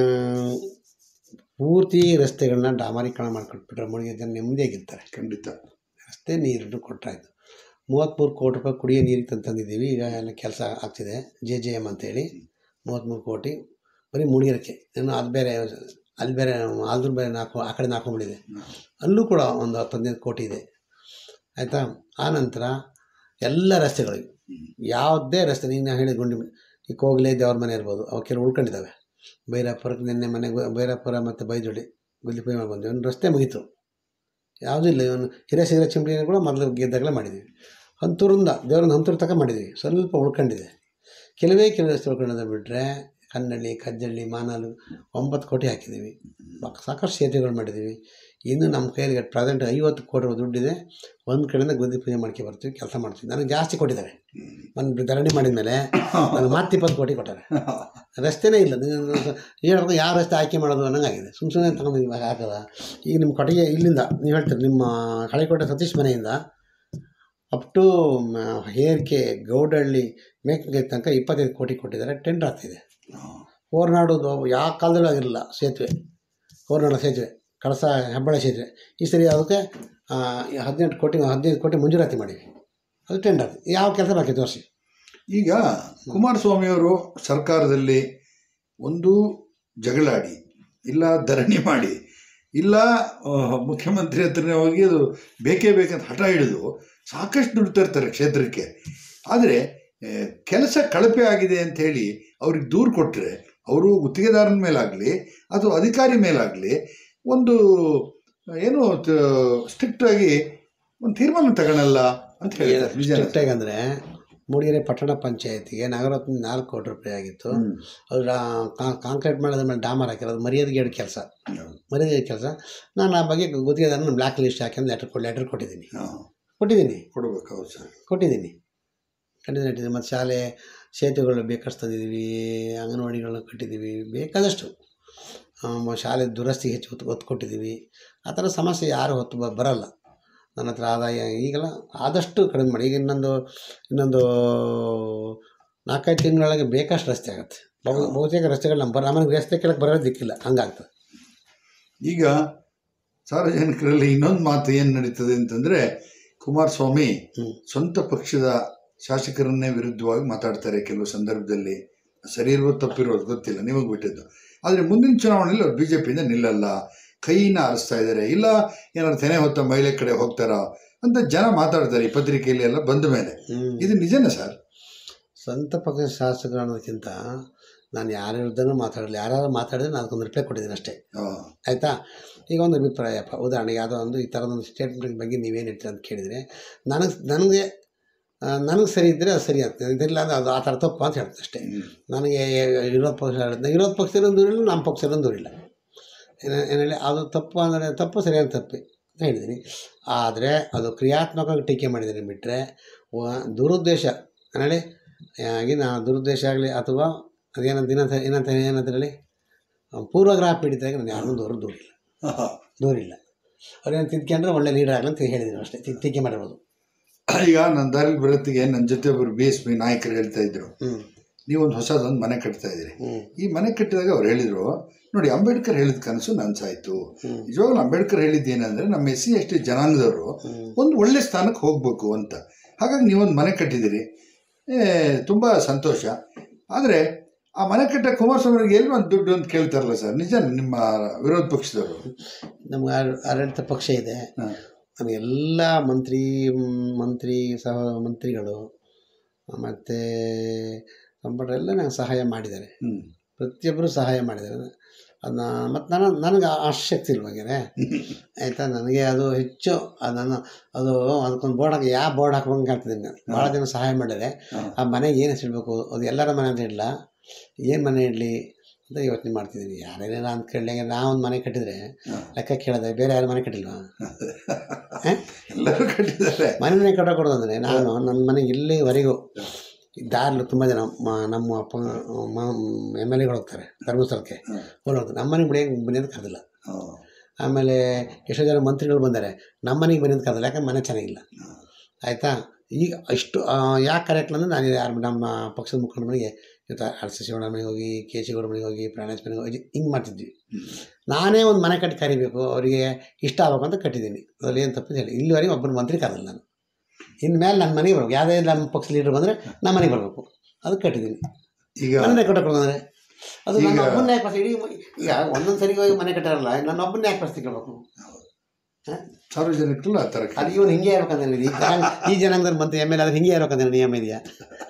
ಪೂರ್ತಿ ರಸ್ತೆಗಳನ್ನ ಡಾಮರೀಕರಣ ಮಾಡಿಕೊಟ್ಬಿಟ್ರೆ ಮೂಡಿಗೆರೆ ಜನ ನೆಮ್ಮದಿಯಾಗಿರ್ತಾರೆ ಖಂಡಿತ ರಸ್ತೆ ನೀರನ್ನು ಕೊಟ್ಟಾಯ್ತು ಮೂವತ್ತ್ಮೂರು ಕೋಟಿ ರೂಪಾಯಿ ಕುಡಿಯೋ ನೀರಿಗೆ ತಂದು ತಂದಿದ್ದೀವಿ ಈಗ ಎಲ್ಲ ಕೆಲಸ ಆಗ್ತಿದೆ ಜೆ ಜೆ ಎಮ್ ಅಂತೇಳಿ ಮೂವತ್ತ್ಮೂರು ಕೋಟಿ ಬರೀ ಮೂಡಿಗೆರಕ್ಕೆ ಇನ್ನು ಅದು ಬೇರೆ ಅಲ್ಲಿ ಬೇರೆ ಆದ್ರೂ ಬೇರೆ ನಾಲ್ಕು ಆ ಕಡೆ ನಾಲ್ಕೊಂಬಿಡಿದೆ ಅಲ್ಲೂ ಕೂಡ ಒಂದು ಹತ್ತು ಹದಿನೈದು ಕೋಟಿ ಇದೆ ಆಯಿತಾ ಆನಂತರ ಎಲ್ಲ ರಸ್ತೆಗಳಿವೆ ಯಾವುದೇ ರಸ್ತೆ ನೀನು ಹೇಳಿ ಗುಂಡಿ ಈ ಕೋಗ್ಲೆ ದೇವ್ರ ಮನೆ ಇರ್ಬೋದು ಅವು ಕೆಲವು ಉಳ್ಕೊಂಡಿದ್ದಾವೆ ಬೈರಾಪುರಕ್ಕೆ ನಿನ್ನೆ ಮನೆ ಬೈರಾಪುರ ಮತ್ತು ಬೈಜೋಡಿ ಗುದ್ಲಿಪುರಿ ಮಾಡಿ ಬಂದ್ವಿ ಒಂದು ರಸ್ತೆ ಮುಗೀತು ಯಾವುದೂ ಇಲ್ಲ ಇವನು ಹಿರೇಸಿಗರ ಚಿಂಬಳಿನ ಕೂಡ ಮೊದಲು ಗೆದ್ದಾಗಲೇ ಮಾಡಿದ್ದೀವಿ ಹಂತೂರಿಂದ ದೇವರನ್ನ ಹಂತೂರು ತನಕ ಮಾಡಿದ್ದೀವಿ ಸ್ವಲ್ಪ ಉಳ್ಕೊಂಡಿದೆ ಕೆಲವೇ ಕೆಲವು ರಸ್ತೆ ಉಳ್ಕೊಂಡಿದೆ ಬಿಟ್ಟರೆ ಕನ್ನಳ್ಳಿ ಕಜ್ಜಳ್ಳಿ ಮಾನಾಲು ಒಂಬತ್ತು ಕೋಟಿ ಹಾಕಿದ್ದೀವಿ ಬಕ್- ಸಾಕಷ್ಟು ಸೇತುವೆಗಳು ಮಾಡಿದ್ದೀವಿ ಇನ್ನು ನಮ್ಮ ಕೈಯಲ್ಲಿ ಪ್ರೆಸೆಂಟ್ ಐವತ್ತು ಕೋಟಿ ರೂಪಾಯಿ ದುಡ್ಡಿದೆ ಒಂದು ಕಡೆಯಿಂದ ಗುದ್ದಿ ಪೂಜೆ ಮಾಡ್ಕೊ ಬರ್ತೀವಿ ಕೆಲಸ ಮಾಡ್ತೀವಿ ನನಗೆ ಜಾಸ್ತಿ ಕೊಟ್ಟಿದ್ದಾರೆ ಒಂದು ಧರಣಿ ಮಾಡಿದ ಮೇಲೆ ನನಗೆ ಮತ್ತೆ ಇಪ್ಪತ್ತು ಕೋಟಿ ಕೊಟ್ಟಾರೆ ರಸ್ತೆನೇ ಇಲ್ಲ ನೀವು ಹೇಳ್ಬೇಕು ಯಾವ ರಸ್ತೆ ಆಯ್ಕೆ ಮಾಡೋದು ಅನ್ನಂಗಾಗಿದೆ ಸುಮ್ಮ ಸುಮ್ಮನೆ ತಗೊಂಡು ಇವಾಗ ಹಾಕದ ಈಗ ನಿಮ್ಮ ಕೊಟ್ಟಿಗೆ ಇಲ್ಲಿಂದ ನೀವು ಹೇಳ್ತೀರಿ ನಿಮ್ಮ ಹಳೆಕೋಟೆ ಸತೀಶ್ ಮನೆಯಿಂದ ಅಪ್ ಟು ಹೇರ್ಕೆ ಗೌಡಹಳ್ಳಿ ಮೇಕೆ ತನಕ ಇಪ್ಪತ್ತೈದು ಕೋಟಿ ಕೊಟ್ಟಿದ್ದಾರೆ ಟೆಂಡರ್ ಆಗ್ತಿದೆ ಹೋರ್ನಾಡೋದು ಯಾವ ಕಾಲದಲ್ಲೂ ಆಗಿರಲಿಲ್ಲ ಸೇತುವೆ ಹೋರ್ನಾಡು ಸೇತುವೆ ಕಳಸ ಹೆಬ್ಬಾಳೆ ಸೇತುವೆ ಈ ಸರಿ ಅದಕ್ಕೆ ಆ, ಹದಿನೆಂಟು ಕೋಟಿ ಹದಿನೈದು ಕೋಟಿ ಮಂಜೂರಾತಿ ಮಾಡಿವಿ ಅದು ಟೆಂಡರ್ ಯಾವ ಕೆಲಸ ಬಾಕಿ ತೋರಿಸಿ ಈಗ ಕುಮಾರಸ್ವಾಮಿಯವರು ಸರ್ಕಾರದಲ್ಲಿ ಒಂದು ಜಗಳಾಡಿ ಇಲ್ಲ ಧರಣಿ ಮಾಡಿ ಇಲ್ಲ ಆ, ಮುಖ್ಯಮಂತ್ರಿ ಹತ್ರನೇ ಹೋಗಿ ಅದು ಬೇಕೇ ಬೇಕಂತ ಹಠ ಹಿಡಿದು ಸಾಕಷ್ಟು ದುಡ್ಡು ತರ್ತಾರೆ ಕ್ಷೇತ್ರಕ್ಕೆ ಆದರೆ ಕೆಲಸ ಕಳಪೆ ಆಗಿದೆ ಅಂತ ಹೇಳಿ ಅವ್ರಿಗೆ ದೂರು ಕೊಟ್ಟರೆ ಅವರು ಗುತ್ತಿಗೆದಾರನ ಮೇಲಾಗಲಿ ಅಥವಾ ಅಧಿಕಾರಿ ಮೇಲಾಗಲಿ ಒಂದು ಏನು ಸ್ಟ್ರಿಕ್ಟ್ ಆಗಿ ಒಂದು ತೀರ್ಮಾನ ತಗೊಳಲ್ಲ ಅಂತ ಹೇಳ್ತಾರೆ ನಿಜ ಸ್ಟ್ರಿಕ್ಟಾಗಿ ಅಂದರೆ ಮೂಡಿಗೆರೆ ಪಟ್ಟಣ ಪಂಚಾಯತಿಗೆ ನಗರತ್ನ ನಾಲ್ಕು ಕೋಟಿ ರೂಪಾಯಿ ಆಗಿತ್ತು ಅದು ಕಾಂಕ್ರೀಟ್ ಮಾಡೋದ್ರ ಮೇಲೆ ಡಾಮರ್ ಹಾಕಿರೋದು ಮರ್ಯಾದೆಗೆ ಕೆಲಸ ಮರ್ಯಾದೆ ಕೆಲಸ ನಾನು ಆ ಬಗ್ಗೆ ಗುತ್ತಿಗೆದಾರನ ಬ್ಲ್ಯಾಕ್ ಲಿಸ್ಟ್ ಹಾಕಿ ಲೆಟರ್ ಕೊಟ್ಟು ಲೆಟರ್ ಕೊಟ್ಟಿದ್ದೀನಿ ಕೊಟ್ಟಿದ್ದೀನಿ ಕೊಡ್ಬೇಕು ಹೌದು ಸರ್ ಕೊಟ್ಟಿದ್ದೀನಿ ಖಂಡಿತ ಇಟ್ಟಿದ್ದೀನಿ ಮತ್ತು ಶಾಲೆ ಸೇತುವೆಗಳು ಬೇಕಷ್ಟು ತಂದಿದ್ದೀವಿ ಅಂಗನವಾಡಿಗಳನ್ನ ಕಟ್ಟಿದ್ದೀವಿ ಬೇಕಾದಷ್ಟು ಆಮ್, ಶಾಲೆ ದುರಸ್ತಿಗೆ ಹೆಚ್ಚು ಒತ್ತು ಒತ್ತು ಕೊಟ್ಟಿದ್ದೀವಿ ಆ ಥರ ಸಮಸ್ಯೆ ಯಾರು ಹೊತ್ತು ಬ- ಬರಲ್ಲ ನನ್ನ ಹತ್ರ ಆದಾಯ ಈಗೆಲ್ಲ ಆದಷ್ಟು ಕಡಿಮೆ ಮಾಡಿ ಈಗ ಇನ್ನೊಂದು ಇನ್ನೊಂದು ನಾಲ್ಕೈದು ತಿಂಗಳೊಳಗೆ ಬೇಕಷ್ಟು ರಸ್ತೆ ಆಗುತ್ತೆ ಬಹು ಬಹುತೇಕ ರಸ್ತೆಗಳು ನಮ್ಮ ಬರ ನಮಗೆ ರಸ್ತೆ ಕೆಳಗೆ ಬರೋದು ದಿಕ್ಕಿಲ್ಲ ಹಂಗಾಗ್ತದೆ ಈಗ ಸಾರ್ವಜನಿಕರಲ್ಲಿ ಇನ್ನೊಂದು ಮಾತು ಏನು ನಡೀತದೆ ಅಂತಂದರೆ ಕುಮಾರಸ್ವಾಮಿ ಹ್ಮ್. ಸ್ವಂತ ಪಕ್ಷದ ಶಾಸಕರನ್ನೇ ವಿರುದ್ಧವಾಗಿ ಮಾತಾಡ್ತಾರೆ ಕೆಲವು ಸಂದರ್ಭದಲ್ಲಿ ಸರಿ ಇರ್ಬೋದು ತಪ್ಪಿರೋದು ಗೊತ್ತಿಲ್ಲ ನಿಮಗೆ ಬಿಟ್ಟಿದ್ದು ಆದರೆ ಮುಂದಿನ ಚುನಾವಣೆಯಲ್ಲಿ ಅವ್ರು ಬಿ ಜೆ ಪಿಯಿಂದ ನಿಲ್ಲಲ್ಲ ಕೈನ ಆರಿಸ್ತಾ ಇದ್ದಾರೆ ಇಲ್ಲ ಏನಾದ್ರು ತೆನೆ ಹೊತ್ತ ಮಹಿಳೆ ಕಡೆ ಹೋಗ್ತಾರಾ ಅಂತ ಜನ ಮಾತಾಡ್ತಾರೆ ಈ ಪತ್ರಿಕೆಯಲ್ಲಿ ಎಲ್ಲ ಬಂದ ಮೇಲೆ ಹ್ಮ್. ಇದು ನಿಜನೇ ಸರ್ ಸ್ವಂತ ಪಕ್ಷದ ಶಾಸಕರು ಅನ್ನೋದಕ್ಕಿಂತ ನಾನು ಯಾರ ವಿರುದ್ಧನೂ ಮಾತಾಡಲಿ ಯಾರು ಮಾತಾಡಿದ್ರೆ ನಾನು ಅದಕ್ಕೊಂದು ರಿಪ್ಲೈ ಕೊಟ್ಟಿದ್ದೀನಿ ಅಷ್ಟೇ ಆ, ಆಯಿತಾ ಈಗ ಒಂದು ಅಭಿಪ್ರಾಯಪ್ಪ ಉದಾಹರಣೆಗೆ ಯಾವುದೋ ಒಂದು ಈ ಥರದೊಂದು ಸ್ಟೇಟ್ಮೆಂಟ್ ಬಗ್ಗೆ ನೀವೇನು ಹೇಳ್ತೀರ ಅಂತ ಕೇಳಿದರೆ ನನಗೆ ನನಗೆ ನನಗೆ ಸರಿ ಇದ್ದರೆ ಅದು ಸರಿ ಆಗ್ತದೆ ಇದಿಲ್ಲ ಅಂದ್ರೆ ಅದು ಆ ಥರ ತಪ್ಪು ಅಂತ ಹೇಳ್ತೀನಿ ಅಷ್ಟೇ ಹ್ಮ್. ನನಗೆ ವಿರೋಧ ಪಕ್ಷ ಹೇಳಿದ್ನ ವಿರೋಧ ಪಕ್ಷದಲ್ಲೂ ದೂರಿಲ್ಲ ನಮ್ಮ ಪಕ್ಷದಲ್ಲೂ ದೂರಿಲ್ಲ ಏನು ಏನು ಹೇಳಿ ಅದು ತಪ್ಪು ಅಂದರೆ ತಪ್ಪು ಸರಿಯಾದ ತಪ್ಪು ಅಂತ ಹೇಳಿದ್ದೀನಿ ಆದರೆ ಅದು ಕ್ರಿಯಾತ್ಮಕವಾಗಿ ಟೀಕೆ ಮಾಡಿದ್ದೀನಿ ಬಿಟ್ಟರೆ ದುರುದ್ದೇಶ ಹೇಳಿ ಆಗಿನ ದುರುದ್ದೇಶ ಆಗಲಿ ಅಥವಾ ಅದೇನಂತ ಏನಂತ ಏನಂತ ಏನಂತ ಹೇಳಿ ಪೂರ್ವಗ್ರಹ ಪೀಡಿತಾಗಿ ನಾನು ಯಾರನ್ನೂ ದೂರ ದೂರಿಲ್ಲ ದೂರಿಲ್ಲ ಅವ್ರೇನು ತಿದ್ಕೊಂಡ್ರೆ ಒಳ್ಳೆ ಲೀಡರ್ ಆಗಲಿ ಅಂತ ಹೇಳಿದ್ದೀನಿ ಅಷ್ಟೇ ತಿ- ಟೀಕೆ ಮಾಡಿರ್ಬೋದು ಈಗ ನನ್ನ ದಾರಿಲಿ ಬರೋತ್ತಿಗೆ ನನ್ನ ಜೊತೆ ಒಬ್ಬರು ಬಿ ಎಸ್ ಪಿ ನಾಯಕರು ಹೇಳ್ತಾ ಇದ್ರು ಹ್ಞೂ ನೀವೊಂದು ಹೊಸದೊಂದು ಮನೆ ಕಟ್ತಾ ಇದ್ದೀರಿ ಹ್ಞೂ ಈ ಮನೆ ಕಟ್ಟಿದಾಗ ಅವ್ರು ಹೇಳಿದರು ನೋಡಿ ಅಂಬೇಡ್ಕರ್ ಹೇಳಿದ ಕನಸು ನನ್ಸಾಯ್ತು ಹ್ಞೂ ನಿಜವಾಗ್ಲೂ ಅಂಬೇಡ್ಕರ್ ಹೇಳಿದ್ದೇನೆಂದರೆ ನಮ್ಮ ಎಸ್ ಸಿ ಎಸ್ ಟಿ ಜನಾಂಗದವರು ಹ್ಞೂ ಒಂದು ಒಳ್ಳೆ ಸ್ಥಾನಕ್ಕೆ ಹೋಗಬೇಕು ಅಂತ ಹಾಗಾಗಿ ನೀವೊಂದು ಮನೆ ಕಟ್ಟಿದ್ದೀರಿ ತುಂಬ ಸಂತೋಷ ಆದರೆ ಆ ಮನೆ ಕಟ್ಟ ಕುಮಾರಸ್ವಾಮಿಗೆ ಎಲ್ಲಿ ಒಂದು ದುಡ್ಡು ಅಂತ ಕೇಳ್ತಾರಲ್ಲ ಸರ್ ನಿಜ ನಿಮ್ಮ ವಿರೋಧ ಪಕ್ಷದವರು ನಮ್ಗೆ ಆಡ- ಆಡಳಿತ ಪಕ್ಷ ಇದೆ ಹಾಂ ನಮಗೆ ಎಲ್ಲ ಮಂತ್ರಿ ಮ್, ಮಂತ್ರಿ ಸಹ ಮಂತ್ರಿಗಳು ಮತ್ತು ಸಂಪುಟ ಎಲ್ಲ ನಂಗೆ ಸಹಾಯ ಮಾಡಿದ್ದಾರೆ ಹ್ಞೂ ಪ್ರತಿಯೊಬ್ಬರು ಸಹಾಯ ಮಾಡಿದ್ದಾರೆ ಅದನ್ನ ಮತ್ತು ನಾನು ನನಗೆ ಅಷ್ಟು ಶಕ್ತಿ ಇಲ್ವಾಗ್ಯಾರೆ ಆಯಿತಾ ನನಗೆ ಅದು ಹೆಚ್ಚು ಅದು ನಾನು ಅದು ಅದಕ್ಕೊಂದು ಬೋರ್ಡ್ ಹಾಕಿ ಯಾವ ಬೋರ್ಡ್ ಹಾಕ್ಬೇಕು ಕಾಣ್ತಿದ್ದೀನಿ ಭಾಳ ಜನ ಸಹಾಯ ಮಾಡಿದರೆ ಹಾಂ ಆ ಮನೆಗೆ ಏನು ಹೆಸರಿಡ್ಬೇಕು ಅದು ಎಲ್ಲರ ಮನೆ ಅಂತ ಇಡಲ್ಲ ಏನು ಮನೆ ಇಡಲಿ ಅಂತ ಯೋಚನೆ ಮಾಡ್ತಿದ್ದೀನಿ ಯಾರೇನೇನ ಅಂತ ಕೇಳಲಿ ನಾ ಒಂದು ಮನೆ ಕಟ್ಟಿದರೆ ಹಾಂ. ಲೆಕ್ಕ ಕೇಳಿದೆ ಬೇರೆ ಯಾರು ಮನೆ ಕಟ್ಟಿಲ್ವಾ ಎಲ್ಲರೂ ಕಟ್ಟಿದ್ದಾರೆ ಮನೆ ಕಟ್ಟ ಕೊಡೋದು ಅಂದರೆ ನಾನು ನನ್ನ ಮನೆಗೆ ಇಲ್ಲಿವರೆಗೂ ದಾರಿಲಿ ತುಂಬ ಜನ ಮ- ನಮ್ಮ ಅಪ್ಪ ಎಮ್ ಎಲ್ ಎಗಳು ಹೋಗ್ತಾರೆ ಧರ್ಮಸ್ಥಳಕ್ಕೆ ಹಾಂ. ಅವ್ರು ಹೋಗ್ತಾರೆ ನಮ್ಮ ಮನೆಗೆ ಬನ್ನಿ ಬನ್ನಿ ಅಂತ ಕರೆದಿಲ್ಲ ಹಾಂ ಆಮೇಲೆ ಎಷ್ಟೋ ಜನ ಮಂತ್ರಿಗಳು ಬಂದ್ದಾರೆ ನಮ್ಮ ಮನೆಗೆ ಬನ್ನಿ ಅಂತ ಕರೆದಿಲ್ಲ ಯಾಕಂದ್ರೆ ಮನೆ ಚೆನ್ನಾಗಿಲ್ಲ ಆಯಿತಾ ಈಗ ಇಷ್ಟು ಯಾಕೆ ಕರೆಕ್ಟ್ ಅಂದರೆ ನಾನು ಯಾರು ನಮ್ಮ ಪಕ್ಷದ ಮುಖಂಡ ಮನೆಗೆ ಇವತ್ತು ಆರ್ ಸಿ ಶಿವಣ್ಣ ಮನೆಗೆ ಹೋಗಿ ಕೆ ಸಿ ಗೌಡ ಮನೆಗೆ ಹೋಗಿ ಪ್ರಾಣೇಶ್ ಮನೆಗೆ ಹೋಗಿ ಹಿಂಗೆ ಮಾಡ್ತಿದ್ವಿ ನಾನೇ ಒಂದು ಮನೆ ಕಟ್ಟಿ ಕರಿಬೇಕು ಅವರಿಗೆ ಇಷ್ಟ ಆಗ್ಬೇಕು ಅಂತ ಕಟ್ಟಿದ್ದೀನಿ ಅದ್ರಲ್ಲಿ ಏನು ತಪ್ಪಿದೆ ಹೇಳಿ ಇಲ್ಲಿವರೆಗೆ ಒಬ್ಬರು ಮಂತ್ರಿ ಕರೆದಿಲ್ಲ ನಾನು ಇನ್ಮೇಲೆ ನನ್ನ ಮನೆಗೆ ಬರ್ಬೇಕು ಯಾವುದೇ ನಮ್ಮ ಪಕ್ಷ ಲೀಡರ್ ಬಂದರೆ ನಮ್ಮ ಮನೆಗೆ ಬರಬೇಕು ಅದಕ್ಕೆ ಕಟ್ಟಿದ್ದೀನಿ ಈಗ ಮನೆ ಕಟ್ಟಕ್ಕೆ ಅಂದರೆ ಅದು ನನ್ನ ಈಗ- ಒಬ್ಬನೇ ಯಾಕೆ ಬರ್ಸಿ- ಇಡೀ ಮ- ಈಗ ಒಂದೊಂದು ಸರಿಗೆ ಹೋಗಿ ಮನೆ ಕಟ್ಟಾರಲ್ಲ ನನ್ನ ಒಬ್ಬನೇ ಯಾಕೆ ಬರ್ಸಿ ಕೇಳಬೇಕು ಸಾರ್ವಜನಿಕರು ಆ ಥರ ಅದು ಇವನು ಹಿಂಗೆ ಇರ್ಬೇಕಂತ ಹೇಳಿದ್ವಿ ಈ ಜನಾಂಗ ಈ ಜನಾಂಗದಲ್ಲಿ ಮಂತ್ರಿ ಎಮ್ ಎಲ್ ಆದ್ರೆ ಹಿಂಗೆ ಇರ್ಬೇಕಂತ ಹೇಳಿ ನಿಯಮ ಇದೆಯಾ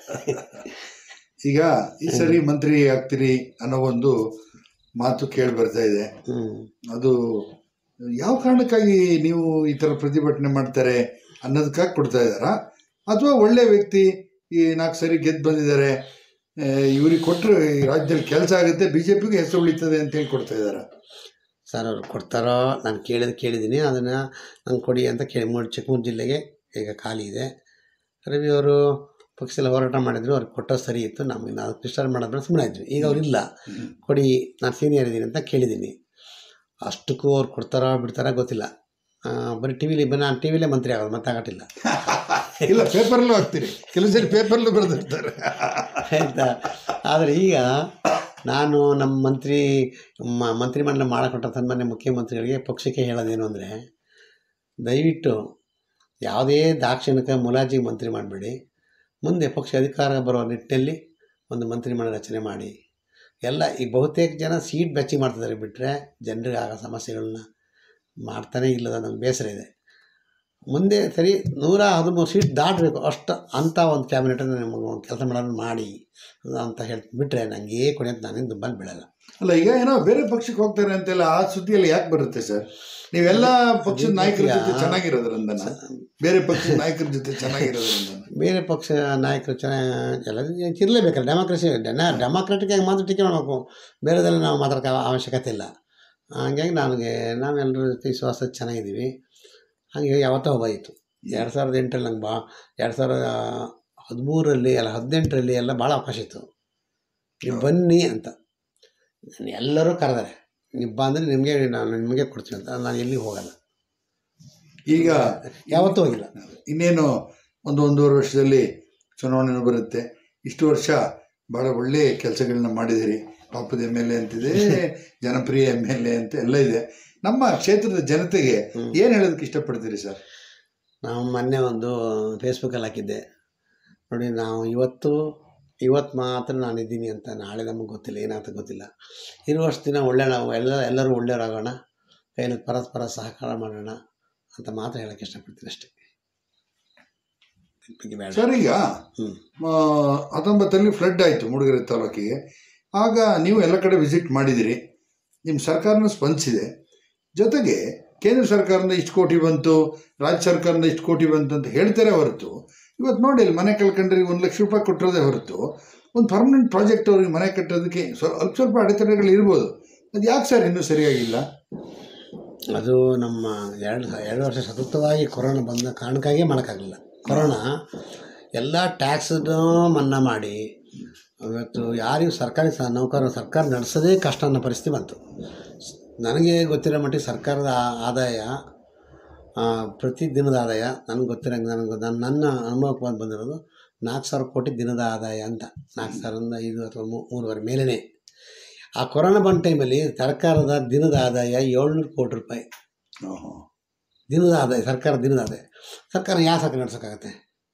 ಈಗ ಈ ಸರಿ ಮಂತ್ರಿ ಆಗ್ತೀರಿ ಅನ್ನೋ ಒಂದು ಮಾತು ಕೇಳಿ ಬರ್ತಾ ಇದೆ ಹ್ಞೂ ಅದು ಯಾವ ಕಾರಣಕ್ಕಾಗಿ ನೀವು ಈ ಥರ ಪ್ರತಿಭಟನೆ ಮಾಡ್ತಾರೆ ಅನ್ನೋದಕ್ಕಾಗಿ ಕೊಡ್ತಾ ಇದ್ದಾರಾ ಅಥವಾ ಒಳ್ಳೆ ವ್ಯಕ್ತಿ ಈ ನಾಲ್ಕು ಸರಿ ಗೆದ್ದು ಬಂದಿದ್ದಾರೆ ಆ, ಇವ್ರಿಗೆ ಕೊಟ್ಟರೆ ಈ ರಾಜ್ಯದಲ್ಲಿ ಕೆಲಸ ಆಗುತ್ತೆ ಬಿ ಜೆ ಪಿಗೆ ಹೆಸರು ಉಳಿತದೆ ಅಂತೇಳಿ ಕೊಡ್ತಾ ಇದ್ದಾರಾ ಸರ್ ಅವ್ರು ಕೊಡ್ತಾರೋ ನಾನು ಕೇಳಿದ ಕೇಳಿದ್ದೀನಿ ಅದನ್ನು ನಂಗೆ ಕೊಡಿ ಅಂತ ಕೇಳಿ ಮೂರು ಚಿಕ್ಕಮಗಳೂರು ಜಿಲ್ಲೆಗೆ ಈಗ ಖಾಲಿ ಇದೆ ರವಿ ಅವರು ಪಕ್ಷದಲ್ಲಿ ಹೋರಾಟ ಮಾಡಿದ್ರು ಅವ್ರಿಗೆ ಕೊಟ್ಟೋ ಸರಿ ಇತ್ತು ನಮಗೆ ನಾವು ಡಿಸ್ಟರ್ಬ್ ಮಾಡೋದ್ರೆ ಸುಮ್ಮನೆ ಇದ್ವಿ ಈಗ ಅವ್ರಿಲ್ಲ ಕೊಡಿ ನಾನು ಸೀನಿಯರ್ ಇದ್ದೀನಿ ಅಂತ ಕೇಳಿದ್ದೀನಿ ಅಷ್ಟಕ್ಕೂ ಅವ್ರು ಕೊಡ್ತಾರೋ ಬಿಡ್ತಾರೋ ಗೊತ್ತಿಲ್ಲ ಆ, ಬರೀ ಟಿ ವಿಲಿ ನಾನು ಟಿ ವಿಲೇ ಮಂತ್ರಿ ಆಗೋದು ಮತ್ತೆ ಆಗಟ್ಟಿಲ್ಲ ಇಲ್ಲ ಪೇಪರ್ಲ್ಲೂ ಹಾಕ್ತೀರಿ ಕೆಲವು ಸರಿ ಪೇಪರ್ಲ್ಲೂ ಬರೆದಿರ್ತಾರೆ ಆಯಿತಾ ಆದರೆ ಈಗ ನಾನು ನಮ್ಮ ಮಂತ್ರಿ ಮ ಮಂತ್ರಿಮಂಡಲ ಮಾಡಿಕೊಟ್ಟ ಸನ್ಮಾನ್ಯ ಮುಖ್ಯಮಂತ್ರಿಗಳಿಗೆ ಪಕ್ಷಕ್ಕೆ ಹೇಳೋದೇನು ಅಂದರೆ ದಯವಿಟ್ಟು ಯಾವುದೇ ದಾಕ್ಷಿಣ್ಯಕ್ಕೆ ಮುಲಾಜಿಗೆ ಮಂತ್ರಿ ಮಾಡಬೇಡಿ ಮುಂದೆ ಪಕ್ಷ ಅಧಿಕಾರ ಬರುವ ನಿಟ್ಟಿನಲ್ಲಿ ಒಂದು ಮಂತ್ರಿಮಂಡಲ ರಚನೆ ಮಾಡಿ ಎಲ್ಲ ಈಗ ಬಹುತೇಕ ಜನ ಸೀಟ್ ಬೆಚ್ಚಿ ಮಾಡ್ತಿದ್ದಾರೆ ಬಿಟ್ಟರೆ ಜನರಿಗೆ ಆಗೋ ಸಮಸ್ಯೆಗಳನ್ನ ಮಾಡ್ತಾನೇ ಇಲ್ಲದ ನಂಗೆ ಬೇಸರ ಇದೆ ಮುಂದೆ ಸರಿ ನೂರ ಹದಿಮೂರು ಸೀಟ್ ದಾಟಬೇಕು ಅಷ್ಟು ಅಂಥ ಒಂದು ಕ್ಯಾಬಿನೆಟನ್ನು ನಮಗೆ ಒಂದು ಕೆಲಸ ಮಾಡೋದು ಮಾಡಿ ಅಂತ ಹೇಳಿ ಬಿಟ್ಟರೆ ನನಗೆ ಕೊನೆ ನಾನೇನು ದುಬ್ಬಲ್ಲಿ ಬೀಳಲ್ಲ ಅಲ್ಲ ಈಗ ಏನೋ ಬೇರೆ ಪಕ್ಷಕ್ಕೆ ಹೋಗ್ತಾರೆ ಅಂತೆಲ್ಲ ಆ ಸುದ್ದಿಯಲ್ಲಿ ಯಾಕೆ ಬರುತ್ತೆ ಸರ್ ನೀವೆಲ್ಲ ಪಕ್ಷದ ನಾಯಕರ ಜೊತೆ ಚೆನ್ನಾಗಿರೋದ್ರಿಂದ ಬೇರೆ ಪಕ್ಷದ ನಾಯಕರ ಜೊತೆ ಚೆನ್ನಾಗಿರೋದ್ರಿಂದ ಬೇರೆ ಪಕ್ಷ ನಾಯಕರು ಚೆನ್ನಾಗಿ ಎಲ್ಲ ಇರಲೇಬೇಕಲ್ಲ ಡೆಮಾಕ್ರಸಿ ಡೆಮಾಕ್ರೆಟಿಕ್ ಆಗಿ ಮಾತ್ರ ಟೀಕೆ ಮಾಡಬೇಕು ಬೇರೆದೆಲ್ಲ ನಾವು ಮಾತಾಡೋಕೆ ಅವಶ್ಯಕತೆ ಇಲ್ಲ ಹಂಗಾಗಿ ನನಗೆ ನಾವೆಲ್ಲರ ಜೊತೆ ವಿಶ್ವಾಸ ಚೆನ್ನಾಗಿದ್ದೀವಿ ಹಾಗೆ ಯಾವತ್ತೋ ಹೋಗಾಯಿತು ಎರಡು ಸಾವಿರದ ಎಂಟರಲ್ಲಿ ನಂಗೆ ಬಾ ಎರಡು ಸಾವಿರದ ಹದಿಮೂರರಲ್ಲಿ ಅಲ್ಲ ಹದಿನೆಂಟರಲ್ಲಿ ಎಲ್ಲ ಭಾಳ ಅವಕಾಶ ಇತ್ತು ನೀವು ಬನ್ನಿ ಅಂತ ನಾನು ಎಲ್ಲರೂ ಕರೆದಾರೆ ನೀವು ಬಂದರೆ ನಿಮಗೆ ನಾನು ನಿಮಗೆ ಕೊಡ್ತೀವಿ ಅಂತ ನಾನು ಎಲ್ಲಿಗೆ ಹೋಗಲ್ಲ ಈಗ ಯಾವತ್ತೂ ಹೋಗಿಲ್ಲ ಇನ್ನೇನು ಒಂದು ಒಂದೂವರೆ ವರ್ಷದಲ್ಲಿ ಚುನಾವಣೆ ಬರುತ್ತೆ ಇಷ್ಟು ವರ್ಷ ಭಾಳ ಒಳ್ಳೆಯ ಕೆಲಸಗಳನ್ನ ಮಾಡಿದಿರಿ ಪಾಪದ ಎಮ್ ಎಲ್ ಎ ಅಂತಿದೆ ಜನಪ್ರಿಯ ಎಮ್ ಎಲ್ ಎ ಅಂತ ಎಲ್ಲ ಇದೆ ನಮ್ಮ ಕ್ಷೇತ್ರದ ಜನತೆಗೆ ಹ್ಮ್. ಏನು ಹೇಳೋದಕ್ಕೆ ಇಷ್ಟಪಡ್ತೀರಿ ಸರ್ ನಾವು ಮೊನ್ನೆ ಒಂದು ಫೇಸ್ಬುಕ್ಕಲ್ಲಿ ಹಾಕಿದ್ದೆ ನೋಡಿ ನಾವು ಇವತ್ತು ಇವತ್ತು ಮಾತ್ರ ನಾನು ಇದ್ದೀನಿ ಅಂತ ನಾಳೆ ನಮಗೆ ಗೊತ್ತಿಲ್ಲ ಏನಾಗ್ತದೆ ಗೊತ್ತಿಲ್ಲ ಇರುವಷ್ಟು ದಿನ ಒಳ್ಳೆ ನಾವು ಎಲ್ಲ ಎಲ್ಲರೂ ಒಳ್ಳೆಯವರಾಗೋಣ ಕೈಲಿ ಪರಸ್ಪರ ಸಹಕಾರ ಮಾಡೋಣ ಅಂತ ಮಾತ್ರ ಹೇಳೋಕ್ಕೆ ಇಷ್ಟಪಡ್ತೀನಿ ಅಷ್ಟೇ ಇದ್ರ ಬಗ್ಗೆ ಬೇಡ ಸರ್ ಈಗ ಹ್ಞೂ ಆ, ಹತ್ತೊಂಬತ್ತರಲ್ಲಿ ಫ್ಲಡ್ ಆಯಿತು ಮೂಡಿಗೆರೆ ತಾಲೂಕಿಗೆ ಆಗ ನೀವು ಎಲ್ಲ ಕಡೆ ವಿಸಿಟ್ ಮಾಡಿದಿರಿ ನಿಮ್ಮ ಸರ್ಕಾರನ ಸ್ಪಂದಿಸಿದೆ ಜೊತೆಗೆ ಕೇಂದ್ರ ಸರ್ಕಾರದಿಂದ ಇಷ್ಟು ಕೋಟಿ ಬಂತು ರಾಜ್ಯ ಸರ್ಕಾರದಿಂದ ಇಷ್ಟು ಕೋಟಿ ಬಂತು ಅಂತ ಹೇಳ್ತಾರೆ ಹೊರತು ಇವತ್ತು ನೋಡಿ ಇಲ್ಲಿ ಮನೆ ಕಳ್ಕೊಂಡ್ರಿಗೆ ಒಂದು ಲಕ್ಷ ರೂಪಾಯಿ ಕೊಟ್ಟಿರೋದೇ ಹೊರತು ಒಂದು ಪರ್ಮನೆಂಟ್ ಪ್ರಾಜೆಕ್ಟ್ ಅವ್ರಿಗೆ ಮನೆ ಕಟ್ಟೋದಕ್ಕೆ ಸ್ವ- ಅಲ್ಪ ಸ್ವಲ್ಪ ಅಡೆತಡೆಗಳು ಇರ್ಬೋದು ಅದು ಯಾಕೆ ಸರ್ ಇನ್ನೂ ಸರಿಯಾಗಿಲ್ಲ ಅದು ನಮ್ಮ ಎರಡು ಎರಡು ವರ್ಷ ಸತತವಾಗಿ ಕೊರೋನಾ ಬಂದ ಕಾರಣಕ್ಕಾಗಿಯೇ ಮಾಡೋಕ್ಕಾಗಲಿಲ್ಲ ಕೊರೋನಾ ಎಲ್ಲ ಟ್ಯಾಕ್ಸನ್ನು ಮನ್ನಾ ಮಾಡಿ ಇವತ್ತು ಯಾರಿಗೂ ಸರ್ಕಾರಿ ಸ ನೌಕರರು ಸರ್ಕಾರ ನಡೆಸೋದೇ ಕಷ್ಟ ಅನ್ನೋ ಪರಿಸ್ಥಿತಿ ಬಂತು ಸ್- ನನಗೆ ಗೊತ್ತಿರೋ ಮಟ್ಟಿಗೆ ಸರ್ಕಾರದ ಆ- ಆದಾಯ ಆ, ಪ್ರತಿ ದಿನದ ಆದಾಯ ನನಗೆ ಗೊತ್ತಿರೋಂಗೆ ನನಗೆ ನನ್ನ ನನ್ನ ಅನುಭವಕ್ಕೆ ಬಂದು ಬಂದಿರೋದು ನಾಲ್ಕು ಸಾವಿರ ಕೋಟಿ ದಿನದ ಆದಾಯ ಅಂತ ನಾಲ್ಕು ಸಾವಿರದಿಂದ ಐದು ಅಥವಾ ಮೂ- ಮೂರುವರೆ ಮೇಲೇ ಆ ಕೊರೋನಾ ಬಂದ ಟೈಮಲ್ಲಿ ಸರ್ಕಾರದ ದಿನದ ಆದಾಯ ಏಳ್ನೂರು ಕೋಟಿ ರೂಪಾಯಿ ದಿನದ ಆದಾಯ ಸರ್ಕಾರ ದಿನದ ಆದಾಯ ಸರ್ಕಾರ ಯಾವ ಸರ್ಕಾರ ನಡೆಸೋಕ್ಕಾಗತ್ತೆ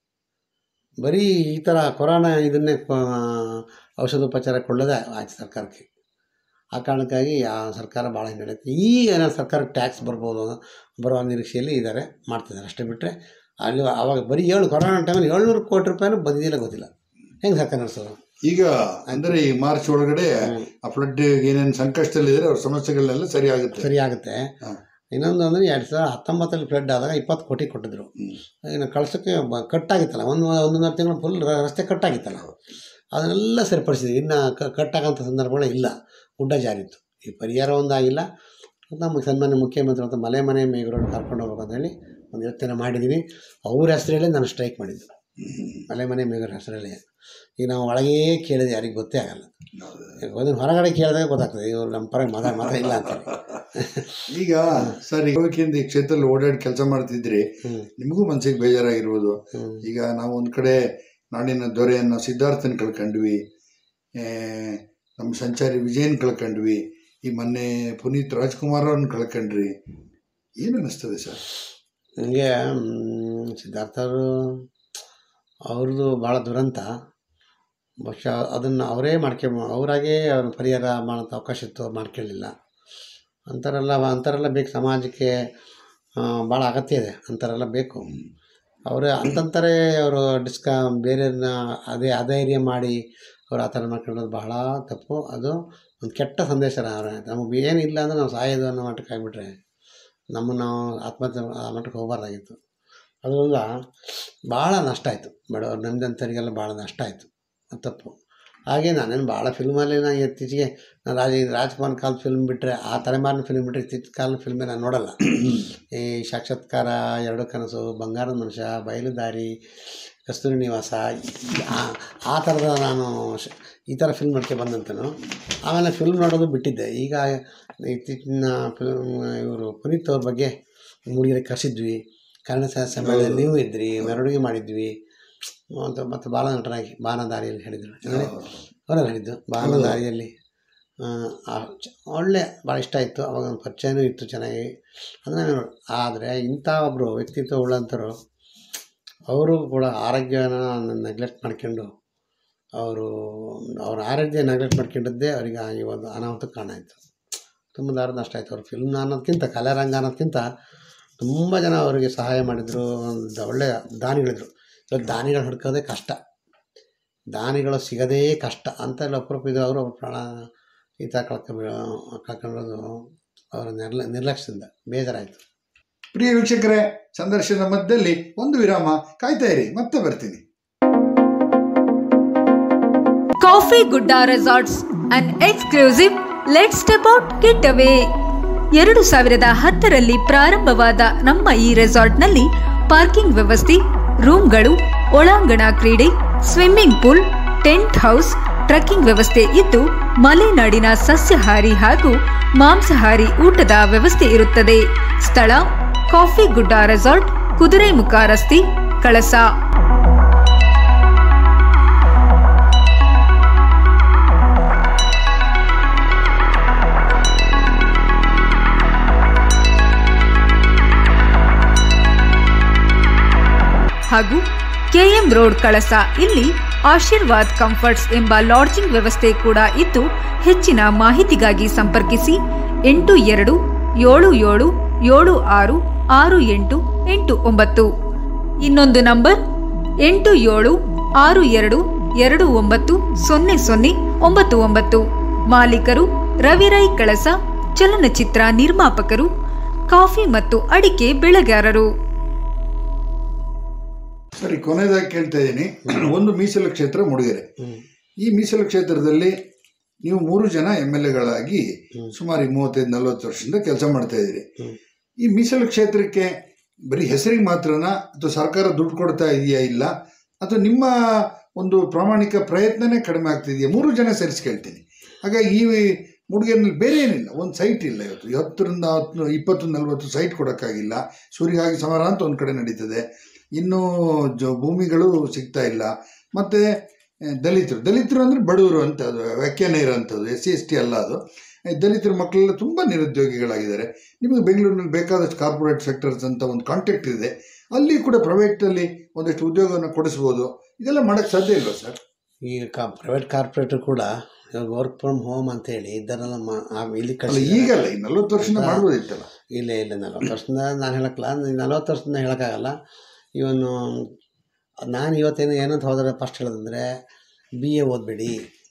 ಬರೀ ಈ ಥರ ಕೊರೋನಾ ಇದನ್ನೇ ಕ- ಔಷಧೋಪಚಾರ ಕೊಳ್ಳೋದೇ ಆಯ್ತು ಸರ್ಕಾರಕ್ಕೆ ಆ ಕಾರಣಕ್ಕಾಗಿ ಆ ಸರ್ಕಾರ ಭಾಳ ಹಿನ್ನಡೆಯುತ್ತೆ ಈ ಏನೋ ಸರ್ಕಾರ ಟ್ಯಾಕ್ಸ್ ಬರ್ಬೋದು ಬರೋ ನಿರೀಕ್ಷೆಯಲ್ಲಿ ಇದ್ದಾರೆ ಮಾಡ್ತಿದ್ದಾರೆ ಅಷ್ಟೇ ಬಿಟ್ಟರೆ ಅಲ್ಲಿ ಆವಾಗ ಬರೀ ಏಳು ಕೊರೋನಾ ಟೈಮಲ್ಲಿ ಏಳ್ನೂರು ಕೋಟಿ ರೂಪಾಯಿನೂ ಬಂದಿದ್ದಿಲ್ಲ ಗೊತ್ತಿಲ್ಲ ಹೆಂಗೆ ಸರ್ಕಾರ ನಡೆಸೋದು ಈಗ ಅಂದರೆ ಈ ಮಾರ್ಚ್ ಒಳಗಡೆ ಆ ಫ್ಲಡ್ ಏನೇನು ಸಂಕಷ್ಟದಲ್ಲಿದ್ದಾರೆ ಅವ್ರ ಸಮಸ್ಯೆಗಳನ್ನೆಲ್ಲ ಸರಿ ಆಗುತ್ತೆ ಸರಿ ಆಗುತ್ತೆ ಹಾ. ಇನ್ನೊಂದು ಅಂದರೆ ಎರಡು ಸಾವಿರದ ಹತ್ತೊಂಬತ್ತರಲ್ಲಿ ಫ್ಲಡ್ ಆದಾಗ ಇಪ್ಪತ್ತು ಕೋಟಿ ಕೊಟ್ಟಿದ್ರು ಹ್ಮ್. ಇನ್ನು ಕಳ್ಸೋಕ್ಕೆ ಬ ಕಟ್ಟಾಗಿತ್ತಲ್ಲ ಒಂದು ಒಂದೂವರೆ ತಿಂಗಳು ಫುಲ್ ರಸ್ತೆ ಕಟ್ಟಾಗಿತ್ತಲ್ಲ ಅದನ್ನೆಲ್ಲ ಸರಿಪಡಿಸಿದ್ವಿ ಇನ್ನು ಕಟ್ಟಾಗಂಥ ಸಂದರ್ಭಗಳೇ ಇಲ್ಲ ಗುಡ್ಡ ಜಾರಿತ್ತು ಈ ಪರಿಹಾರ ಒಂದಾಗಿಲ್ಲ ನಮ್ಮ ಸನ್ಮಾನ್ಯ ಮುಖ್ಯಮಂತ್ರಿ ಅಂತ ಮಲೆ ಮನೆ ಮೇಗರನ್ನು ಕರ್ಕೊಂಡು ಹೋಗ್ಬೇಕು ಅಂತ ಹೇಳಿ ಒಂದು ಯೋಚನೆ ಮಾಡಿದ್ದೀನಿ ಅವ್ರ ಹೆಸರಲ್ಲೇ ನಾನು ಸ್ಟ್ರೈಕ್ ಮಾಡಿದ್ದು ಮಲೆ ಮನೆ ಮೇಗರ ಹೆಸರಲ್ಲೇ ಈಗ ನಾವು ಒಳಗೇ ಕೇಳಿದ್ರೆ ಯಾರಿಗೆ ಗೊತ್ತೇ ಆಗಲ್ಲ ಈಗ ಅದನ್ನ ಹೊರಗಡೆ ಕೇಳಿದಾಗ ಗೊತ್ತಾಗ್ತದೆ ಇವ್ರು ನಮ್ಮ ಪರ ಮಾತಾ ಮಾತಾ ಇಲ್ಲ ಅಂತ ಈಗ ಸರ್ ಈಗ ಈ ಕ್ಷೇತ್ರದಲ್ಲಿ ಓಡಾಡಿ ಕೆಲಸ ಮಾಡ್ತಿದ್ರಿ ಹ್ಞೂ ನಿಮಗೂ ಮನ್ಸಿಗೆ ಬೇಜಾರಾಗಿರ್ಬೋದು ಹ್ಞೂ ಈಗ ನಾವು ಒಂದು ಕಡೆ ನಾಡಿನ ದೊರೆಯನ್ನು ಸಿದ್ಧಾರ್ಥನ ಕಳ್ಕೊಂಡ್ವಿ ಆ, ನಮ್ಮ ಸಂಚಾರಿ ವಿಜಯನ್ ಕಳ್ಕೊಂಡ್ವಿ ಈ ಮೊನ್ನೆ ಪುನೀತ್ ರಾಜ್ಕುಮಾರ್ ಅವ್ರನ್ನ ಕಳ್ಕೊಂಡ್ರಿ ಏನು ಅನ್ನಿಸ್ತದೆ ಸರ್ ನನಗೆ ಸಿದ್ಧಾರ್ಥರು ಅವ್ರದ್ದು ಭಾಳ ದುರಂತ ಬಹುಶಃ ಅದನ್ನು ಅವರೇ ಮಾಡ್ಕೊಂಬ ಅವರಾಗೇ ಅವ್ರ ಪರಿಹಾರ ಮಾಡೋಂಥ ಅವಕಾಶ ಇತ್ತು ಅವ್ರು ಮಾಡ್ಕೊಳ್ಳಿಲ್ಲ ಅಂಥವರೆಲ್ಲ ಅಂಥವರೆಲ್ಲ ಬೇಕು ಸಮಾಜಕ್ಕೆ ಆ, ಭಾಳ ಅಗತ್ಯ ಇದೆ ಅಂಥವರೆಲ್ಲ ಬೇಕು ಅವರು ಅಂತಂತಾರೆ ಅವರು ಡಿಸ್ಕ ಬೇರೆಯವ್ರನ್ನ ಅದೇ ಅಧೈರ್ಯ ಮಾಡಿ ಅವ್ರು ಆ ಥರ ಮಾಡ್ಕೊಳ್ಳೋದು ಬಹಳ ತಪ್ಪು ಅದು ಒಂದು ಕೆಟ್ಟ ಸಂದೇಶ ನಮಗೆ ಏನಿಲ್ಲ ಅಂದರೆ ನಾವು ಸಾಯೋದು ಅನ್ನೋ ಮಟ್ಟಕ್ಕೆ ಆಗಿಬಿಟ್ರೆ ನಮ್ಮನ್ನು ನಾವು ಆತ್ಮಹತ್ಯೆ ಆ ಮಟ್ಟಕ್ಕೆ ಹೋಗಬಾರ್ದಾಗಿತ್ತು ಅದರಿಂದ ಭಾಳ ನಷ್ಟ ಆಯಿತು ಬಡವರು ನಮ್ದಂಥವ್ರಿಗೆಲ್ಲ ಭಾಳ ನಷ್ಟ ಆಯಿತು ಅದು ತಪ್ಪು ಹಾಗೆ ನಾನೇನು ಭಾಳ ಫಿಲ್ಮಲ್ಲಿ ನಾನು ಇತ್ತೀಚೆಗೆ ನಾನು ರಾಜ ರಾಜ್ಕುಮಾರ್ ಕಾಲದ ಫಿಲ್ಮ್ ಬಿಟ್ಟರೆ ಆ ತಲೆಮಾರಿನ ಫಿಲ್ಮ್ ಬಿಟ್ಟರೆ ಇತ್ತೀಚಿನ ಕಾಲದ ಫಿಲ್ಮೇ ನಾನು ನೋಡಲ್ಲ ಈ ಸಾಕ್ಷಾತ್ಕಾರ ಎರಡು ಕನಸು ಬಂಗಾರದ ಮನುಷ್ಯ ಬಯಲು ದಾರಿ ಕಸ್ತೂರಿ ನಿವಾಸ ಆ- ಆ ಥರದ ನಾನು ಶ- ಈ ಥರ ಫಿಲ್ಮ್ ನೋಡ್ಕೆ ಬಂದಂತನು ಆಮೇಲೆ ಫಿಲ್ಮ್ ನೋಡೋದು ಬಿಟ್ಟಿದ್ದೆ ಈಗ ಇತ್ತೀಚಿನ ಫಿಲ್ಮ್ ಇವರು ಪುನೀತ್ ಅವ್ರ ಬಗ್ಗೆ ಮೂಡಿಗೆರೆ ಕರೆಸಿದ್ವಿ ಕನ್ನಡ ಸಾಹಿತ್ಯ ಸಮ್ಮೇಳನದಲ್ಲಿ ನೀವು ಇದ್ರಿ ಮೆರವಣಿಗೆ ಮಾಡಿದ್ವಿ ಮತ್ತು ಮತ್ತು ಬಾಲನಟರಾಗಿ ಬಾನದಾರಿಯಲ್ಲಿ ಹೇಳಿದರು ಅವರೆಲ್ಲ ಹೇಳಿದ್ದು ಬಾನದಾರಿಯಲ್ಲಿ ಆ, ಆ ಚ- ಒಳ್ಳೆ ಭಾಳ ಇಷ್ಟ ಆಯಿತು ಅವಾಗ ಒಂದು ಪರಿಚಯನೂ ಇತ್ತು ಚೆನ್ನಾಗಿ ಅದನ್ನ ನೋಡಿ ಆದರೆ ಇಂಥ ಒಬ್ಬರು ವ್ಯಕ್ತಿತ್ವ ಉಳ್ಳಂಥವ್ರು ಅವರು ಕೂಡ ಆರೋಗ್ಯನ ನೆಗ್ಲೆಕ್ಟ್ ಮಾಡ್ಕೊಂಡು ಅವರು ಅವ್ರ ಆರೋಗ್ಯ ನೆಗ್ಲೆಕ್ಟ್ ಮಾಡ್ಕೊಂಡಿದ್ದೇ ಅವರಿಗೆ ಈ ಒಂದು ಅನಾಹುತಕ್ಕೆ ಕಾರಣ ಆಯಿತು ತುಂಬ ದಾರ ನಷ್ಟ ಆಯಿತು ಅವ್ರ ಫಿಲ್ಮ್ ಅನ್ನೋದಕ್ಕಿಂತ ಕಲಾರಂಗ ಅನ್ನೋದಕ್ಕಿಂತ ತುಂಬ ಜನ ಅವರಿಗೆ ಸಹಾಯ ಮಾಡಿದರು ಒಂದು ಒಳ್ಳೆಯ ದಾನಿಗಳಿದ್ರು ಇವಾಗ ದಾನಿಗಳು ಹುಡ್ಕೋದೇ ಕಷ್ಟ ದಾನಿಗಳು ಸಿಗೋದೇ ಕಷ್ಟ ಅಂತ ಎಲ್ಲ ಅಪರೂಪ ಇದು ಅವರು ಅವ್ರ ಪ್ರಾಣ ಈ ಥರ ಕಳ್ಕೊ ಕಳ್ಕೊಂಡಿರೋದು ಅವರ ನಿರ್ಲ ನಿರ್ಲಕ್ಷ್ಯದಿಂದ ಬೇಜಾರಾಯಿತು ಪ್ರಿಯ ವೀಕ್ಷಕರೇ ಸಂದರ್ಶನ ಮಧ್ಯದಲ್ಲಿ ಒಂದು ವಿರಾಮ ಕಾಯ್ತಾ ಇರಿ ಮತ್ತೆ ಬರ್ತೀನಿ coffee Gudda resorts an exclusive let step out getaway ಎರಡು ಸಾವಿರದ ಹತ್ತರಲ್ಲಿ ಪ್ರಾರಂಭವಾದ ನಮ್ಮ ಈ ರೆಸಾರ್ಟ್ನಲ್ಲಿ ಪಾರ್ಕಿಂಗ್ ವ್ಯವಸ್ಥೆ ರೂಮ್ಗಳು ಒಳಾಂಗಣ ಕ್ರೀಡೆ swimming pool tent house trekking ವ್ಯವಸ್ಥೆ ಇದ್ದು ಮಲೆನಾಡಿನ ಸಸ್ಯಾಹಾರಿ ಹಾಗೂ ಮಾಂಸಾಹಾರಿ ಊಟದ ವ್ಯವಸ್ಥೆ ಇರುತ್ತದೆ ಸ್ಥಳ ಕಾಫಿ ಗುಡ್ಡ ರೆಸಾರ್ಟ್ ಕುದುರೆಮುಖ ರಸ್ತೆ ಕಳಸ ಹಾಗೂ ಕೆಎಂ ರೋಡ್ ಕಳಸ ಇಲ್ಲಿ ಆಶೀರ್ವಾದ್ ಕಂಫರ್ಟ್ಸ್ ಎಂಬ ಲಾಡ್ಜಿಂಗ್ ವ್ಯವಸ್ಥೆ ಕೂಡ ಇದ್ದು ಹೆಚ್ಚಿನ ಮಾಹಿತಿಗಾಗಿ ಸಂಪರ್ಕಿಸಿ ಎಂಟು ಎರಡು ಏಳು ಏಳು ಏಳು ಆರು ಆರು ಎಂಟು ಎಂಟು ಒಂಬತ್ತು ಇನ್ನೊಂದು ನಂಬರ್ ಎಂಟು ಏಳು ಆರು ಎರಡು ಎರಡು ಒಂಬತ್ತು ಸೊನ್ನೆ ಸೊನ್ನೆ ಒಂಬತ್ತು ಒಂಬತ್ತು ಮಾಲೀಕರು ರವಿರೈ ಕಳಸ ಚಲನಚಿತ್ರ ನಿರ್ಮಾಪಕರು ಕಾಫಿ ಮತ್ತು ಅಡಿಕೆ ಬೆಳೆಗಾರರು ಸರಿ ಕೊನೆಯದಾಗಿ ಕೇಳ್ತಾ ಇದ್ದೀನಿ ಒಂದು ಮೀಸಲು ಕ್ಷೇತ್ರ ಮೂಡಿಗೆರೆ ಈ ಮೀಸಲು ಕ್ಷೇತ್ರದಲ್ಲಿ ನೀವು ಮೂರು ಜನ ಎಮ್ ಎಲ್ ಎಗಳಾಗಿ ಸುಮಾರು ಈ ಮೂವತ್ತೈದು ನಲವತ್ತು ವರ್ಷದಿಂದ ಕೆಲಸ ಮಾಡ್ತಾ ಇದ್ದೀರಿ ಈ ಮೀಸಲು ಕ್ಷೇತ್ರಕ್ಕೆ ಬರೀ ಹೆಸರಿಗೆ ಮಾತ್ರನಾ ಅಥವಾ ಸರ್ಕಾರ ದುಡ್ಡು ಕೊಡ್ತಾ ಇದೆಯಾ ಇಲ್ಲ ಅಥವಾ ನಿಮ್ಮ ಒಂದು ಪ್ರಾಮಾಣಿಕ ಪ್ರಯತ್ನನೇ ಕಡಿಮೆ ಆಗ್ತಿದೆಯಾ ಮೂರು ಜನ ಸೇರಿಸಿ ಕೇಳ್ತೀನಿ ಹಾಗಾಗಿ ಈ ಮೂಡಿಗೆರೆನಲ್ಲಿ ಬೇರೆ ಏನಿಲ್ಲ ಒಂದು ಸೈಟ್ ಇಲ್ಲ ಇವತ್ತು ಹತ್ತರಿಂದ ಹತ್ತು ಇಪ್ಪತ್ತು ನಲವತ್ತು ಸೈಟ್ ಕೊಡೋಕ್ಕಾಗಿಲ್ಲ ಸೂರ್ಯಗಾಗಿ ಸಮರ ಅಂತ ಒಂದು ಕಡೆ ನಡೀತದೆ ಇನ್ನೂ ಜ ಭೂಮಿಗಳು ಸಿಗ್ತಾ ಇಲ್ಲ ಮತ್ತು ದಲಿತರು ದಲಿತರು ಅಂದರೆ ಬಡವರು ಅಂತ ಅದು ವ್ಯಾಖ್ಯಾನ ಇರೋಂಥದ್ದು ಎಸ್ ಸಿ ಎಸ್ ಟಿ ಅಲ್ಲ ಅದು ಏ, ದಲಿತರ ಮಕ್ಕಳೆಲ್ಲ ತುಂಬ ನಿರುದ್ಯೋಗಿಗಳಾಗಿದ್ದಾರೆ ನಿಮಗೆ ಬೆಂಗಳೂರಿನಲ್ಲಿ ಬೇಕಾದಷ್ಟು ಕಾರ್ಪೊರೇಟ್ ಸೆಕ್ಟರ್ಸ್ ಅಂತ ಒಂದು ಕಾಂಟ್ಯಾಕ್ಟ್ ಇದೆ ಅಲ್ಲಿ ಕೂಡ ಪ್ರೈವೇಟಲ್ಲಿ ಒಂದಷ್ಟು ಉದ್ಯೋಗವನ್ನು ಕೊಡಿಸ್ಬೋದು ಇದೆಲ್ಲ ಮಾಡೋಕ್ಕೆ ಸಾಧ್ಯ ಇಲ್ವಾ ಸರ್ ಈ ಕಾ ಪ್ರೈವೇಟ್ ಕಾರ್ಪೊರೇಟರ್ ಕೂಡ ಇವಾಗ ವರ್ಕ್ ಫ್ರಮ್ ಹೋಮ್ ಅಂತೇಳಿ ಇದ್ದಾರಲ್ಲ ಮ ಆ ಇಲ್ಲಿ ಅಲ್ಲ ಕಳಿಸಿ ಈಗಲ್ಲ ಈ ನಲ್ವತ್ತು ವರ್ಷದಿಂದ ಮಾಡ್ಬೋದಿತ್ತಲ್ಲ ಇಲ್ಲ ಇಲ್ಲ ನಲ್ವತ್ತು ವರ್ಷದಿಂದ ನಾನು ಹೇಳಕ್ಕಲ್ಲ ನಲ್ವತ್ತು ವರ್ಷದಿಂದ ಹೇಳೋಕ್ಕಾಗಲ್ಲ ಇವನು ನಾನು ಇವತ್ತೇನು ಏನಂತ ಹೋದರೆ ಫಸ್ಟ್ ಹೇಳೋದಂದರೆ ಬಿ ಎ ಓದಬೇಡಿ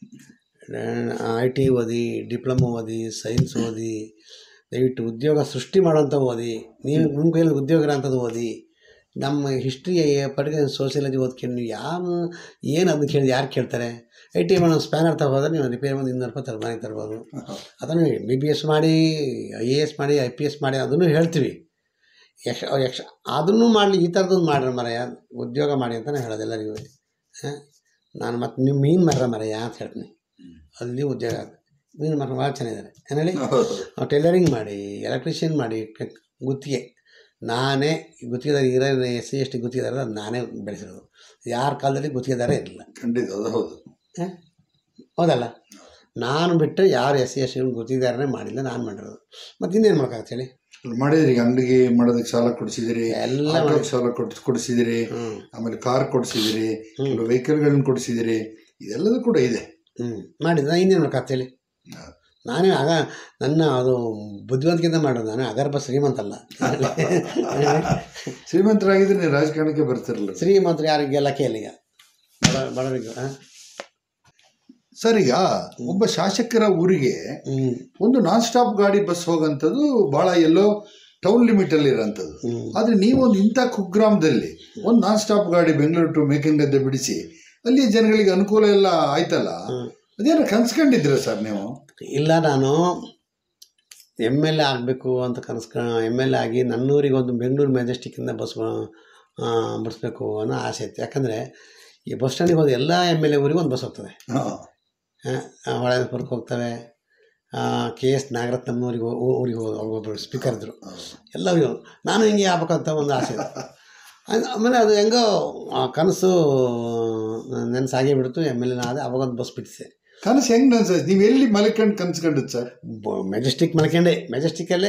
ಐ ಟಿ ಓದಿ ಡಿಪ್ಲೊಮೊ ಓದಿ ಸೈನ್ಸ್ ಓದಿ ದಯವಿಟ್ಟು ಉದ್ಯೋಗ ಸೃಷ್ಟಿ ಮಾಡೋಂಥ ಓದಿ ನೀವು ನಿಮ್ಮ ಕೈಯಲ್ಲಿ ಉದ್ಯೋಗ ಇರೋಂಥದ್ದು ಓದಿ ನಮ್ಮ ಹಿಸ್ಟ್ರಿ ಪಡೆಗೆ ಸೋಷಿಯಾಲಜಿ ಓದ್ಕೊಂಡು ನೀವು ಯಾವ ಏನು ಅದನ್ನ ಕೇಳಿ ಯಾರು ಕೇಳ್ತಾರೆ ಐ ಟಿ ಮಾಡೋ ಸ್ಪ್ಯಾನರ್ ತಗೋದ್ರೆ ನೀವು ರಿಪೇರಿ ಒಂದು ಇನ್ನೂರು ರೂಪಾಯಿ ತರ ಮನೆಗೆ ತರ್ಬೋದು ಅದನ್ನು ಎಮ್ ಬಿ ಬಿ ಎಸ್ ಮಾಡಿ ಐ ಎ ಎಸ್ ಮಾಡಿ ಐ ಪಿ ಎಸ್ ಮಾಡಿ ಅದನ್ನು ಹೇಳ್ತೀವಿ ಯಕ್ಷ ಯಕ್ಷ ಅದನ್ನು ಮಾಡಲಿ ಈ ಥರದೊಂದು ಮಾಡ್ರಿ ಮರಯ್ಯ ಉದ್ಯೋಗ ಮಾಡಿ ಅಂತಲೇ ಹೇಳೋದು ಎಲ್ಲರಿಗೂ ಹಾಂ ನಾನು ಮತ್ತು ನೀವು ಮೀನು ಮರ ಮರಯ್ಯ ಅಂತ ಹೇಳ್ತೀನಿ ಅಲ್ಲಿ ಉದ್ಯೋಗ ಆಗುತ್ತೆ ಮೀನು ಮರ ಭಾಳ ಚೆನ್ನಾಗಿದ್ದಾರೆ ಏನು ಹೇಳಿ ಹೌದು ಟೈಲರಿಂಗ್ ಮಾಡಿ ಎಲೆಕ್ಟ್ರಿಷಿಯನ್ ಮಾಡಿ ಕ- ಗುತ್ತಿಗೆ ನಾನೇ ಗುತ್ತಿಗೆದಾರ ಇರೋ ಎಸ್ ಸಿ ಎಸ್ ಟಿ ಗುತ್ತಿಗೆದಾರ ನಾನೇ ಬೆಳೆಸಿರೋದು ಯಾರ ಕಾಲದಲ್ಲಿ ಗುತ್ತಿಗೆದಾರ ಇರಲಿಲ್ಲ ಖಂಡಿತ ಅದು ಹೌದು ಹೌದಲ್ಲ ನಾನು ಬಿಟ್ಟರೆ ಯಾರು ಎಸ್ ಸಿ ಎಸ್ ಟಿ ಗುತ್ತಿಗೆದಾರನೇ ಮಾಡಿಲ್ಲ ನಾನು ಮಾಡಿರೋದು ಮತ್ತು ಇನ್ನೇನು ಮಾಡೋಕ್ಕಾಗತ್ತೆ ಹೇಳಿ ಮಾಡಿದ್ರಿ ಈಗ ಅಂಗಡಿಗೆ ಮಾಡೋದಕ್ಕೆ ಸಾಲ ಕೊಡಿಸಿದಿರಿ ಎಲ್ಲ ಆಟೋಗೆ ಸಾಲ ಕೊಡ್ ಕೊಡಿಸಿದಿರಿ ಹ್ಞೂ ಆಮೇಲೆ ಕಾರ್ ಕೊಡಿಸಿದಿರಿ ಹ್ಮ್. ಕೆಲವು ವೆಹಿಕಲ್ಗಳನ್ನ ಕೊಡಿಸಿದಿರಿ ಇದೆಲ್ಲದೂ ಕೂಡ ಇದೆ ಹ್ಞೂ ಮಾಡಿದ್ದು ನಾನು ಇನ್ನೇನು ಮಾಡೋಕ್ಕಾಗತ್ತೆ ಹೇಳಿ ನಾನೇ ಆಗ ನನ್ನ ಅದು ಬುದ್ಧಿವಂತಿಕೆಯಿಂದ ಮಾಡೋದು ನಾನು ಅಗರ್ಭ ಶ್ರೀಮಂತ ಅಲ್ಲ ಶ್ರೀಮಂತರಾಗಿದ್ರೆ ನೀವು ರಾಜಕಾರಣಕ್ಕೆ ಬರ್ತಿರಲ್ಲ ಶ್ರೀಮಂತರು ಯಾರು ಗೆಲ್ಲಕ್ಕೆ ಇಲ್ಲ ಈಗ ಬಡ ಬಡವರಿಗೆ ಹಾಂ ಸರ್ ಈಗ ಒಬ್ಬ ಶಾಸಕರ ಊರಿಗೆ ಹ್ಞೂ ಒಂದು ನಾನ್ ಸ್ಟಾಪ್ ಗಾಡಿ ಬಸ್ ಹೋಗಂಥದ್ದು ಬಹಳ ಎಲ್ಲೋ ಟೌನ್ ಲಿಮಿಟ್ ಅಲ್ಲಿ ಇರೋಂಥದ್ದು ಹ್ಞೂ ಆದ್ರೆ ನೀವೊಂದು ಇಂಥ ಕುಗ್ರಾಮದಲ್ಲಿ ಒಂದು ನಾನ್ ಸ್ಟಾಪ್ ಗಾಡಿ ಬೆಂಗಳೂರು ಟು ಮೇಕಂಗದ್ದೆ ಬಿಡಿಸಿ ಅಲ್ಲಿ ಜನಗಳಿಗೆ ಅನುಕೂಲ ಎಲ್ಲ ಆಯ್ತಲ್ಲ ಹ್ಮ್. ಅದೇನೋ ಕನ್ಸ್ಕೊಂಡಿದ್ರ ಸರ್ ನೀವು ಇಲ್ಲ ನಾನು ಎಮ್ ಎಲ್ ಎ ಆಗಬೇಕು ಅಂತ ಕನಸ್ಕ ಎಮ್ ಎಲ್ ಎ ಆಗಿ ನನ್ನೂರಿಗೆ ಒಂದು ಬೆಂಗಳೂರು ಮೆಜೆಸ್ಟಿಕ್ಕಿಂದ ಬಸ್ ಬಿಡಿಸ್ಬೇಕು ಅನ್ನೋ ಆಸೆ ಇತ್ತು ಯಾಕಂದರೆ ಈ ಬಸ್ ಸ್ಟ್ಯಾಂಡಿಗೆ ಹೋದ ಎಲ್ಲ ಎಮ್ ಎಲ್ ಎ ಊರಿಗೆ ಒಂದು ಬಸ್ ಹೋಗ್ತದೆ ಹಾ. ಹೊಳೆಪುರಕ್ಕೆ ಹೋಗ್ತವೆ ಕೆ ಎಸ್ ನಾಗರತ್ನಮ್ಮನವ್ರಿಗೆ ಊರಿಗೆ ಹೋದ ಒಬ್ಬೊಬ್ಬರು ಸ್ಪೀಕರ್ ಇದ್ದರು ಎಲ್ಲರಿಗೂ ನಾನು ಹಿಂಗೆ ಆಗ್ಬೇಕಂತ ಒಂದು ಆಸೆ ಇದೆ ಆಮೇಲೆ- ಆಮೇಲೆ ಅದು ಹೆಂಗೋ ಆ ಕನಸು ನೆನಸಾಗೇ ಬಿಡ್ತು ಎಮ್ ಎಲ್ ಎ ಆದ ಅವಾಗ ಒಂದು ಬಸ್ ಬಿಡಿಸಿದೆ ಕನಸು ಹೆಂಗ್ ಅನ್ಸ ನೀವು ಎಲ್ಲಿ ಮಲ್ಕೊಂಡು ಕನ್ಸ್ಕೊಂಡದ್ ಸರ್ ಮೆಜೆಸ್ಟಿಕ್ ಮಲ್ಕೊಂಡೆ ಮೆಜೆಸ್ಟಿಕ್ಕಲ್ಲೇ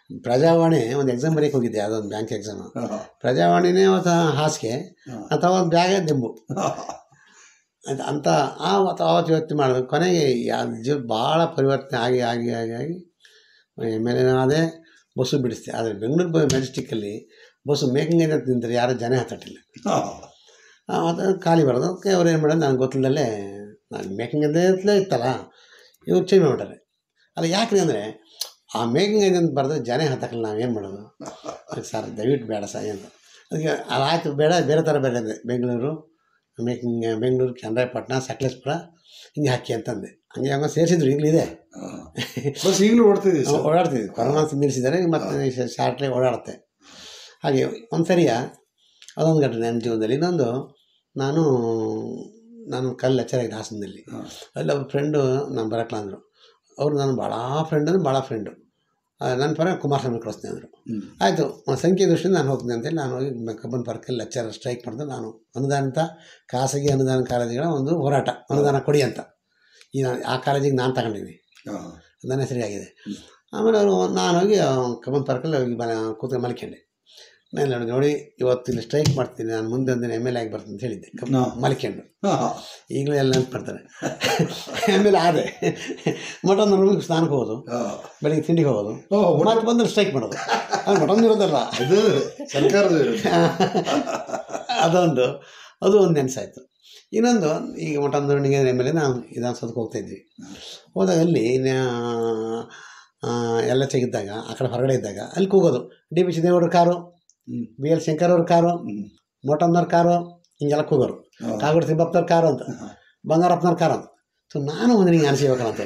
ಪ್ರಜಾವಾಣಿ ಒಂದು ಎಕ್ಸಾಮ್ ಬರೀಕ್ಕೆ ಹೋಗಿದ್ದೆ ಅದೊಂದು ಬ್ಯಾಂಕ್ ಎಕ್ಸಾಮ್ ಹಾ. ಪ್ರಜಾವಾಣಿನೇ ಒಂದು ಹಾಸಿಗೆ ಹಾ. ಅಥವಾ ಒಂದು ಬ್ಯಾಗೆ ದಿಂಬು ಅಂತ ಅಂತ ಆವತ್ತು ಆವತ್ತು ಯೋಚನೆ ಮಾಡಿದೆ ಕೊನೆಗೆ ಜೀವ ಭಾಳ ಪರಿವರ್ತನೆ ಆಗಿ ಆಗಿ ಆಗಿ ಆಗಿ ಎಮ್ ಎಲ್ ಅದೇ ಬಸ್ಸು ಬಿಡಿಸ್ತೆ ಆದರೆ ಬೆಂಗಳೂರು ಮೆಜೆಸ್ಟಿಕ್ಕಲ್ಲಿ ಬಸ್ಸು ಮೇಕಿಂಗ್ ಅಂತ ನಿಂತರೆ ಯಾರು ಜನ ಹತ್ತಟ್ಟಿಲ್ಲ ಹಾ. ಮತ್ತು ಖಾಲಿ ಬರೋದು ಅದಕ್ಕೆ ಅವ್ರು ಏನು ಮಾಡೋದು ನನಗೆ ಗೊತ್ತಿಲ್ಲದಲ್ಲೇ ನಾನು ಮೇಕಿಂಗ್ ಅಂತಲೇ ಇತ್ತಲ್ಲ ಇವ್ರು ಚೇಂಜ್ ಮಾಡ್ಬಿಟ್ಟಾರೆ ಅಲ್ಲ ಯಾಕ್ರಿ ಅಂದರೆ ಆ ಮೇಕಿಂಗ್ ಅಂತ ಬರೆದ್ರೆ ಜನ ಹತ್ತಕ್ಕಲ್ಲ ನಾವು ಏನು ಮಾಡೋದು ಅದಕ್ಕೆ ಸರ್ ದಯವಿಟ್ಟು ಬೇಡ ಸರ್ ಅಂತ ಅದಕ್ಕೆ ಅದಾಯ್ತು ಬೇಡ ಬೇರೆ ಥರ ಬೇರೆ ಅಂದೆ ಬೆಂಗಳೂರು ಮೇಕಿಂಗ್ ಬೆಂಗಳೂರು ಚನ್ನರಾಯಪಟ್ಟಣ ಸಕಲೇಶ್ಪುರ ಹಿಂಗೆ ಹಾಕಿ ಅಂತಂದೆ ಹಂಗೆ ಹಂಗೆ ಸೇರಿಸಿದ್ರು ಈಗಲಿದೆ ಹಾ. ಬಸ್ ಈಗಲೂ ಓಡ್ತಿದ್ದೀವಿ ಸರ್ ಓಡಾಡ್ತಿದ್ವಿ ಕೊರೋನಾ ನಿಲ್ಲಿಸಿದ್ದಾರೆ ಮತ್ತು ಶಾರ್ಟ್ಲೇ ಓಡಾಡುತ್ತೆ ಹಾಗೆ ಒಂದು ಸರಿಯ ಅದೊಂದು ಘಟನೆ ನನ್ನ ಜೀವನದಲ್ಲಿ ಇನ್ನೊಂದು ನಾನು ನಾನು ಕಲ್ಲು ಲೆಕ್ಚರಾಗಿದೆ ಹಾಸನದಲ್ಲಿ ಹಾಂ. ಅಲ್ಲಿ ಅವ್ರ ಫ್ರೆಂಡು ನಾನು ಬರಕ್ಲ ಅಂದರು ಅವ್ರು ನಾನು ಭಾಳ ಫ್ರೆಂಡ್ ಅಂದ್ರೆ ಭಾಳ ಫ್ರೆಂಡು ನನ್ನ ಪರ ಕುಮಾರಸ್ವಾಮಿ ಕಳಿಸ್ತೀನಿ ಅಂದರು ಹ್ಮ್. ಆಯಿತು ಸಂಖ್ಯೆ ದೃಷ್ಟಿಯಿಂದ ನಾನು ಹೋಗ್ತೀನಿ ಅಂತೇಳಿ ನಾನು ಹೋಗಿ ಮ- ಕಬ್ಬನ್ ಪಾರ್ಕಲ್ಲಿ ಲೆಕ್ಚರ್ ಸ್ಟ್ರೈಕ್ ಮಾಡಿದೆ ನಾನು ಅನುದಾನಿತ ಖಾಸಗಿ ಅನುದಾನ ಕಾಲೇಜುಗಳ ಒಂದು ಹೋರಾಟ ಅನುದಾನ ಕೊಡಿ ಅಂತ ಈ ನಾನು ಆ ಕಾಲೇಜಿಗೆ ನಾನು ತಗೊಂಡಿದ್ದೀನಿ ಹಾ. ನನ್ನ ಹೆಸರಿಗಾಗಿದೆ ಆಮೇಲೆ ಅವರು ನಾನು ಹೋಗಿ ಕಬ್ಬನ್ ಪಾರ್ಕಲ್ಲಿ ಹೋಗಿ ಮನೆ ಕೂತ್ಕೊಂಡು ಮಲ್ಕೊಂಡೆ ನಾನು ನೋಡಿ ನೋಡಿ ಇವತ್ತು ಇಲ್ಲಿ ಸ್ಟ್ರೈಕ್ ಮಾಡ್ತೀನಿ ನಾನು ಮುಂದೆ ಒಂದಿನ ಎಮ್ ಎಲ್ ಆಗಿ ಬರ್ತೀನಿ ಅಂತ ಹೇಳಿದ್ದೆ ಕಬ್ಬ- ಹಾ. ಮಲ್ಕೊಂಡು ಹಾ. ಈಗಲೂ ಎಲ್ಲ ನೆನ್ಪು ಮಾಡ್ತಾರೆ ಆಮೇಲೆ ಆದೆ ಮಟನ್ ರೂಮಿಗೆ ಸ್ನಾನಕ್ಕೆ ಹೋಗೋದು ಹಾ. ಬೆಳಿಗ್ಗೆ ತಿಂಡಿಗೆ ಹೋಗೋದು ಓ, ಒಟ್ಟು- ಮತ್ತೆ ಬಂದ್ರೆ ಸ್ಟ್ರೈಕ್ ಮಾಡೋದು ಅದು ಮಟನ್ ಇರೋದಲ್ಲ ಅದು ಸರ್ಕಾರದ ಇರುತ್ತೆ. ಅದೊಂದು ಅದು ಒಂದು ನೆನಸಾಯ್ತು ಇನ್ನೊಂದು ಈಗ ಮಟನ್ ಧೋರಣೆಗೆ ಮೇಲೆ ನಾವು ವಿಧಾನಸೌಧಕ್ಕೆ ಹೋಗ್ತಾ ಇದ್ವಿ ಹೋದಾಗ ಅಲ್ಲಿ ನಾ- ಆ, ಎಲ್ಲ ತೆಗಿದ್ದಾಗ ಆ ಕಡೆ ಹೊರಗಡೆ ಇದ್ದಾಗ ಅಲ್ಲಿ ಕೂಗೋದು ಡಿ ಬಿ ಸಿದ್ದೇಗೌಡರ ಕಾರು ಹ್ಮ್. ಬಿ ಎಲ್ ಶಂಕರ್ ಅವ್ರ ಕಾರು ಹ್ಮ್. ಮೋಟಮ್ನವ್ರ ಕಾರು ಹಿಂಗೆಲ್ಲ ಕೂಗೋರು ಹಾ. ಕಾಗೋಡು ತಿಮ್ಮಪ್ಪನವ್ರ ಕಾರು ಅಂತ ಬಂಗಾರಪ್ಪನವ್ರ ಕಾರು ಅಂತ ಸೊ ನಾನು ಒಂದು ನಿಂಗೆ ಅನಿಸ್ಬೇಕಲ್ಲ ಅಂತ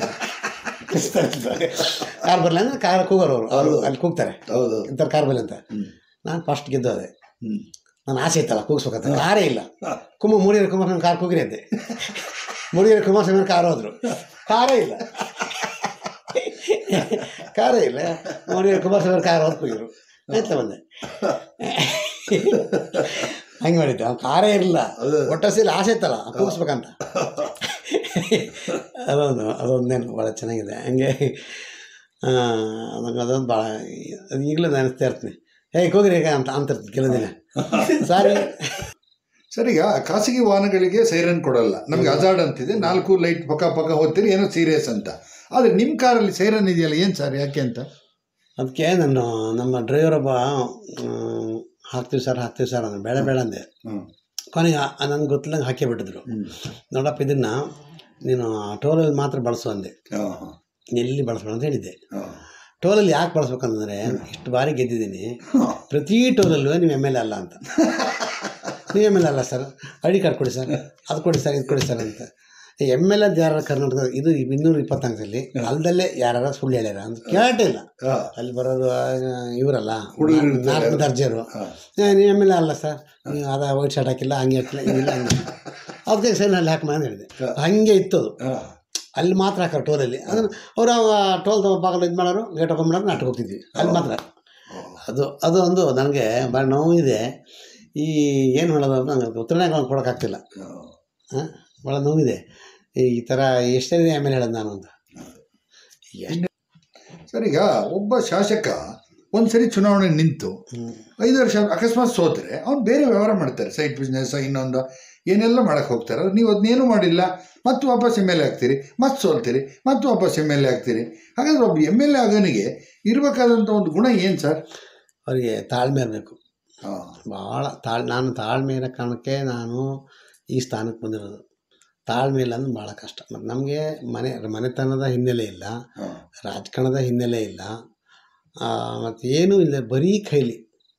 ಕಾರ್ ಬರಲಿ ಅಂದರೆ ಕಾರ್ ಕೂಗೋರು ಅವರು ಅವರು ಅಲ್ಲಿ ಕೂಗ್ತಾರೆ ಹೌದು ಇಂಥವ್ರ ಕಾರ್ ಬರಲಿ ಅಂತ ಹ್ಮ್. ನಾನು ಫಸ್ಟ್ ಗೆದ್ದೋದೆ ಹ್ಮ್. ನನ್ನ ಆಸೆ ಇತ್ತಲ್ಲ ಕೂಗಿಸ್ಬೇಕಂತ ಕಾರೇ ಇಲ್ಲ ಕುಮ್ಮ ಮೂಡಿಗೆರೆ ಕುಮಾರಸ್ವಾಮಿ ಕಾರ್ ಕೂಗಿರಿ ಅಂತೆ ಮೂಡಿಗೆರೆ ಕುಮಾರಸ್ವಾಮಿ ಕಾರ್ ಹೋದ್ರು ಕಾರೇ ಇಲ್ಲ ಕಾರೇ ಇಲ್ಲ ಮೂಡಿಗೆರೆ ಕುಮಾರಸ್ವಾಮಿ ಕಾರ್ ಹೋದ್ ಕೂಗಿರು ಆಯ್ತಾ ಬಂದೆ ಹಂಗೆ ಮಾಡಿದ್ದೆ ಅವ್ನು ಕಾರೇ ಇರಲಿಲ್ಲ ಅದು- ಒಟ್ಟಸಿಲ್ಲ ಆಸೆ ಇತ್ತಲ್ಲ ಕೂಗಿಸ್ಬೇಕಂತ ಅದೊಂದು ಅದೊಂದು ನೆನಪು ಭಾಳ ಚೆನ್ನಾಗಿದೆ ಹಂಗೆ ಆ, ನಂಗೆ ಅದೊಂದು ಭಾಳ ಅದು ಈಗಲೂ ನೆನೆಸ್ತಾ ಇರ್ತೀನಿ ಏಯ್ ಹೋಗ್ರಿ ಈಗ ಅಂತ ಅಂತಿರ್ತೀನಿ ಕೆಲವು ದಿನ ಸಾರಿ ಸರ್ ಈಗ ಖಾಸಗಿ ವಾಹನಗಳಿಗೆ ಸೈರನ್ ಕೊಡಲ್ಲ ನಮ್ಗೆ ಅಜಾಡ್ ಅಂತಿದೆ ನಾಲ್ಕು ಲೈಟ್ ಪಕ್ಕ ಪಕ್ಕ ಹೋಗ್ತೀರಿ ಏನೋ ಸೀರಿಯಸ್ ಅಂತ ಆದರೆ ನಿಮ್ಮ ಕಾರಲ್ಲಿ ಸೈರನ್ ಇದೆಯಲ್ಲ ಏನು ಸರ್ ಯಾಕೆ ಅಂತ ಅದಕ್ಕೆ ನಾನು ನಮ್ಮ ಡ್ರೈವರ್ ಒಬ್ಬ ಮ್, ಹಾಕ್ತೀವಿ ಸರ್ ಹಾಕ್ತೀವಿ ಸರ್ ಅಂದ್ರೆ ಬೇಡ ಬೇಡ ಅಂದೆ ಹ್ಮ್. ಕೊನೆಗೆ ನನಗೆ ಗೊತ್ತಿಲ್ಲಂಗೆ ಹಾಕೇ ಬಿಟ್ಟಿದ್ರು ಹ್ಮ್. ನೋಡಪ್ಪ ಇದನ್ನು ನೀನು ಟೋಲಲ್ಲಿ ಮಾತ್ರ ಬಳಸು ಅಂದೆ ಹಾ, ಹಾ, ಎಲ್ಲಿ ಬಳಸ್ಬೇಡ ಅಂತ ಹೇಳಿದ್ದೆ ಹಾ. ಟೋಲಲ್ಲಿ ಯಾಕೆ ಬಳಸ್ಬೇಕಂತಂದರೆ ಇಷ್ಟು ಬಾರಿ ಗೆದ್ದಿದ್ದೀನಿ ಪ್ರತಿ ಟೋಲಲ್ಲೂ ನೀವು ಎಮ್ ಎಲ್ ಎ ಅಲ್ಲ ಅಂತ ನೀವು ಎಮ್ ಎಲ್ ಎ ಅಲ್ಲ ಸರ್ ಐ ಡಿ ಕಾರ್ಡ್ ಕೊಡಿ ಸರ್ ಅದು ಕೊಡಿ ಸರ್ ಇದು ಕೊಡಿ ಸರ್ ಅಂತ ಎಮ್ ಎಲ್ ಎದ್ ಯಾರು ಕರ್ನಾಟಕ ಇದು ಇನ್ನೂರ ಇಪ್ಪತ್ತಂಕದಲ್ಲಿ ಅಲ್ದಲ್ಲೇ ಯಾರು ಸುಳ್ಳು ಹೇಳ್ಯಾರ ಅಂತ ಕೇಳಟ್ಟೇ ಇಲ್ಲ ಹಾ. ಅಲ್ಲಿ ಬರೋದು ಆ, ಇವರಲ್ಲ ಹುಡುಗರು ಇರ್ತಾರೆ. ನಾಲ್ಕು ದರ್ಜೆರು ಹಾ. ನೀವು ಎಮ್ ಎಲ್ ಎ ಅಲ್ಲ ಸರ್ ನೀವು ಅದ ವೈಟ್ ಶರ್ಟ್ ಹಾಕಿಲ್ಲ ಹಂಗೆ ಹಾಕಿಲ್ಲ ಹಿಂಗಿಲ್ಲ ಹಂಗೆ ಅದಕ್ಕೆ ಸರಿ ಅಲ್ಲಿ ಹಾಕಿ ಅಂತ ಹೇಳಿದೆ ಹಾಗೆ ಇತ್ತು ಅದು ಹಾ. ಅಲ್ಲಿ ಮಾತ್ರ ಹಾಕೋರು ಟೋಲಲ್ಲಿ ಅದನ್ನು ಅವರು ಟೋಲ್ ಭಾಗದಲ್ಲಿ ಇದು ಮಾಡೋರು ಗೇಟ್ ಓಪನ್ ಮಾಡೋರು ನಾಟಕ ಹೋಗ್ತಿದ್ವಿ ಅಲ್ಲಿ ಮಾತ್ರ ಅದು ಅದು ಒಂದು ನನಗೆ ಭಾಳ ನೋವಿದೆ ಈ ಏನು ಹೇಳೋದು ಅಂತ ನಂಗೆ ಉತ್ತರನೇ ಕೊಡೋಕ್ಕಾಗ್ತಿಲ್ಲ ಹಾಂ ಭಾಳ ನೋವಿದೆ ಈ ಥರ ಎಷ್ಟೇ ಆಮೇಲೆ ಹೇಳೋದು ನಾನು ಅಂತ ಎಷ್ಟು ಸರ್ ಈಗ ಒಬ್ಬ ಶಾಸಕ ಒಂದ್ಸರಿ ಚುನಾವಣೆ ನಿಂತು ಹ್ಮ್. ಐದು ವರ್ಷ ಅಕಸ್ಮಾತ್ ಸೋತ್ರೆ ಅವ್ನು ಬೇರೆ ವ್ಯವಹಾರ ಮಾಡ್ತಾರೆ ಸೈಡ್ ಬಿಸ್ನೆಸ್ ಇನ್ನೊಂದು ಏನೆಲ್ಲ ಮಾಡಕ್ಕೆ ಹೋಗ್ತಾರೆ ಆದ್ರೆ ನೀವು ಅದನ್ನೇನು ಮಾಡಿಲ್ಲ ಮತ್ತೆ ವಾಪಸ್ ಎಮ್ ಎಲ್ ಎ ಆಗ್ತೀರಿ ಮತ್ತೆ ಸೋಲ್ತೀರಿ ಮತ್ತೆ ವಾಪಸ್ ಎಮ್ ಎಲ್ ಎ ಆಗ್ತೀರಿ ಹಾಗಾದ್ರೆ ಒಬ್ಬ ಎಮ್ ಎಲ್ ಎ ಆಗೋನಿಗೆ ಇರಬೇಕಾದಂಥ ಒಂದು ಗುಣ ಏನು ಸರ್ ಅವರಿಗೆ ತಾಳ್ಮೆ ಇರಬೇಕು ಹಾಂ ಭಾಳ ತಾಳ್ ನಾನು ತಾಳ್ಮೆ ಇರೋ ಕಾರಣಕ್ಕೆ ನಾನು ಈ ಸ್ಥಾನಕ್ಕೆ ಬಂದಿರೋದು ತಾಳ್ಮೆ ಇಲ್ಲ ಅಂದ್ರೆ ಭಾಳ ಕಷ್ಟ ಮತ್ತು ನಮಗೆ ಮನೆ ಮನೆತನದ ಹಿನ್ನೆಲೆ ಇಲ್ಲ ಹಾಂ ರಾಜಕಾರಣದ ಹಿನ್ನೆಲೆ ಇಲ್ಲ ಮತ್ತು ಏನೂ ಇಲ್ಲ ಬರೀ ಕೈಲಿ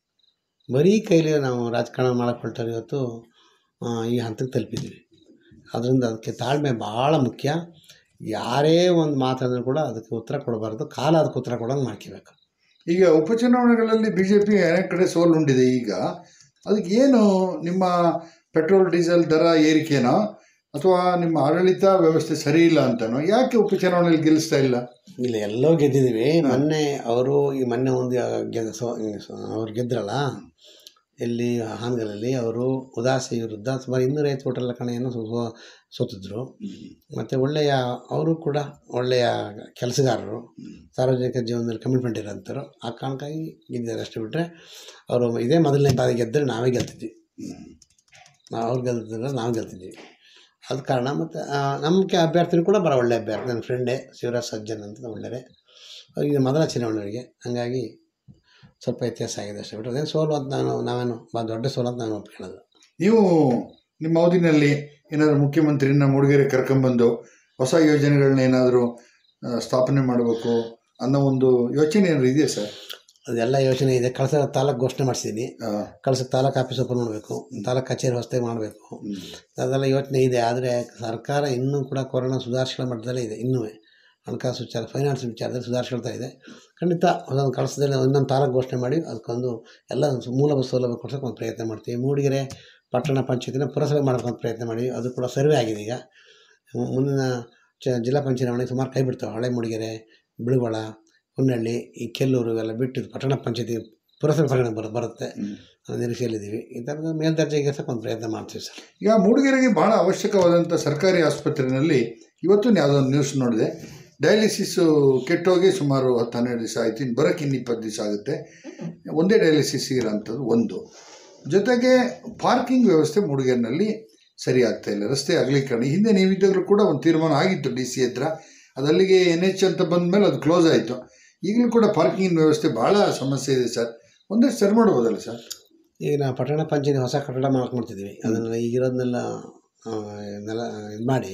ಬರೀ ಕೈಲಿ ನಾವು ರಾಜಕಾರಣ ಮಾಡಕ್ಕೆ ಹೊರಟಾರೆ ಇವತ್ತು ಆ, ಈ ಹಂತಕ್ಕೆ ತಲುಪಿದ್ದೀವಿ ಅದರಿಂದ ಅದಕ್ಕೆ ತಾಳ್ಮೆ ಭಾಳ ಮುಖ್ಯ ಯಾರೇ ಒಂದು ಮಾತಂದ್ರೂ ಕೂಡ ಅದಕ್ಕೆ ಉತ್ತರ ಕೊಡಬಾರ್ದು ಕಾಲ ಅದಕ್ಕೆ ಉತ್ತರ ಕೊಡೋಂಗೆ ಮಾಡ್ಕೋಬೇಕು ಈಗ ಉಪಚುನಾವಣೆಗಳಲ್ಲಿ ಬಿ ಜೆ ಪಿ ಅನೇಕ ಕಡೆ ಸೋಲುಂಡಿದೆ ಈಗ ಅದಕ್ಕೆ ಏನು ನಿಮ್ಮ ಪೆಟ್ರೋಲ್ ಡೀಸೆಲ್ ದರ ಏರಿಕೆನೋ ಅಥವಾ ನಿಮ್ಮ ಆಡಳಿತ ವ್ಯವಸ್ಥೆ ಸರಿ ಇಲ್ಲ ಅಂತನೋ ಯಾಕೆ ಉಪಚುನಾವಣೆಯಲ್ಲಿ ಗೆಲ್ಲಿಸ್ತಾ ಇಲ್ಲ ಇಲ್ಲ ಎಲ್ಲೋ ಗೆದ್ದಿದ್ದೀವಿ ಮೊನ್ನೆ ಅವರು ಈ ಮೊನ್ನೆ ಒಂದು ಗೆದ್ದ ಸೊ ಸೊ- ಅವ್ರು ಗೆದ್ರಲ್ಲ ಇಲ್ಲಿ ಹಾನಗಲಲ್ಲಿ ಅವರು ಉದಾಸಿ ವಿರುದ್ಧ ಸುಮಾರು ಇನ್ನೂರೈವತ್ತು ಹೋಟೆಲ್ ಕಣೆಯನ್ನು ಸೋ- ಸೋತಿದ್ರು ಮತ್ತು ಒಳ್ಳೆಯ ಅವರು ಕೂಡ ಒಳ್ಳೆಯ ಕೆಲಸಗಾರರು ಸಾರ್ವಜನಿಕ ಜೀವನದಲ್ಲಿ ಕಮಿಟ್ಮೆಂಟ್ ಇರೋಂಥವ್ರು ಆ ಕಾರಣಕ್ಕಾಗಿ ಗೆದ್ದಿದ್ದಾರೆ ಅಷ್ಟೇ ಬಿಟ್ಟರೆ ಅವರು ಇದೇ ಮೊದಲನೇ ಬಾರಿ ಗೆದ್ದರೆ ನಾವೇ ಗೆಲ್ತಿದ್ವಿ ನಾವು ಅವ್ರು ಗೆಲ್ತಿದ್ರೆ ನಾವು ಗೆಲ್ತಿದ್ವಿ ಅದ ಕಾರಣ ಮತ್ತು ನಮಗೆ ಅಭ್ಯರ್ಥಿನೂ ಕೂಡ ಬರೋ ಒಳ್ಳೆ ಅಭ್ಯರ್ಥಿ ನನ್ನ ಫ್ರೆಂಡೇ ಶಿವರಾಜ್ ಸಜ್ಜನ್ ಅಂತ ಒಳ್ಳೆಯದೇ ಇದು ಮೊದಲ ಚುನಾವಣೆಯವರಿಗೆ ಹಂಗಾಗಿ ಸ್ವಲ್ಪ ವ್ಯತ್ಯಾಸ ಆಗಿದೆ ಅಷ್ಟೇ ಬಿಟ್ಟರೆ ಅದೇನು ಸೋಲು ಅಂತ ನಾನು ನಾವೇನು ಭಾಳ ದೊಡ್ಡ ಸೋಲು ಅಂತ ನಾನು ಒಪ್ಕೊಳ್ಳೋದು ನೀವು ನಿಮ್ಮ ಅವಧಿನಲ್ಲಿ ಏನಾದರೂ ಮುಖ್ಯಮಂತ್ರಿನ ಮೂಡಿಗೆರೆ ಕರ್ಕೊಂಬಂದು ಹೊಸ ಯೋಜನೆಗಳನ್ನ ಏನಾದರೂ ಸ್ಥಾಪನೆ ಮಾಡಬೇಕು ಅನ್ನೋ ಒಂದು ಯೋಚನೆ ಏನಾದ್ರು ಇದೆಯಾ ಸರ್ ಅದೆಲ್ಲ ಯೋಚನೆ ಇದೆ ಕಳಸ ತಾಲೂಕು ಘೋಷಣೆ ಮಾಡಿಸಿದ್ದೀನಿ ಆ, ಕಳಸ ತಾಲೂಕು ಆಫೀಸ್ ಓಪನ್ ಮಾಡಬೇಕು ತಾಲೂಕು ಕಚೇರಿ ಹೊಸದಾಗಿ ಮಾಡಬೇಕು ಅದೆಲ್ಲ ಯೋಚನೆ ಇದೆ ಆದರೆ ಸರ್ಕಾರ ಇನ್ನೂ ಕೂಡ ಕೊರೋನಾ ಸುಧಾರಿಸ್ಕೊಳ್ಳೋ ಮಟ್ಟದಲ್ಲೇ ಇದೆ ಇನ್ನೂ ಹಣಕಾಸು ವಿಚಾರ ಫೈನಾನ್ಸ್ ವಿಚಾರದಲ್ಲಿ ಸುಧಾರಿಸ್ಕೊಳ್ತಾ ಇದೆ ಖಂಡಿತ ಒಂದೊಂದು ಕಳಸದಲ್ಲಿ ಇನ್ನೊಂದು ತಾಲೂಕು ಘೋಷಣೆ ಮಾಡಿ ಅದಕ್ಕೊಂದು ಎಲ್ಲ ಮೂಲಭೂತ ಸೌಲಭ್ಯ ಕೊಡ್ಸೋಕೆ ಒಂದು ಪ್ರಯತ್ನ ಮಾಡ್ತೀವಿ ಮೂಡಿಗೆರೆ ಪಟ್ಟಣ ಪಂಚಾಯತಿನ ಪುರಸಭೆ ಮಾಡೋಕೆ ಒಂದು ಪ್ರಯತ್ನ ಮಾಡಿ ಅದು ಕೂಡ ಸರ್ವೆ ಆಗಿದೆ ಈಗ ಮು- ಮುಂದಿನ ಚ ಜಿಲ್ಲಾ ಪಂಚಾಯತ್ ಚುನಾವಣೆಗೆ ಸುಮಾರು ಕೈ ಬಿಡ್ತಾವೆ ಹಳೆ ಮೂಡಿಗೆರೆ ಬಿಳುವಳ ಹೊನ್ನಳ್ಳಿ ಈ ಕೆಲ್ಲೂರು ಇವೆಲ್ಲ ಬಿಟ್ಟು ಪಟ್ಟಣ ಪಂಚಾಯತಿ ಪುರಸಭೆ ಪರಿಗಣನೆ ಬರ ಬರುತ್ತೆ ಅನ್ನೋ ನಿರೀಕ್ಷೆಯಲ್ಲಿದ್ದೀವಿ ಈ ಥರದ ಮೇಲ್ದರ್ಜೆಗೆ ಒಂದು ಪ್ರಯತ್ನ ಮಾಡ್ತೀವಿ ಸರ್ ಈಗ ಮೂಡಿಗೆರೆಗೆ ಬಹಳ ಅವಶ್ಯಕವಾದಂಥ ಸರ್ಕಾರಿ ಆಸ್ಪತ್ರೆಯಲ್ಲಿ ಇವತ್ತು ಯಾವುದೋ ಒಂದು ನ್ಯೂಸ್ ನೋಡಿದೆ ಡಯಾಲಿಸಿಸ್ ಕೆಟ್ಟೋಗಿ ಸುಮಾರು ಹತ್ತು ಹನ್ನೆರಡು ದಿವಸ ಆಯ್ತು ಇನ್ನು ಬರೋಕ್ಕೆ ಇನ್ನು ಇಪ್ಪತ್ತು ದಿವಸ ಆಗುತ್ತೆ ಒಂದೇ ಡಯಾಲಿಸಿಸ್ ಇರೋಂಥದ್ದು ಒಂದು ಜೊತೆಗೆ ಪಾರ್ಕಿಂಗ್ ವ್ಯವಸ್ಥೆ ಮೂಡಿಗೆರೆನಲ್ಲಿ ಸರಿ ಆಗ್ತಾ ಇಲ್ಲ ರಸ್ತೆ ಅಗಲೀಕರಣ ಹಿಂದೆ ನೀವಿದ್ದಾಗಲೂ ಕೂಡ ಒಂದು ತೀರ್ಮಾನ ಆಗಿತ್ತು ಡಿ ಸಿ ಹತ್ರ ಅದು ಅಲ್ಲಿಗೆ ಎನ್ ಎಚ್ ಅಂತ ಬಂದ ಮೇಲೆ ಅದು ಕ್ಲೋಸ್ ಆಯಿತು ಈಗಲೂ ಕೂಡ ಪಾರ್ಕಿಂಗ್ ವ್ಯವಸ್ಥೆ ಭಾಳ ಸಮಸ್ಯೆ ಇದೆ ಸರ್ ಒಂದಷ್ಟು ಸರಿ ಮಾಡ್ಬೋದಲ್ಲ ಸರ್ ಈಗ ನಾವು ಪಟ್ಟಣ ಪಂಚಾಯತಿ ಹೊಸ ಕಟ್ಟಡ ಮಾಡ್ಕೊಳ್ತಿದ್ದೀವಿ ಅದನ್ನು ಈಗಿರೋದನ್ನೆಲ್ಲ ಆ, ನೆಲ ಇದು ಮಾಡಿ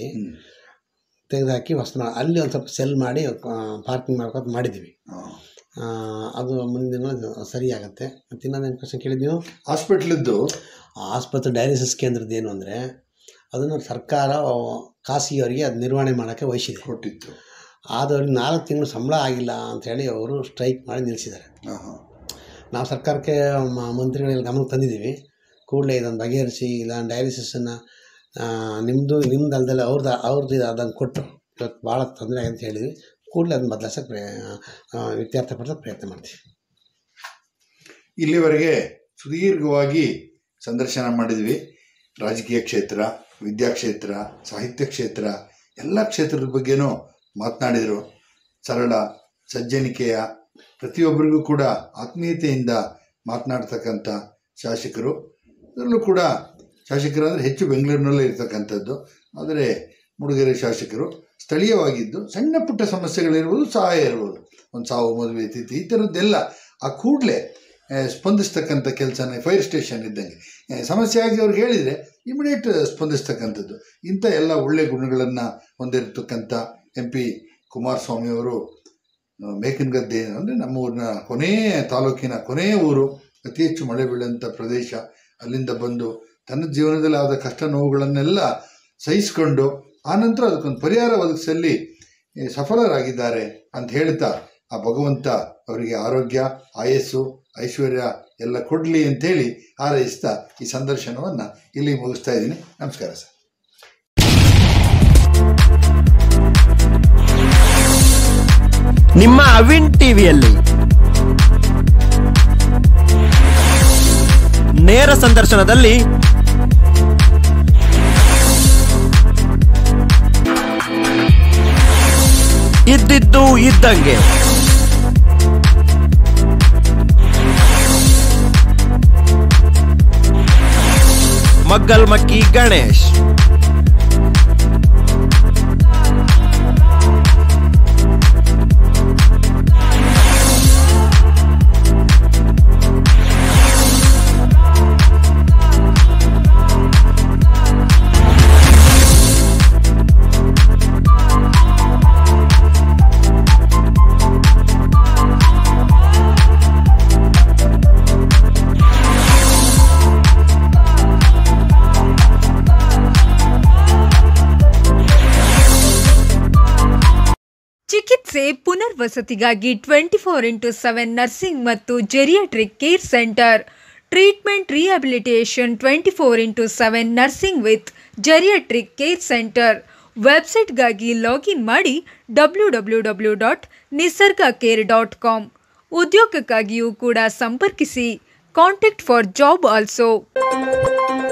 ತೆಗೆದುಹಾಕಿ ಹೊಸ ಮಾಡಿ ಅಲ್ಲಿ ಒಂದು ಸ್ವಲ್ಪ ಸೆಲ್ ಮಾಡಿ ಪಾರ್ಕಿಂಗ್ ಮಾಡ್ಕೊತ ಮಾಡಿದ್ದೀವಿ ಆ, ಅದು ಮುಂದಿನ ಸರಿ ಆಗುತ್ತೆ ಮತ್ತು ಇನ್ನೊಂದು ಕ್ವಶನ್ ಕೇಳಿದ್ದು ನೀವು ಹಾಸ್ಪಿಟ್ಲಿದ್ದು ಆಸ್ಪತ್ರೆ ಡಯಾಲಿಸಿಸ್ ಕೇಂದ್ರದ್ದು ಏನು ಅಂದರೆ ಅದನ್ನು ಸರ್ಕಾರ ಖಾಸಗಿಯವರಿಗೆ ಅದು ನಿರ್ವಹಣೆ ಮಾಡೋಕ್ಕೆ ವಹಿಸಿದೆ ಕೊಟ್ಟಿತ್ತು ಆದವ್ರಿಗೆ ನಾಲ್ಕು ತಿಂಗಳು ಸಂಬಳ ಆಗಿಲ್ಲ ಅಂಥೇಳಿ ಅವರು ಸ್ಟ್ರೈಕ್ ಮಾಡಿ ನಿಲ್ಲಿಸಿದ್ದಾರೆ ಹಾಂ ಹಾಂ ನಾವು ಸರ್ಕಾರಕ್ಕೆ ಮ- ಮಂತ್ರಿಗಳಲ್ಲಿ ಗಮನಕ್ಕೆ ತಂದಿದ್ದೀವಿ ಕೂಡಲೇ ಇದನ್ನು ಬಗೆಹರಿಸಿ ಇಲ್ಲ ಡಯಾಲಿಸಿಸನ್ನು ನಿಮ್ಮದು ನಿಮ್ದು ಅಲ್ದಲ್ಲ ಅವ್ರದ್ದು ಅವ್ರದ್ದು ಇದು ಅದನ್ನು ಕೊಟ್ಟು ಇವತ್ತು ಭಾಳ ತೊಂದರೆ ಆಗಿದೆ ಅಂತ ಹೇಳಿದ್ವಿ ಕೂಡಲೇ ಅದನ್ನು ಬದಲಾಯಿಸೋಕೆ ಪ್ರಯ ಇತ್ಯರ್ಥ ಪಡಿಸೋಕೆ ಪ್ರಯತ್ನ ಮಾಡ್ತೀವಿ ಇಲ್ಲಿವರೆಗೆ ಸುದೀರ್ಘವಾಗಿ ಸಂದರ್ಶನ ಮಾಡಿದ್ವಿ ರಾಜಕೀಯ ಕ್ಷೇತ್ರ ವಿದ್ಯಾಕ್ಷೇತ್ರ ಸಾಹಿತ್ಯ ಕ್ಷೇತ್ರ ಎಲ್ಲ ಕ್ಷೇತ್ರದ ಬಗ್ಗೆನೂ ಮಾತನಾಡಿದರು ಸರಳ ಸಜ್ಜನಿಕೆಯ ಪ್ರತಿಯೊಬ್ಬರಿಗೂ ಕೂಡ ಆತ್ಮೀಯತೆಯಿಂದ ಮಾತನಾಡ್ತಕ್ಕಂಥ ಶಾಸಕರು ಅದರಲ್ಲೂ ಕೂಡ ಶಾಸಕರು ಅಂದರೆ ಹೆಚ್ಚು ಬೆಂಗಳೂರಿನಲ್ಲೇ ಇರ್ತಕ್ಕಂಥದ್ದು ಆದರೆ ಮೂಡಿಗೆರೆ ಶಾಸಕರು ಸ್ಥಳೀಯವಾಗಿದ್ದು ಸಣ್ಣ ಪುಟ್ಟ ಸಮಸ್ಯೆಗಳಿರ್ಬೋದು ಸಹಾಯ ಇರ್ಬೋದು ಒಂದು ಸಾವು ಮದುವೆ ತಿಥಿ ಈ ಥರದ್ದೆಲ್ಲ ಆ ಕೂಡಲೇ ಸ್ಪಂದಿಸ್ತಕ್ಕಂಥ ಕೆಲಸನ ಫೈರ್ ಸ್ಟೇಷನ್ ಇದ್ದಂಗೆ ಆ, ಸಮಸ್ಯೆ ಆಗಿ ಅವ್ರಿಗೆ ಹೇಳಿದರೆ ಇಮಿಡಿಯೇಟ್ ಸ್ಪಂದಿಸ್ತಕ್ಕಂಥದ್ದು ಇಂಥ ಎಲ್ಲ ಒಳ್ಳೆಯ ಗುಣಗಳನ್ನು ಹೊಂದಿರತಕ್ಕಂಥ ಎಂ ಪಿ ಕುಮಾರಸ್ವಾಮಿ ಅವರು ಆ, ಮೇಕನಗದ್ದೆ ಅಂದರೆ ನಮ್ಮ ಊರಿನ ಕೊನೆಯ ತಾಲೂಕಿನ ಕೊನೆಯ ಊರು ಅತಿ ಹೆಚ್ಚು ಮಳೆ ಬೀಳುವಂಥ ಪ್ರದೇಶ ಅಲ್ಲಿಂದ ಬಂದು ತನ್ನ ಜೀವನದಲ್ಲಿ ಆದ ಕಷ್ಟ ನೋವುಗಳನ್ನೆಲ್ಲ ಸಹಿಸಿಕೊಂಡು ಆನಂತರ ಅದಕ್ಕೊಂದು ಪರಿಹಾರ ಒದಗಿಸಲ್ಲಿ ಈ, ಸಫಲರಾಗಿದ್ದಾರೆ ಅಂತ ಹೇಳ್ತಾ ಆ ಭಗವಂತ ಅವರಿಗೆ ಆರೋಗ್ಯ ಆಯಸ್ಸು ಐಶ್ವರ್ಯ ಎಲ್ಲ ಕೊಡಲಿ ಅಂತೇಳಿ ಹಾರೈಸ್ತಾ ಈ ಸಂದರ್ಶನವನ್ನು ಇಲ್ಲಿ ಮುಗಿಸ್ತಾ ಇದ್ದೀನಿ ನಮಸ್ಕಾರ ಸರ್ ನಿಮ್ಮ ಅವಿನ್ ಟಿವಿಯಲ್ಲಿ ನೇರ ಸಂದರ್ಶನದಲ್ಲಿ ಇದ್ದಿದ್ದು ಇದ್ದಂಗೆ ಮಗ್ಗಲ್ ಮಕ್ಕಿ ಗಣೇಶ್ ಚಿಕಿತ್ಸೆ ಪುನರ್ವಸತಿಗಾಗಿ twenty four into seven nursing ಮತ್ತು geriatric care centre treatment rehabilitation twenty four into seven nursing with geriatric care centre ವೆಬ್ಸೈಟ್ಗಾಗಿ ಲಾಗಿನ್ ಮಾಡಿ W W W dot Nisarga care dot com ಉದ್ಯೋಗಕ್ಕಾಗಿಯೂ ಕೂಡ ಸಂಪರ್ಕಿಸಿ Contact for job also.